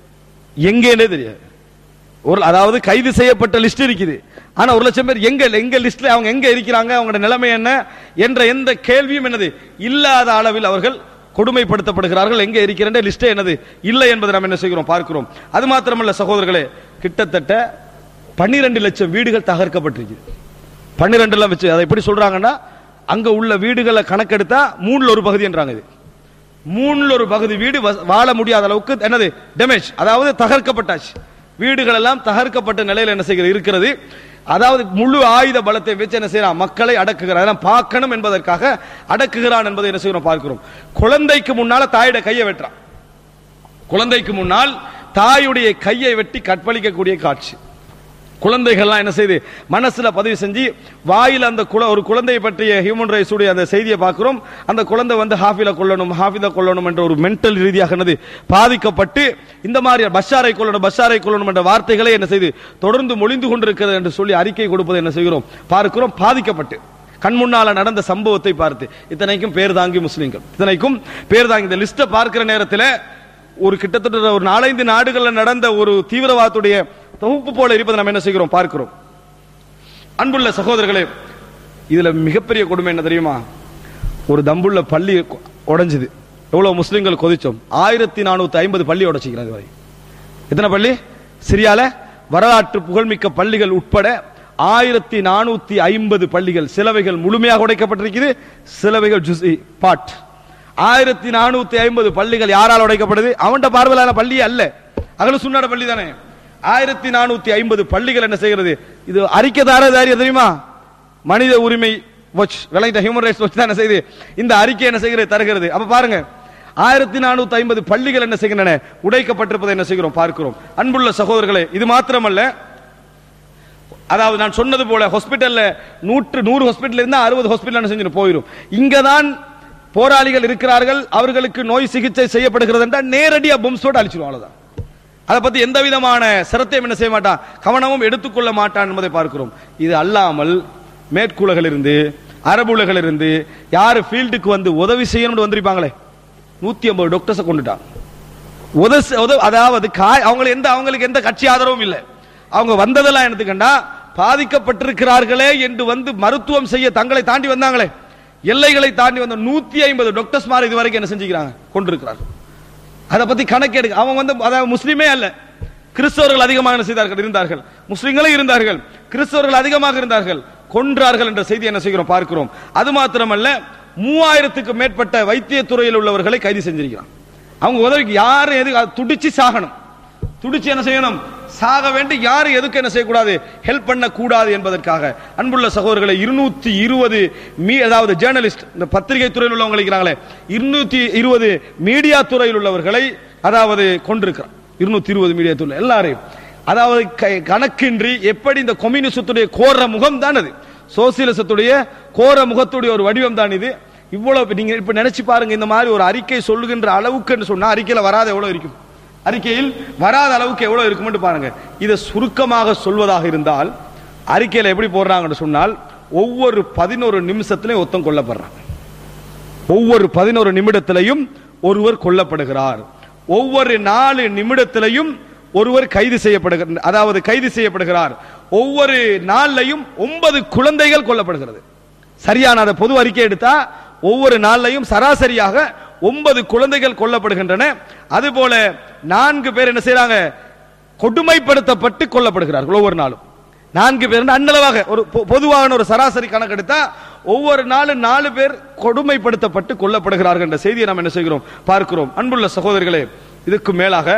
Speaker 4: எங்கேனே தெரியாது ஒரு அதாவது கைது செய்யப்பட்ட லிஸ்ட் இருக்குது ஆனா ஒரு லட்சம் பேர் எங்க எங்க லிஸ்ட்ல அவங்க எங்க இருக்கிறாங்க அவங்களோட நிலைமை என்ன என்ற எந்த கேள்வியும் என்னது இல்லாத அளவில் அவர்கள் கொடுமைப்படுத்தப்படுகிறார்கள் எங்க இருக்கிற லிஸ்டே என்னது இல்லை என்பதை நாம் என்ன செய்கிறோம் பார்க்கிறோம் அது மாத்திரமல்ல சகோதரர்களே கிட்டத்தட்ட பன்னிரண்டு லட்சம் வீடுகள் தகர்க்கப்பட்டிருக்கு பன்னிரெண்டுலாம் வச்சு அதை எப்படி சொல்றாங்கன்னா அங்க உள்ள வீடுகளை கணக்கெடுத்தா மூணுல ஒரு பகுதி என்றாங்க இது மூணுல ஒரு பகுதி வீடு வச- வாழ முடியாத அளவுக்கு என்னது டேமேஜ் அதாவது தகர்க்கப்பட்டாச்சு வீடுகள் எல்லாம் தகர்க்கப்பட்ட நிலையில் என்ன செய்கிறது இருக்கிறது அதாவது முழு ஆயுத பலத்தை வச்சு என்ன செய்யறான் மக்களை அடக்குகிறான் அதெல்லாம் பார்க்கணும் என்பதற்காக அடக்குகிறான் என்பதை என்ன செய்யறோம் பார்க்கிறோம் குழந்தைக்கு முன்னால தாயோட கையை வெட்டுறான் குழந்தைக்கு முன்னால் தாயுடைய கையை வெட்டி கற்பழிக்கக்கூடிய காட்சி குழந்தைகள்லாம் என்ன செய்து மனசுல பதிவு செஞ்சு வாயில அந்த குல ஒரு குழந்தையை பற்றிய ஹியூமன் ரைட்ஸ் உடைய அந்த செய்தியை பார்க்கிறோம் அந்த குழந்தை வந்து ஹாஃபில கொள்ளணும் ஹாஃபித கொள்ளணும் என்ற ஒரு மென்டல் ரீதியாக என்னது பாதிக்கப்பட்டு இந்த மாதிரி பஷாரை கொள்ளணும் பஷாரை கொள்ளணும் என்ற வார்த்தைகளை என்ன செய்து தொடர்ந்து மொழிந்து கொண்டிருக்கிறது என்று சொல்லி அறிக்கை கொடுப்பதை என்ன செய்கிறோம் பார்க்கிறோம் பாதிக்கப்பட்டு கண் முன்னால நடந்த சம்பவத்தை பார்த்து இத்தனைக்கும் பேர் தாங்கி முஸ்லிம்கள் இத்தனைக்கும் பேர் தாங்கி இந்த லிஸ்ட்டை பார்க்கிற நேரத்தில் ஒரு கிட்டத்தட்ட ஒரு நாலஞ்சு நாடுகள்ல நடந்த ஒரு தீவிரவாதத்துடைய தொகுப்பு போல இருப்பதை நம்ம என்ன செய்கிறோம் பார்க்கிறோம் அன்புள்ள சகோதரர்களே இதுல மிகப்பெரிய கொடுமை என்ன தெரியுமா ஒரு தம்புள்ள பள்ளி கொ- உடைஞ்சுது எவ்வளவு முஸ்லிம்கள் கொதிச்சோம் ஆயிரத்தி நானூத்தி ஐம்பது பள்ளி உடைச்சிக்கிறாங்க இதுவரை எத்தனை பள்ளி சிரியால வரலாற்று புகழ்மிக்க பள்ளிகள் உட்பட ஆயிரத்தி நானூத்தி ஐம்பது பள்ளிகள் சிலவைகள் முழுமையாக உடைக்கப்பட்டிருக்குது சிலவைகள் ஜுசி பாட் ஆயிரத்தி நானூத்தி ஐம்பது பள்ளிகள் யாரால் உடைக்கப்படுது அவன்கிட்ட பார்வையிலான பள்ளி அல்ல அகல சுண்ணாட பள்ளி தானே ஆயிரத்தி நானூத்தி ஐம்பது பள்ளிகள் என்ன செய்கிறது இது அறிக்கைதாரர் யார் தெரியுமா மனித உரிமை வாட்ச் விளைந்த ஹியூமன் ரைட்ஸ் வாட்ச் தான் என்ன செய்யுது இந்த அறிக்கை என்ன செய்கிறது தருகிறது அப்ப பாருங்க ஆயிரத்தி நானூத்தி ஐம்பது பள்ளிகள் என்ன செய்கின்றன உடைக்கப்பட்டிருப்பதை என்ன செய்கிறோம் பார்க்கிறோம் அன்புள்ள சகோதரர்களே இது மாத்திரமல்ல அதாவது நான் சொன்னது போல ஹாஸ்பிட்டல்ல நூற்று நூறு ஹாஸ்பிட்டல் இருந்தா அறுபது ஹாஸ்பிட்டல் என்ன செஞ்சு போயிடும் இங்கதான் போராளிகள் இருக்கிறார்கள் அவர்களுக்கு நோய் சிகிச்சை செய்யப்படுகிறது என்றால் நேரடியா பொம்ஸோடு அழிச்சிடும் அவ்வளவுதான் அதை பத்தி எந்த விதமான சிரத்தையும் என்ன செய்ய மாட்டான் கவனமும் எடுத்துக்கொள்ள மாட்டான் என்பதை பார்க்கிறோம் இது அல்லாமல் மேற்குலகில் இருந்து அரபுலகில் இருந்து யாரு ஃபீல்டுக்கு வந்து உதவி செய்யணும்னு வந்திருப்பாங்களே நூத்தி ஐம்பது டாக்டர்ஸை கொண்டுட்டாங்க உதவி உதவி அதாவது காய் அவங்களுக்கு எந்த அவங்களுக்கு எந்த கட்சி ஆதரவும் இல்லை அவங்க வந்ததெல்லாம் எடுத்துக்கண்டா பாதிக்கப்பட்டிருக்கிறார்களே என்று வந்து மருத்துவம் செய்ய தங்களை தாண்டி வந்தாங்களே எல்லைகளை தாண்டி வந்த நூத்தி ஐம்பது டாக்டர்ஸ் மாதிரி இதுவரைக்கும் என்ன செஞ்சுக்கிறாங்க கொண்டிருக்கிறார்கள் அதை பத்தி கணக்கெடுக்க அவங்க வந்து அதாவது முஸ்லீமே அல்ல கிறிஸ்தவர்கள் அதிகமாக என்ன செய்தார்கள் இருந்தார்கள் முஸ்லிம்களும் இருந்தார்கள் கிறிஸ்தவர்கள் அதிகமாக இருந்தார்கள் கொன்றார்கள் என்ற செய்தி என்ன செய்கிறோம் பார்க்கிறோம் அது மாத்திரமல்ல மூவாயிரத்துக்கு மேற்பட்ட வைத்திய துறையில் உள்ளவர்களை கைது செஞ்சிருக்கிறான் அவங்க உதவிக்கு யாரும் எது அது துடிச்சு சாகணும் துடிச்சு என்ன செய்யணும் சாக வேண்டி யாரும் எதுக்கு என்ன செய்யக்கூடாது ஹெல்ப் பண்ண கூடாது என்பதற்காக அன்புள்ள சகோதரர்களை இருநூத்தி இருபது மீ அதாவது ஜேர்னலிஸ்ட் இந்த பத்திரிகை துறையில் உள்ளவங்க இருக்கிறாங்களே இருநூத்தி இருபது மீடியா துறையில் உள்ளவர்களை அதாவது கொண்டிருக்கிறார் இருநூத்தி இருபது மீடியா துறை எல்லாரையும் அதாவது க- கணக்கின்றி எப்படி இந்த கம்யூனிசத்துடைய கோர முகம் தான் அது சோசியலிசத்துடைய கோர முகத்துடைய ஒரு வடிவம் தான் இது இவ்வளவு நீங்க இப்ப நினைச்சு பாருங்க இந்த மாதிரி ஒரு அறிக்கை சொல்லுகின்ற அளவுக்கு சொன்னா அறிக்கையில வராத எவ்வளவு இருக்கும் அறிக்கையில் வராத அளவுக்கு எவ்வளவு இருக்கும்னு பாருங்க இதை சுருக்கமாக சொல்வதாக இருந்தால் அறிக்கையில எப்படி போடுறாங்கன்னு சொன்னால் ஒவ்வொரு பதினோரு நிமிஷத்திலையும் ஒருத்தன் கொல்லப்படுறான் ஒவ்வொரு பதினோரு நிமிடத்திலையும் ஒருவர் கொல்லப்படுகிறார் ஒவ்வொரு நாலு நிமிடத்திலையும் ஒருவர் கைது செய்யப்படுகிறார் அதாவது கைது செய்யப்படுகிறார் ஒவ்வொரு நாள்லையும் ஒன்பது குழந்தைகள் கொல்லப்படுகிறது சரியான அதை பொது அறிக்கை எடுத்தா ஒவ்வொரு நாள்லையும் சராசரியாக ஒன்பது குழந்தைகள் கொல்லப்படுகின்றன அதுபோல நான்கு பேர் என்ன செய்றாங்க கொடுமைப்படுத்தப்பட்டு கொல்லப்படுகிறார்கள் ஒவ்வொரு நாளும் நான்கு பேர் அன்னளவாக ஒரு பொ- பொதுவான ஒரு சராசரி கணக்கெடுத்தா ஒவ்வொரு நாளும் நாலு பேர் கொடுமைப்படுத்தப்பட்டு கொல்லப்படுகிறார்கள் என்ற செய்தியை நாம் என்ன செய்கிறோம் பார்க்கிறோம் அன்புள்ள சகோதரிகளே இதுக்கு மேலாக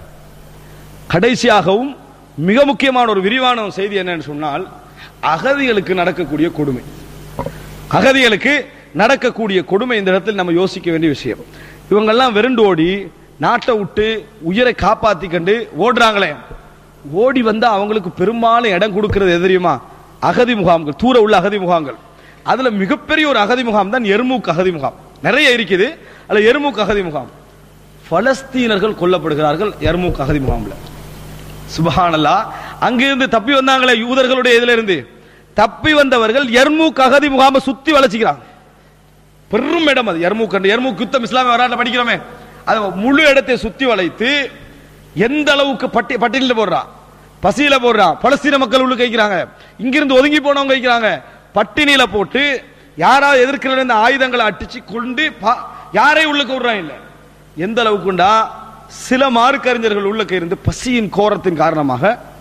Speaker 4: கடைசியாகவும் மிக முக்கியமான ஒரு விரிவான ஒரு செய்தி என்னன்னு சொன்னால் அகதிகளுக்கு நடக்கக்கூடிய கொடுமை அகதிகளுக்கு நடக்கக்கூடிய கொடுமை இந்த இடத்தில் நம்ம யோசிக்க வேண்டிய விஷயம் இவங்கெல்லாம் வெறுண்டோடி நாட்டை விட்டு உயிரை காப்பாத்தி கண்டு ஓடுறாங்களே ஓடி வந்தா அவங்களுக்கு பெரும்பாலும் இடம் கொடுக்கிறது எது தெரியுமா அகதி முகாம்கள் தூர உள்ள அகதி முகாம்கள் அதுல மிகப்பெரிய ஒரு அகதி முகாம் தான் எர்மூக் அகதி முகாம் நிறைய இருக்குது அதுல எர்மூக் அகதி முகாம் பலஸ்தீனர்கள் கொல்லப்படுகிறார்கள் எர்மூக் அகதி முகாம்ல சுபஹானல்லா அங்கிருந்து தப்பி வந்தாங்களே யூதர்களுடைய இதுல இருந்து தப்பி வந்தவர்கள் எர்மூக் அகதி முகாம சுத்தி வளைச்சிக்கிறாங்க பெரும் இடம் அது எர்மூக் அந்த எர்மூக் யுத்தம் இஸ்லாமிய வரலாற்றை படிக்கிறோமே அது முழு இடத்தை சுத்தி வளைத்து எந்த அளவுக்கு பட்டி பட்டியலில் போடுறான் பசியில போடுறான் பலஸ்தீன மக்கள் உள்ள கைக்கிறாங்க இங்கிருந்து ஒதுங்கி போனவங்க கைக்கிறாங்க பட்டினியில போட்டு யாராவது எதிர்க்கிற இந்த ஆயுதங்களை அடிச்சு கொண்டு பா- யாரையும் உள்ளுக்கு விடுறான் இல்ல எந்த அளவுக்குண்டா சில மார்க்கறிஞர்கள் உள்ளுக்கு இருந்து பசியின் கோரத்தின் காரணமாக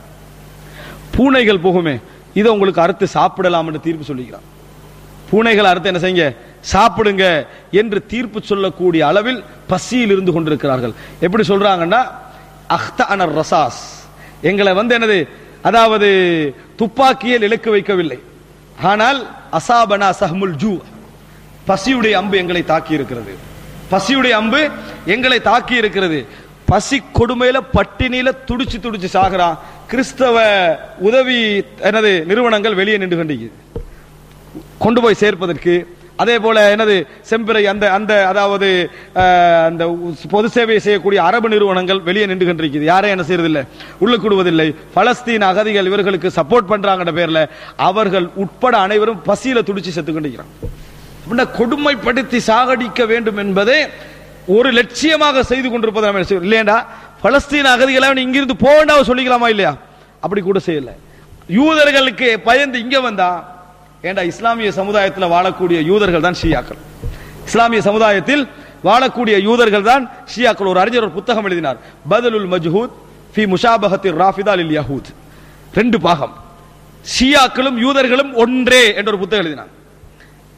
Speaker 4: பூனைகள் போகுமே இதை உங்களுக்கு அறுத்து சாப்பிடலாம் என்று தீர்ப்பு சொல்லிக்கிறான் பூனைகள் அறுத்து என்ன செய்யுங்க சாப்பிடுங்க என்று தீர்ப்பு சொல்லக்கூடிய அளவில் பசியில் இருந்து கொண்டிருக்கிறார்கள் எப்படி சொல்றாங்கன்னா அஹ்தானர் ரசாஸ் எங்களை வந்து என்னது அதாவது துப்பாக்கியில் இலக்கு வைக்கவில்லை ஆனால் அசாபனா சஹ்முல் ஜூ பசியுடைய அம்பு எங்களை தாக்கி இருக்கிறது பசியுடைய அம்பு எங்களை தாக்கி இருக்கிறது பசி கொடுமையில பட்டினியில துடிச்சு துடிச்சு சாகுறான் கிறிஸ்தவ உதவி என்னது நிறுவனங்கள் வெளியே நின்று கொண்டிருக்குது கொண்டு போய் சேர்ப்பதற்கு அதே போல என்னது செம்பிறை அந்த அந்த அதாவது அஹ், அந்த பொது சேவையை செய்யக்கூடிய அரபு நிறுவனங்கள் வெளியே நின்று கொண்டிருக்குது யாரையும் என்ன செய்யறதில்லை உள்ள கூடுவதில்லை பலஸ்தீன் அகதிகள் இவர்களுக்கு சப்போர்ட் பண்றாங்கன்ற பேர்ல அவர்கள் உட்பட அனைவரும் பசியில துடிச்சு செத்து கொண்டிருக்கிறாங்க அப்படின்னா கொடுமைப்படுத்தி சாகடிக்க வேண்டும் என்பதே ஒரு லட்சியமாக செய்து கொண்டிருப்பதை நம்ம செய்யணும். இல்லையாண்டா பலஸ்தீன அகதிகளை அவன் இங்கிருந்து போகண்டா சொல்லிக்கலாமா இல்லையா அப்படி கூட செய்யல யூதர்களுக்கு பயந்து இங்க வந்தா ஏண்டா இஸ்லாமிய சமுதாயத்தில் வாழக்கூடிய யூதர்கள் தான் ஷியாக்கள் இஸ்லாமிய சமுதாயத்தில் வாழக்கூடிய யூதர்கள் தான் ஷியாக்கள் ஒரு அறிஞர் ஒரு புத்தகம் எழுதினார் பதலுல் மஜ்ஹூத் ஃபி முஷாபஹத்தி ராஃபிதா லில் யஹூத் ரெண்டு பாகம் ஷியாக்களும் யூதர்களும் ஒன்றே என்ற ஒரு புத்தகம் எழுதினார்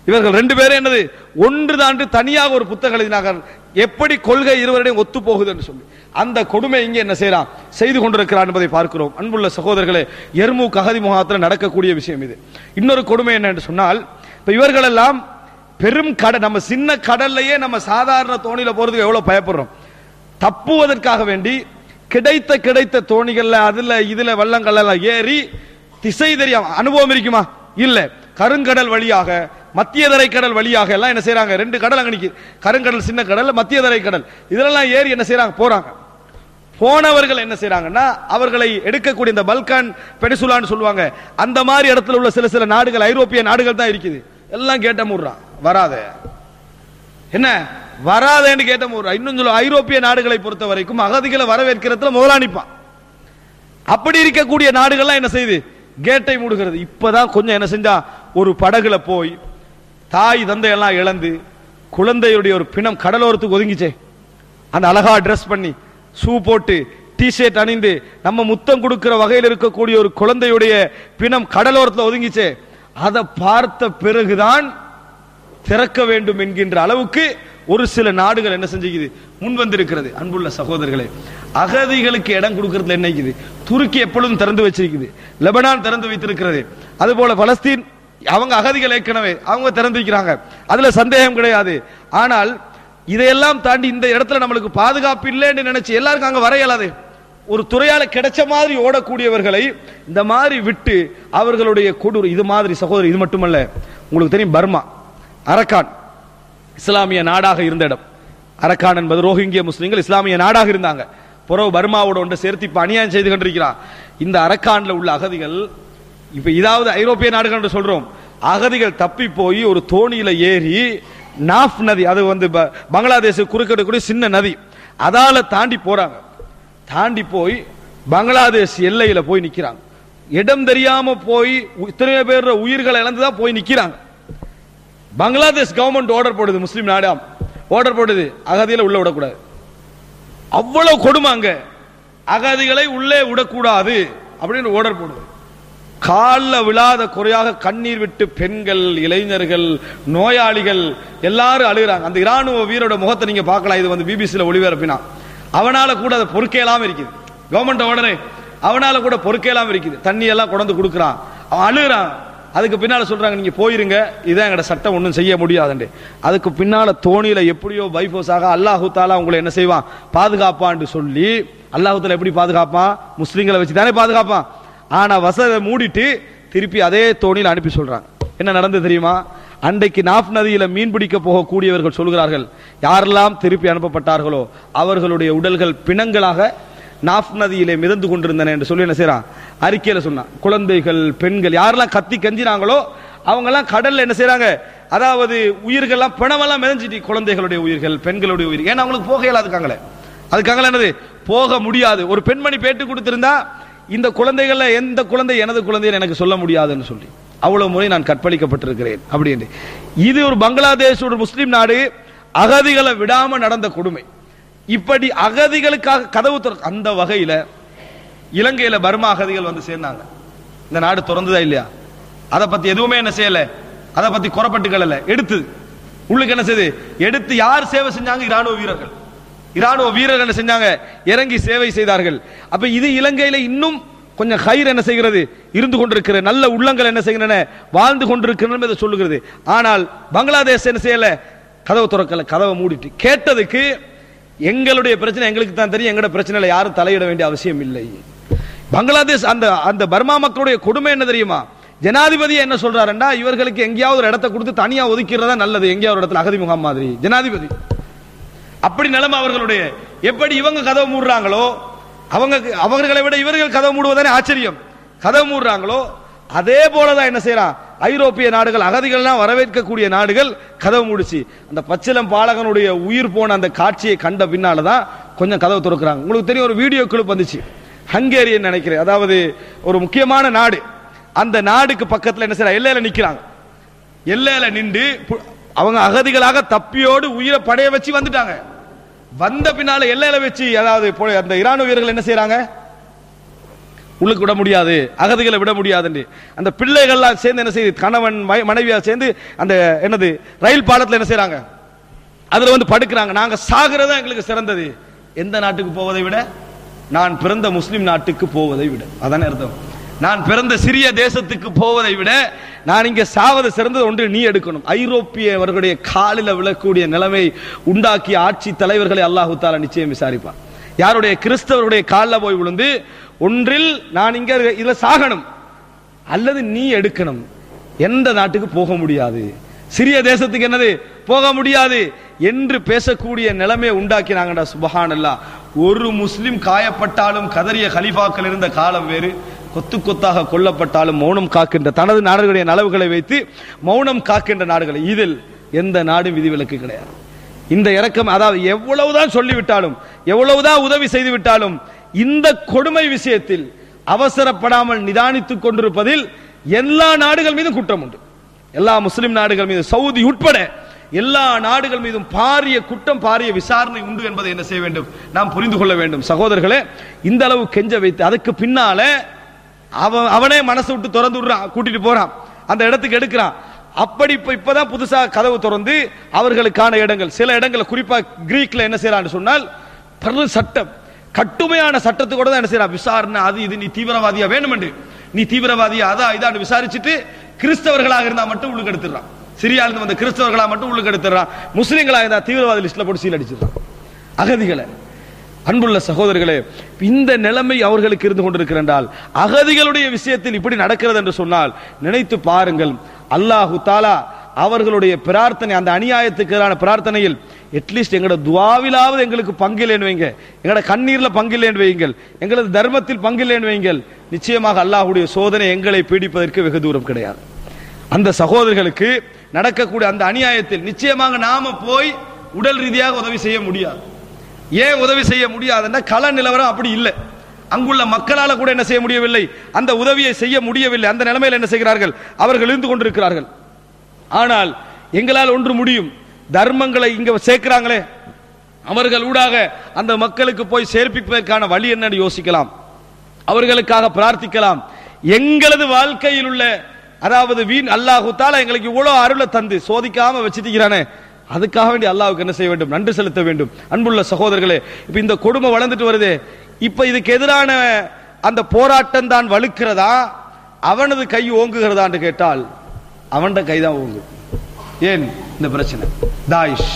Speaker 4: இவர்கள் ரெண்டு பேரும் என்னது ஒன்று தாண்டு தனியாக ஒரு புத்தகம் எழுதினார்கள் எப்படி கொள்கை இருவருடையும் ஒத்து போகுது என்று சொல்லி அந்த கொடுமை இங்கே என்ன செய்யறான் செய்து கொண்டிருக்கிறான் என்பதை பார்க்கிறோம் அன்புள்ள சகோதரர்களே எர்மூக் அகதி முகாத்தில் நடக்கக்கூடிய விஷயம் இது இன்னொரு கொடுமை என்ன என்று சொன்னால் இப்ப இவர்கள் எல்லாம் பெரும் கடல் நம்ம சின்ன கடல்லையே நம்ம சாதாரண தோணியில போறதுக்கு எவ்வளவு பயப்படுறோம் தப்புவதற்காக வேண்டி கிடைத்த கிடைத்த தோணிகள்ல அதுல இதுல வள்ளங்கள் எல்லாம் ஏறி திசை தெரியாம அனுபவம் இருக்குமா இல்ல கருங்கடல் வழியாக மத்திய தரை கடல் வழியாக எல்லாம் என்ன செய்றாங்க ரெண்டு கடல் அங்க நிக்குது கருங்கடல் சின்ன கடல் மத்திய தரை கடல் இதெல்லாம் ஏறி என்ன செய்றாங்க போறாங்க போனவர்கள் என்ன செய்றாங்கன்னா அவர்களை எடுக்கக்கூடிய இந்த பல்கான் பெனிசுலான்னு சொல்லுவாங்க அந்த மாதிரி இடத்துல உள்ள சில சில நாடுகள் ஐரோப்பிய நாடுகள் தான் இருக்குது எல்லாம் கேட்ட மூடுறான் வராத என்ன வராதேன்னு கேட்ட மூடுறான் இன்னும் சொல்ல ஐரோப்பிய நாடுகளை பொறுத்த வரைக்கும் அகதிகளை வரவேற்கிறதுல முதலா நிப்பான் அப்படி இருக்கக்கூடிய நாடுகள்லாம் என்ன செய்யுது கேட்டை மூடுகிறது இப்பதான் கொஞ்சம் என்ன செஞ்சா ஒரு படகுல போய் தாய் தந்தை எல்லாம் இழந்து குழந்தையுடைய ஒரு பிணம் கடலோரத்துக்கு ஒதுங்கிச்சே அந்த அழகா ட்ரெஸ் பண்ணி ஷூ போட்டு டிஷர்ட் அணிந்து நம்ம முத்தம் கொடுக்கிற வகையில் இருக்கக்கூடிய ஒரு குழந்தையுடைய பிணம் கடலோரத்தில் ஒதுங்கிச்சே அதை பார்த்த பிறகுதான் திறக்க வேண்டும் என்கின்ற அளவுக்கு ஒரு சில நாடுகள் என்ன செஞ்சுக்குது முன் வந்திருக்கிறது அன்புள்ள சகோதரர்களே அகதிகளுக்கு இடம் கொடுக்கறதுல என்ன இருக்குது துருக்கி எப்பொழுதும் திறந்து வச்சிருக்குது லெபனான் திறந்து வைத்திருக்கிறது அதுபோல பலஸ்தீன் அவங்க அகதிகள் ஏற்கனவே அவங்க திறந்து வைக்கிறாங்க அதுல சந்தேகம் கிடையாது ஆனால் இதையெல்லாம் தாண்டி இந்த இடத்துல நம்மளுக்கு பாதுகாப்பு இல்லைன்னு நினைச்சு எல்லாருக்கும் அங்க வர இயலாது ஒரு துறையால கிடைச்ச மாதிரி ஓடக்கூடியவர்களை இந்த மாதிரி விட்டு அவர்களுடைய கொடூர இது மாதிரி சகோதரி இது மட்டுமல்ல உங்களுக்கு தெரியும் பர்மா அரக்கான் இஸ்லாமிய நாடாக இருந்த இடம் அரக்கான் என்பது ரோஹிங்கிய முஸ்லிம்கள் இஸ்லாமிய நாடாக இருந்தாங்க புறவு பர்மாவோட ஒன்று சேர்த்து இப்ப அநியாயம் செய்து கொண்டிருக்கிறான் இந்த அரக்கான்ல உள்ள அகதிகள் இப்ப இதாவது ஐரோப்பிய நாடுகள் என்று சொல்றோம் அகதிகள் தப்பி போய் ஒரு தோணியில ஏறி நாஃப் நதி அது வந்து ப- பங்களாதேஷ் குறுக்கிடக்கூடிய சின்ன நதி அதால தாண்டி போறாங்க தாண்டி போய் பங்களாதேஷ் எல்லையில போய் நிக்கிறாங்க இடம் தெரியாம போய் இத்தனை பேர் உயிர்களை இழந்துதான் போய் நிக்கிறாங்க பங்களாதேஷ் கவர்மெண்ட் ஆர்டர் போடுது முஸ்லீம் நாடாம் ஆர்டர் போடுது அகதியில உள்ள விடக்கூடாது அவ்வளவு கொடுமை அங்க அகதிகளை உள்ளே விடக்கூடாது அப்படின்னு ஆர்டர் போடுது காலில் விழாத குறையாக கண்ணீர் விட்டு பெண்கள் இளைஞர்கள் நோயாளிகள் எல்லாரும் அழுகுறாங்க அந்த இராணுவ வீரோட முகத்தை நீங்க பார்க்கலாம் இது வந்து பிபிசியில் ஒளிபரப்பினா அவனால கூட அதை பொறுக்கையெல்லாம் இருக்குது கவர்மெண்ட் உடனே அவனால கூட பொறுக்கையெல்லாம் இருக்குது தண்ணி எல்லாம் கொண்டு கொடுக்குறான் அவன் அழுகுறான் அதுக்கு பின்னால சொல்றாங்க நீங்க போயிருங்க இதான் எங்கட சட்டம் ஒன்றும் செய்ய முடியாதுண்டு அதுக்கு பின்னால தோணியில எப்படியோ பைஃபோஸாக அல்லாஹு தாலா உங்களை என்ன செய்வான் பாதுகாப்பான்னு சொல்லி அல்லாஹு தாலா எப்படி பாதுகாப்பான் முஸ்லிம்களை வச்சு தானே பாதுகாப்பான் ஆனா வசதை மூடிட்டு திருப்பி அதே தோணியில் அனுப்பி சொல்றாங்க என்ன நடந்தது தெரியுமா அன்றைக்கு நாப் நதியில மீன் பிடிக்க போகக்கூடியவர்கள் சொல்கிறார்கள் யாரெல்லாம் திருப்பி அனுப்பப்பட்டார்களோ அவர்களுடைய உடல்கள் பிணங்களாக நாப் நதியிலே மிதந்து கொண்டிருந்தன என்று சொல்லி என்ன செய்யறான் அறிக்கையில சொன்னான் குழந்தைகள் பெண்கள் யாரெல்லாம் கத்தி கஞ்சினாங்களோ அவங்க எல்லாம் கடல்ல என்ன செய்றாங்க அதாவது உயிர்கள்லாம் பிணமெல்லாம் மிதஞ்சிட்டு குழந்தைகளுடைய உயிர்கள் பெண்களுடைய உயிர் ஏன்னா அவங்களுக்கு போக இயலாதுக்காங்களே அதுக்காக என்னது போக முடியாது ஒரு பெண்மணி பேட்டு கொடுத்திருந்தா இந்த குழந்தைகள்ல எந்த குழந்தை எனது குழந்தை எனக்கு சொல்ல முடியாதுன்னு சொல்லி அவ்வளவு முறை நான் கற்பழிக்கப்பட்டிருக்கிறேன் அப்படின்னு இது ஒரு பங்களாதேஷ் ஒரு முஸ்லிம் நாடு அகதிகளை விடாம நடந்த கொடுமை இப்படி அகதிகளுக்காக கதவு திற அந்த வகையில இலங்கையில பர்மா அகதிகள் வந்து சேர்ந்தாங்க இந்த நாடு திறந்ததா இல்லையா அதை பத்தி எதுவுமே என்ன செய்யல அதை பத்தி குறப்பட்டுக்கல எடுத்து உள்ளுக்கு என்ன செய்யுது எடுத்து யார் சேவை செஞ்சாங்க இராணுவ வீரர்கள் இராணுவ வீரர்கள் என்ன செஞ்சாங்க இறங்கி சேவை செய்தார்கள் அப்ப இது இலங்கையில இன்னும் கொஞ்சம் ஹைர் என்ன செய்கிறது இருந்து கொண்டிருக்கிற நல்ல உள்ளங்கள் என்ன செய்கின்றன வாழ்ந்து கொண்டிருக்கின்றன என்பதை சொல்லுகிறது ஆனால் பங்களாதேஷ் என்ன செய்யல கதவை திறக்கல கதவை மூடிட்டு கேட்டதுக்கு எங்களுடைய பிரச்சனை எங்களுக்கு தான் தெரியும் எங்களோட பிரச்சனையில யாரும் தலையிட வேண்டிய அவசியம் இல்லை பங்களாதேஷ் அந்த அந்த பர்மா மக்களுடைய கொடுமை என்ன தெரியுமா ஜனாதிபதி என்ன சொல்றாருன்னா இவர்களுக்கு எங்கேயாவது ஒரு இடத்தை கொடுத்து தனியா ஒதுக்கிறதா நல்லது எங்கேயாவது ஒரு இடத்துல அகதி முகாம் மாதிரி ஜனாதிபதி அப்படி நிலைமை அவர்களுடைய எப்படி இவங்க கதவு மூடுறாங்களோ அவங்க அவர்களை விட இவர்கள் கதவு மூடுவதானே ஆச்சரியம் கதவு மூடுறாங்களோ அதே போலதான் என்ன செய்யறான் ஐரோப்பிய நாடுகள் அகதிகள்லாம் வரவேற்கக்கூடிய நாடுகள் கதவு மூடிச்சு அந்த பச்சிலம் பாலகனுடைய உயிர் போன அந்த காட்சியை கண்ட பின்னாலதான் கொஞ்சம் கதவு திறக்கிறாங்க உங்களுக்கு தெரியும் ஒரு வீடியோ கிளிப் வந்துச்சு ஹங்கேரியன் நினைக்கிறேன் அதாவது ஒரு முக்கியமான நாடு அந்த நாடுக்கு பக்கத்துல என்ன செய்யறாங்க எல்லையில நிக்கிறாங்க எல்லையில நின்று பு- அவங்க அகதிகளாக தப்பியோடு உயிரை படைய வச்சு வந்துட்டாங்க வந்த பின்னால எல்லையில வச்சு அதாவது போ- அந்த இராணுவ வீரர்கள் என்ன செய்யறாங்க உள்ளுக்கு விட முடியாது அகதிகளை விட முடியாதுன்னு அந்த பிள்ளைகள்லாம் சேர்ந்து என்ன செய்யுது கணவன் ம- மனைவியா சேர்ந்து அந்த என்னது ரயில் பாலத்தில் என்ன செய்றாங்க அதுல வந்து படுக்கிறாங்க நாங்க சாகிறதா எங்களுக்கு சிறந்தது எந்த நாட்டுக்கு போவதை விட நான் பிறந்த முஸ்லிம் நாட்டுக்கு போவதை விட அதானே அர்த்தம் நான் பிறந்த சிறிய தேசத்துக்கு போவதை விட நான் இங்க சாவது சிறந்தது ஒன்று நீ எடுக்கணும் ஐரோப்பியவர்களுடைய காலில் விழக்கூடிய நிலைமை உண்டாக்கிய ஆட்சி தலைவர்களை அல்லாஹு தாலா நிச்சயம் விசாரிப்பான் யாருடைய கிறிஸ்தவருடைய காலில் போய் விழுந்து ஒன்றில் நான் இங்க இதுல சாகணும் அல்லது நீ எடுக்கணும் எந்த நாட்டுக்கு போக முடியாது சிறிய தேசத்துக்கு என்னது போக முடியாது என்று பேசக்கூடிய நிலைமையை உண்டாக்கினாங்கடா சுபஹானல்லா ஒரு முஸ்லிம் காயப்பட்டாலும் கதறிய கலிஃபாக்கள் இருந்த காலம் வேறு கொத்து கொத்தாக கொல்லப்பட்டாலும் மௌனம் காக்கின்ற தனது நாடுகளுடைய நலவுகளை வைத்து மௌனம் காக்கின்ற நாடுகள் இதில் எந்த நாடும் விதிவிலக்கு கிடையாது இந்த இறக்கம் அதாவது எவ்வளவுதான் சொல்லிவிட்டாலும் எவ்வளவுதான் உதவி செய்து விட்டாலும் இந்த கொடுமை விஷயத்தில் அவசரப்படாமல் நிதானித்துக் கொண்டிருப்பதில் எல்லா நாடுகள் மீதும் குற்றம் உண்டு எல்லா முஸ்லிம் நாடுகள் மீது சவுதி உட்பட எல்லா நாடுகள் மீதும் பாரிய குற்றம் பாரிய விசாரணை உண்டு என்பதை என்ன செய்ய வேண்டும் நாம் புரிந்து கொள்ள வேண்டும் சகோதரர்களே இந்த அளவு கெஞ்ச வைத்து அதுக்கு பின்னால அவன் அவனே மனசு விட்டு திறந்து விடுறான் கூட்டிட்டு போறான் அந்த இடத்துக்கு எடுக்கிறான் அப்படி இப்ப இப்பதான் புதுசா கதவு திறந்து அவர்களுக்கான இடங்கள் சில இடங்கள் குறிப்பா கிரீக்ல என்ன செய்யறான்னு சொன்னால் பெரு சட்டம் கட்டுமையான சட்டத்துக்கூட தான் என்ன செய்யறான் விசாரணை அது இது நீ தீவிரவாதியா வேணுமென்று நீ தீவிரவாதியா அதா இதான்னு விசாரிச்சுட்டு கிறிஸ்தவர்களாக இருந்தா மட்டும் உள்ளுக்கு எடுத்துறான் சிரியால இருந்து வந்த கிறிஸ்தவர்களா மட்டும் உள்ளுக்கு எடுத்துறான் முஸ்லீம்களா இருந்தா தீவிரவாதி லிஸ்ட்ல போட்டு சீல் அடிச்சிடறான் அகதிகளை அன்புள்ள சகோதரர்களே இந்த நிலைமை அவர்களுக்கு இருந்து கொண்டிருக்கிறால் அகதிகளுடைய விஷயத்தில் இப்படி நடக்கிறது என்று சொன்னால் நினைத்து பாருங்கள் அல்லாஹு தாலா அவர்களுடைய பிரார்த்தனை அந்த அநியாயத்துக்கு எதிரான பிரார்த்தனையில் அட்லீஸ்ட் எங்களோட துவாவிலாவது எங்களுக்கு பங்கில்லைன்னு வைங்க எங்களோட கண்ணீர்ல பங்கில்லைன்னு வையுங்கள் எங்களது தர்மத்தில் பங்கில்லைன்னு வையுங்கள் நிச்சயமாக அல்லாஹ்வுடைய சோதனை எங்களை பீடிப்பதற்கு வெகு தூரம் கிடையாது அந்த சகோதரர்களுக்கு நடக்கக்கூடிய அந்த அநியாயத்தில் நிச்சயமாக நாம போய் உடல் ரீதியாக உதவி செய்ய முடியாது ஏன் உதவி செய்ய முடியாதுன்னா கள நிலவரம் அப்படி இல்லை அங்குள்ள மக்களால கூட என்ன செய்ய முடியவில்லை அந்த உதவியை செய்ய முடியவில்லை அந்த நிலைமையில் என்ன செய்கிறார்கள் அவர்கள் இருந்து கொண்டிருக்கிறார்கள் ஆனால் எங்களால் ஒன்று முடியும் தர்மங்களை இங்க சேர்க்கிறாங்களே அவர்கள் ஊடாக அந்த மக்களுக்கு போய் சேர்ப்பிப்பதற்கான வழி என்னன்னு யோசிக்கலாம் அவர்களுக்காக பிரார்த்திக்கலாம் எங்களது வாழ்க்கையில் உள்ள அதாவது வீண் அல்லாஹு தாலா எங்களுக்கு இவ்வளவு அருளை தந்து சோதிக்காம வச்சிருக்கிறானே அதுக்காக வேண்டி அல்லாஹ்வுக்கு என்ன செய்ய வேண்டும் நன்றி செலுத்த வேண்டும் அன்புள்ள சகோதரர்களே இப்ப இந்த கொடுமை வளர்ந்துட்டு வருதே இப்ப இதுக்கு எதிரான அந்த போராட்டம் தான் வலுக்கிறதா அவனது கை ஓங்குகிறதான்னு கேட்டால் அவன்ட கைதான் ஓங்கு ஏன் இந்த பிரச்சனை தாயிஷ்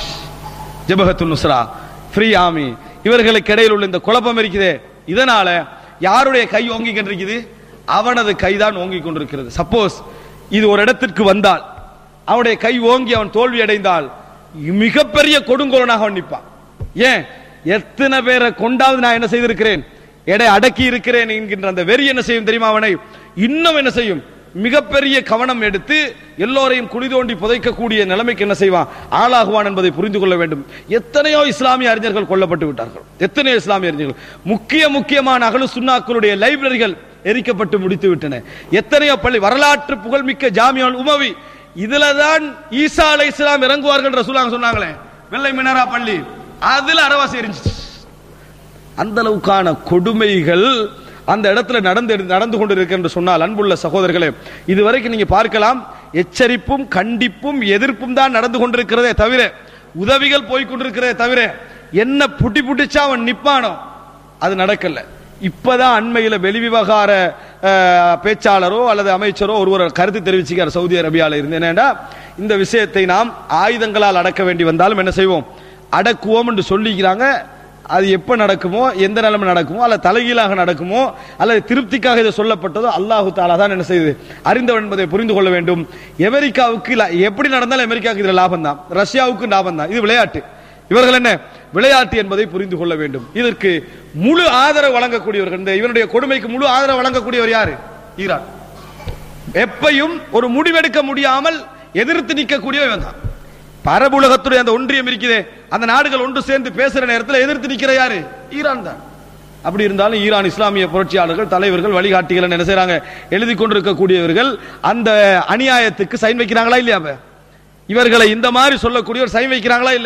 Speaker 4: ஜபஹத்து நுஸ்ரா ஃப்ரீ ஆமி இவர்களுக்கு இடையில் உள்ள இந்த குழப்பம் இருக்குதே இதனால யாருடைய கை ஓங்கி கொண்டிருக்குது அவனது கைதான் ஓங்கி கொண்டிருக்கிறது சப்போஸ் இது ஒரு இடத்திற்கு வந்தால் அவனுடைய கை ஓங்கி அவன் தோல்வி அடைந்தால் மிகப்பெரிய கொடுங்கோலனாக அவன் நிற்பான் ஏன் எத்தனை பேரை கொண்டாவது நான் என்ன செய்திருக்கிறேன் எடை அடக்கி இருக்கிறேன் என்கின்ற அந்த வெறி என்ன செய்யும் தெரியுமா அவனை இன்னும் என்ன செய்யும் மிகப்பெரிய கவனம் எடுத்து எல்லோரையும் குழி தோண்டி புதைக்கக்கூடிய நிலைமைக்கு என்ன செய்வான் ஆளாகுவான் என்பதை புரிந்து கொள்ள வேண்டும் எத்தனையோ இஸ்லாமிய அறிஞர்கள் கொல்லப்பட்டு விட்டார்கள் எத்தனையோ இஸ்லாமிய அறிஞர்கள் முக்கிய முக்கியமான அகலு சுன்னாக்களுடைய லைப்ரரிகள் எரிக்கப்பட்டு முடித்து விட்டன எத்தனையோ பள்ளி வரலாற்று புகழ்மிக்க ஜாமியால் உமவி இதுல தான் ஈசா அலை இஸ்லாம் இறங்குவார்கள் ரசூலாங்க சொன்னாங்களே வெள்ளை மினரா பள்ளி அதுல அரவாசி எரிஞ்சிச்சு அந்த அளவுக்கான கொடுமைகள் அந்த இடத்துல நடந்து நடந்து கொண்டிருக்கு என்று சொன்னால் அன்புள்ள சகோதரர்களே இதுவரைக்கும் நீங்க பார்க்கலாம் எச்சரிப்பும் கண்டிப்பும் எதிர்ப்பும் தான் நடந்து கொண்டிருக்கிறதே தவிர உதவிகள் போய் கொண்டிருக்கிறதே தவிர என்ன புட்டி புட்டிச்சா அவன் நிப்பானோ அது நடக்கல இப்பதான் அண்மையில வெளிவிவகார அஹ், பேச்சாளரோ அல்லது அமைச்சரோ ஒருவர் கருத்து தெரிவிச்சுக்கார் சவுதி அரேபியால இருந்து என்னன்னா இந்த விஷயத்தை நாம் ஆயுதங்களால் அடக்க வேண்டி வந்தாலும் என்ன செய்வோம் அடக்குவோம் என்று சொல்லிக்கிறாங்க அது எப்ப நடக்குமோ எந்த நிலைமை நடக்குமோ அல்லது தலைகீழாக நடக்குமோ அல்லது திருப்திக்காக இது சொல்லப்பட்டதோ அல்லாஹு தாலா தான் என்ன செய்யுது அறிந்தவன் என்பதை புரிந்து கொள்ள வேண்டும் அமெரிக்காவுக்கு ல- எப்படி நடந்தாலும் அமெரிக்காவுக்கு இதுல லாபம் தான் ரஷ்யாவுக்கு லாபம் தான் இது விளையாட்டு இவர்கள் என்ன விளையாட்டு என்பதை புரிந்து கொள்ள வேண்டும் இதற்கு முழு ஆதரவு வழங்கக்கூடியவர்கள் இந்த இவனுடைய கொடுமைக்கு முழு ஆதரவு வழங்கக்கூடியவர் யாரு ஈரான் எப்பையும் ஒரு முடிவெடுக்க முடியாமல் எதிர்த்து நிற்கக்கூடிய இவன் தான் பரபுலகத்துடைய அந்த ஒன்றியம் இருக்குதே அந்த நாடுகள் ஒன்று சேர்ந்து பேசுற நேரத்தில் எதிர்த்து நிக்கிற யாரு ஈரான் தான் அப்படி இருந்தாலும் ஈரான் இஸ்லாமிய புரட்சியாளர்கள் தலைவர்கள் வழிகாட்டிகள் என்ன செய்றாங்க எழுதி கொண்டிருக்கக்கூடியவர்கள் அந்த அநியாயத்துக்கு சைன் வைக்கிறாங்களா இல்லையா அப்ப? இவர்களை இந்த மாதிரி சொல்லக்கூடிய ஒரு சைன் வைக்கிறாங்களா இல்லையா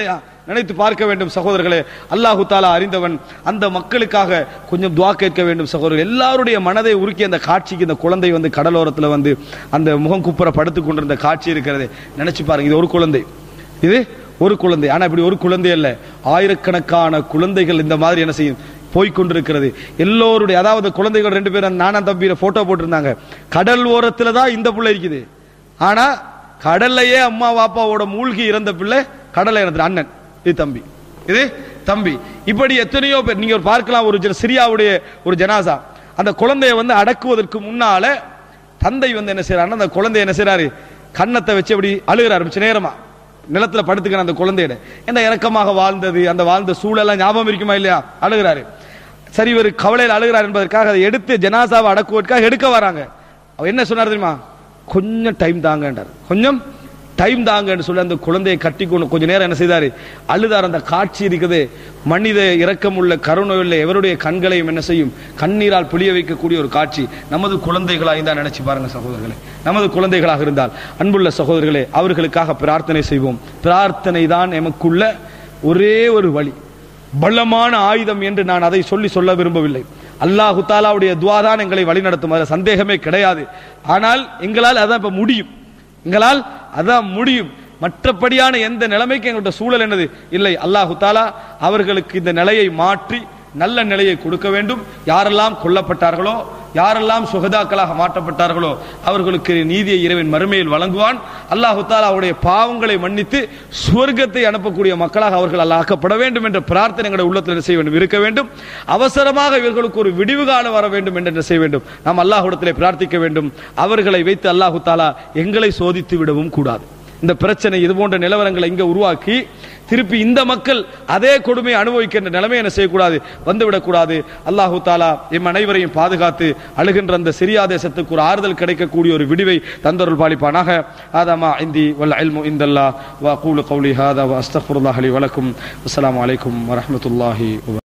Speaker 4: நினைத்து பார்க்க வேண்டும் சகோதரர்களே அல்லாஹு தாலா அறிந்தவன் அந்த மக்களுக்காக கொஞ்சம் துவா கேட்க வேண்டும் சகோதரர்கள் எல்லாருடைய மனதை உருக்கி அந்த காட்சிக்கு இந்த குழந்தை வந்து கடலோரத்தில் வந்து அந்த முகம் குப்புற படுத்துக் கொண்டிருந்த காட்சி இருக்கிறது நினைச்சு பாருங்க இது ஒரு குழந்தை இது ஒரு குழந்தை ஆனா இப்படி ஒரு குழந்தை அல்ல ஆயிரக்கணக்கான குழந்தைகள் இந்த மாதிரி என்ன செய்யும் போய்கொண்டிருக்கிறது எல்லோருடைய அதாவது குழந்தைகள் ரெண்டு பேரும் நானா தம்பியில போட்டோ போட்டிருந்தாங்க கடல் ஓரத்துல தான் இந்த பிள்ளை இருக்குது ஆனா கடல்லையே அம்மா பாப்பாவோட மூழ்கி இறந்த பிள்ளை கடலை இறந்த அண்ணன் இது தம்பி இது தம்பி இப்படி எத்தனையோ பேர் நீங்க ஒரு பார்க்கலாம் ஒரு ஜன- சிரியாவுடைய ஒரு ஜனாசா அந்த குழந்தையை வந்து அடக்குவதற்கு முன்னால தந்தை வந்து என்ன செய்யறாருன்னா அந்த குழந்தை என்ன செய்றாரு கன்னத்தை வச்சு அப்படி அழுகிறாரு மிச்ச நேரமா நிலத்துல படுத்துக்கிற அந்த குழந்தையிட என்ன இறக்கமாக வாழ்ந்தது அந்த வாழ்ந்த சூழலாம் ஞாபகம் இருக்குமா இல்லையா அழுகிறாரு சரி இவர் கவலையில் அழுகிறார் என்பதற்காக அதை எடுத்து ஜனாசாவை அடக்குவதற்காக எடுக்க வராங்க அவர் என்ன சொன்னார் தெரியுமா கொஞ்சம் டைம் தாங்கன்றார் கொஞ்சம் டைம் தாங்கன்னு சொல்லி அந்த குழந்தையை கட்டி கொண்டு கொஞ்ச நேரம் என்ன செய்தாரு அழுதார் அந்த காட்சி இருக்குது மனித இரக்கமுள்ள கருணையுள்ள எவருடைய கண்களையும் என்ன செய்யும் கண்ணீரால் புளிய வைக்கக்கூடிய ஒரு காட்சி நமது குழந்தைகளாக தான் நினைச்சு பாருங்க சகோதரர்களே நமது குழந்தைகளாக இருந்தால் அன்புள்ள சகோதரர்களே அவர்களுக்காக பிரார்த்தனை செய்வோம் பிரார்த்தனை தான் எமக்குள்ள ஒரே ஒரு வழி பலமான ஆயுதம் என்று நான் அதை சொல்லி சொல்ல விரும்பவில்லை அல்லாஹு தாலாவுடைய துவா தான் எங்களை வழிநடத்தும் அதுல சந்தேகமே கிடையாது ஆனால் எங்களால் அதான் இப்ப முடியும் எங்களால் அதான் முடியும் மற்றபடியான எந்த நிலைமைக்கு எங்கள்கிட்ட சூழல் என்னது இல்லை அல்லாஹு தாலா அவர்களுக்கு இந்த நிலையை மாற்றி நல்ல நிலையை கொடுக்க வேண்டும் யாரெல்லாம் கொல்லப்பட்டார்களோ யாரெல்லாம் சுகதாக்களாக மாற்றப்பட்டார்களோ அவர்களுக்கு நீதியை இறைவன் மறுமையில் வழங்குவான் அல்லாஹு தாலா அவருடைய பாவங்களை மன்னித்து சுவர்க்கத்தை அனுப்பக்கூடிய மக்களாக அவர்கள் அல்ல ஆக்கப்பட வேண்டும் என்ற பிரார்த்தனை எங்களுடைய உள்ளத்தில் என்ன செய்ய வேண்டும் இருக்க வேண்டும் அவசரமாக இவர்களுக்கு ஒரு விடிவு காலம் வர வேண்டும் என்று என்ன செய்ய வேண்டும் நாம் அல்லாஹ்விடத்திலே பிரார்த்திக்க வேண்டும் அவர்களை வைத்து அல்லாஹு தாலா எங்களை சோதித்து விடவும் கூடாது இந்த பிரச்சனை இது போன்ற நிலவரங்களை இங்க உருவாக்கி திருப்பி இந்த மக்கள் அதே கொடுமையை அனுபவிக்கின்ற நிலைமை என்ன செய்யக்கூடாது வந்துவிடக்கூடாது அல்லாஹு தாலா எம் அனைவரையும் பாதுகாத்து அழுகின்ற அந்த சிரியா தேசத்துக்கு ஒரு ஆறுதல் கிடைக்கக்கூடிய ஒரு விடிவை தந்தொருள் பாலிப்பானாக ஆதாமா இந்தி வல்ல இல்மு இந்தல்லா வா கூலு கௌலி ஹாதா வ அஸ்தக்ஃபிருல்லாஹ் லி வலக்கும் அஸ்ஸலாமு அலைக்கும் வரஹ்மத்துல்லாஹி வ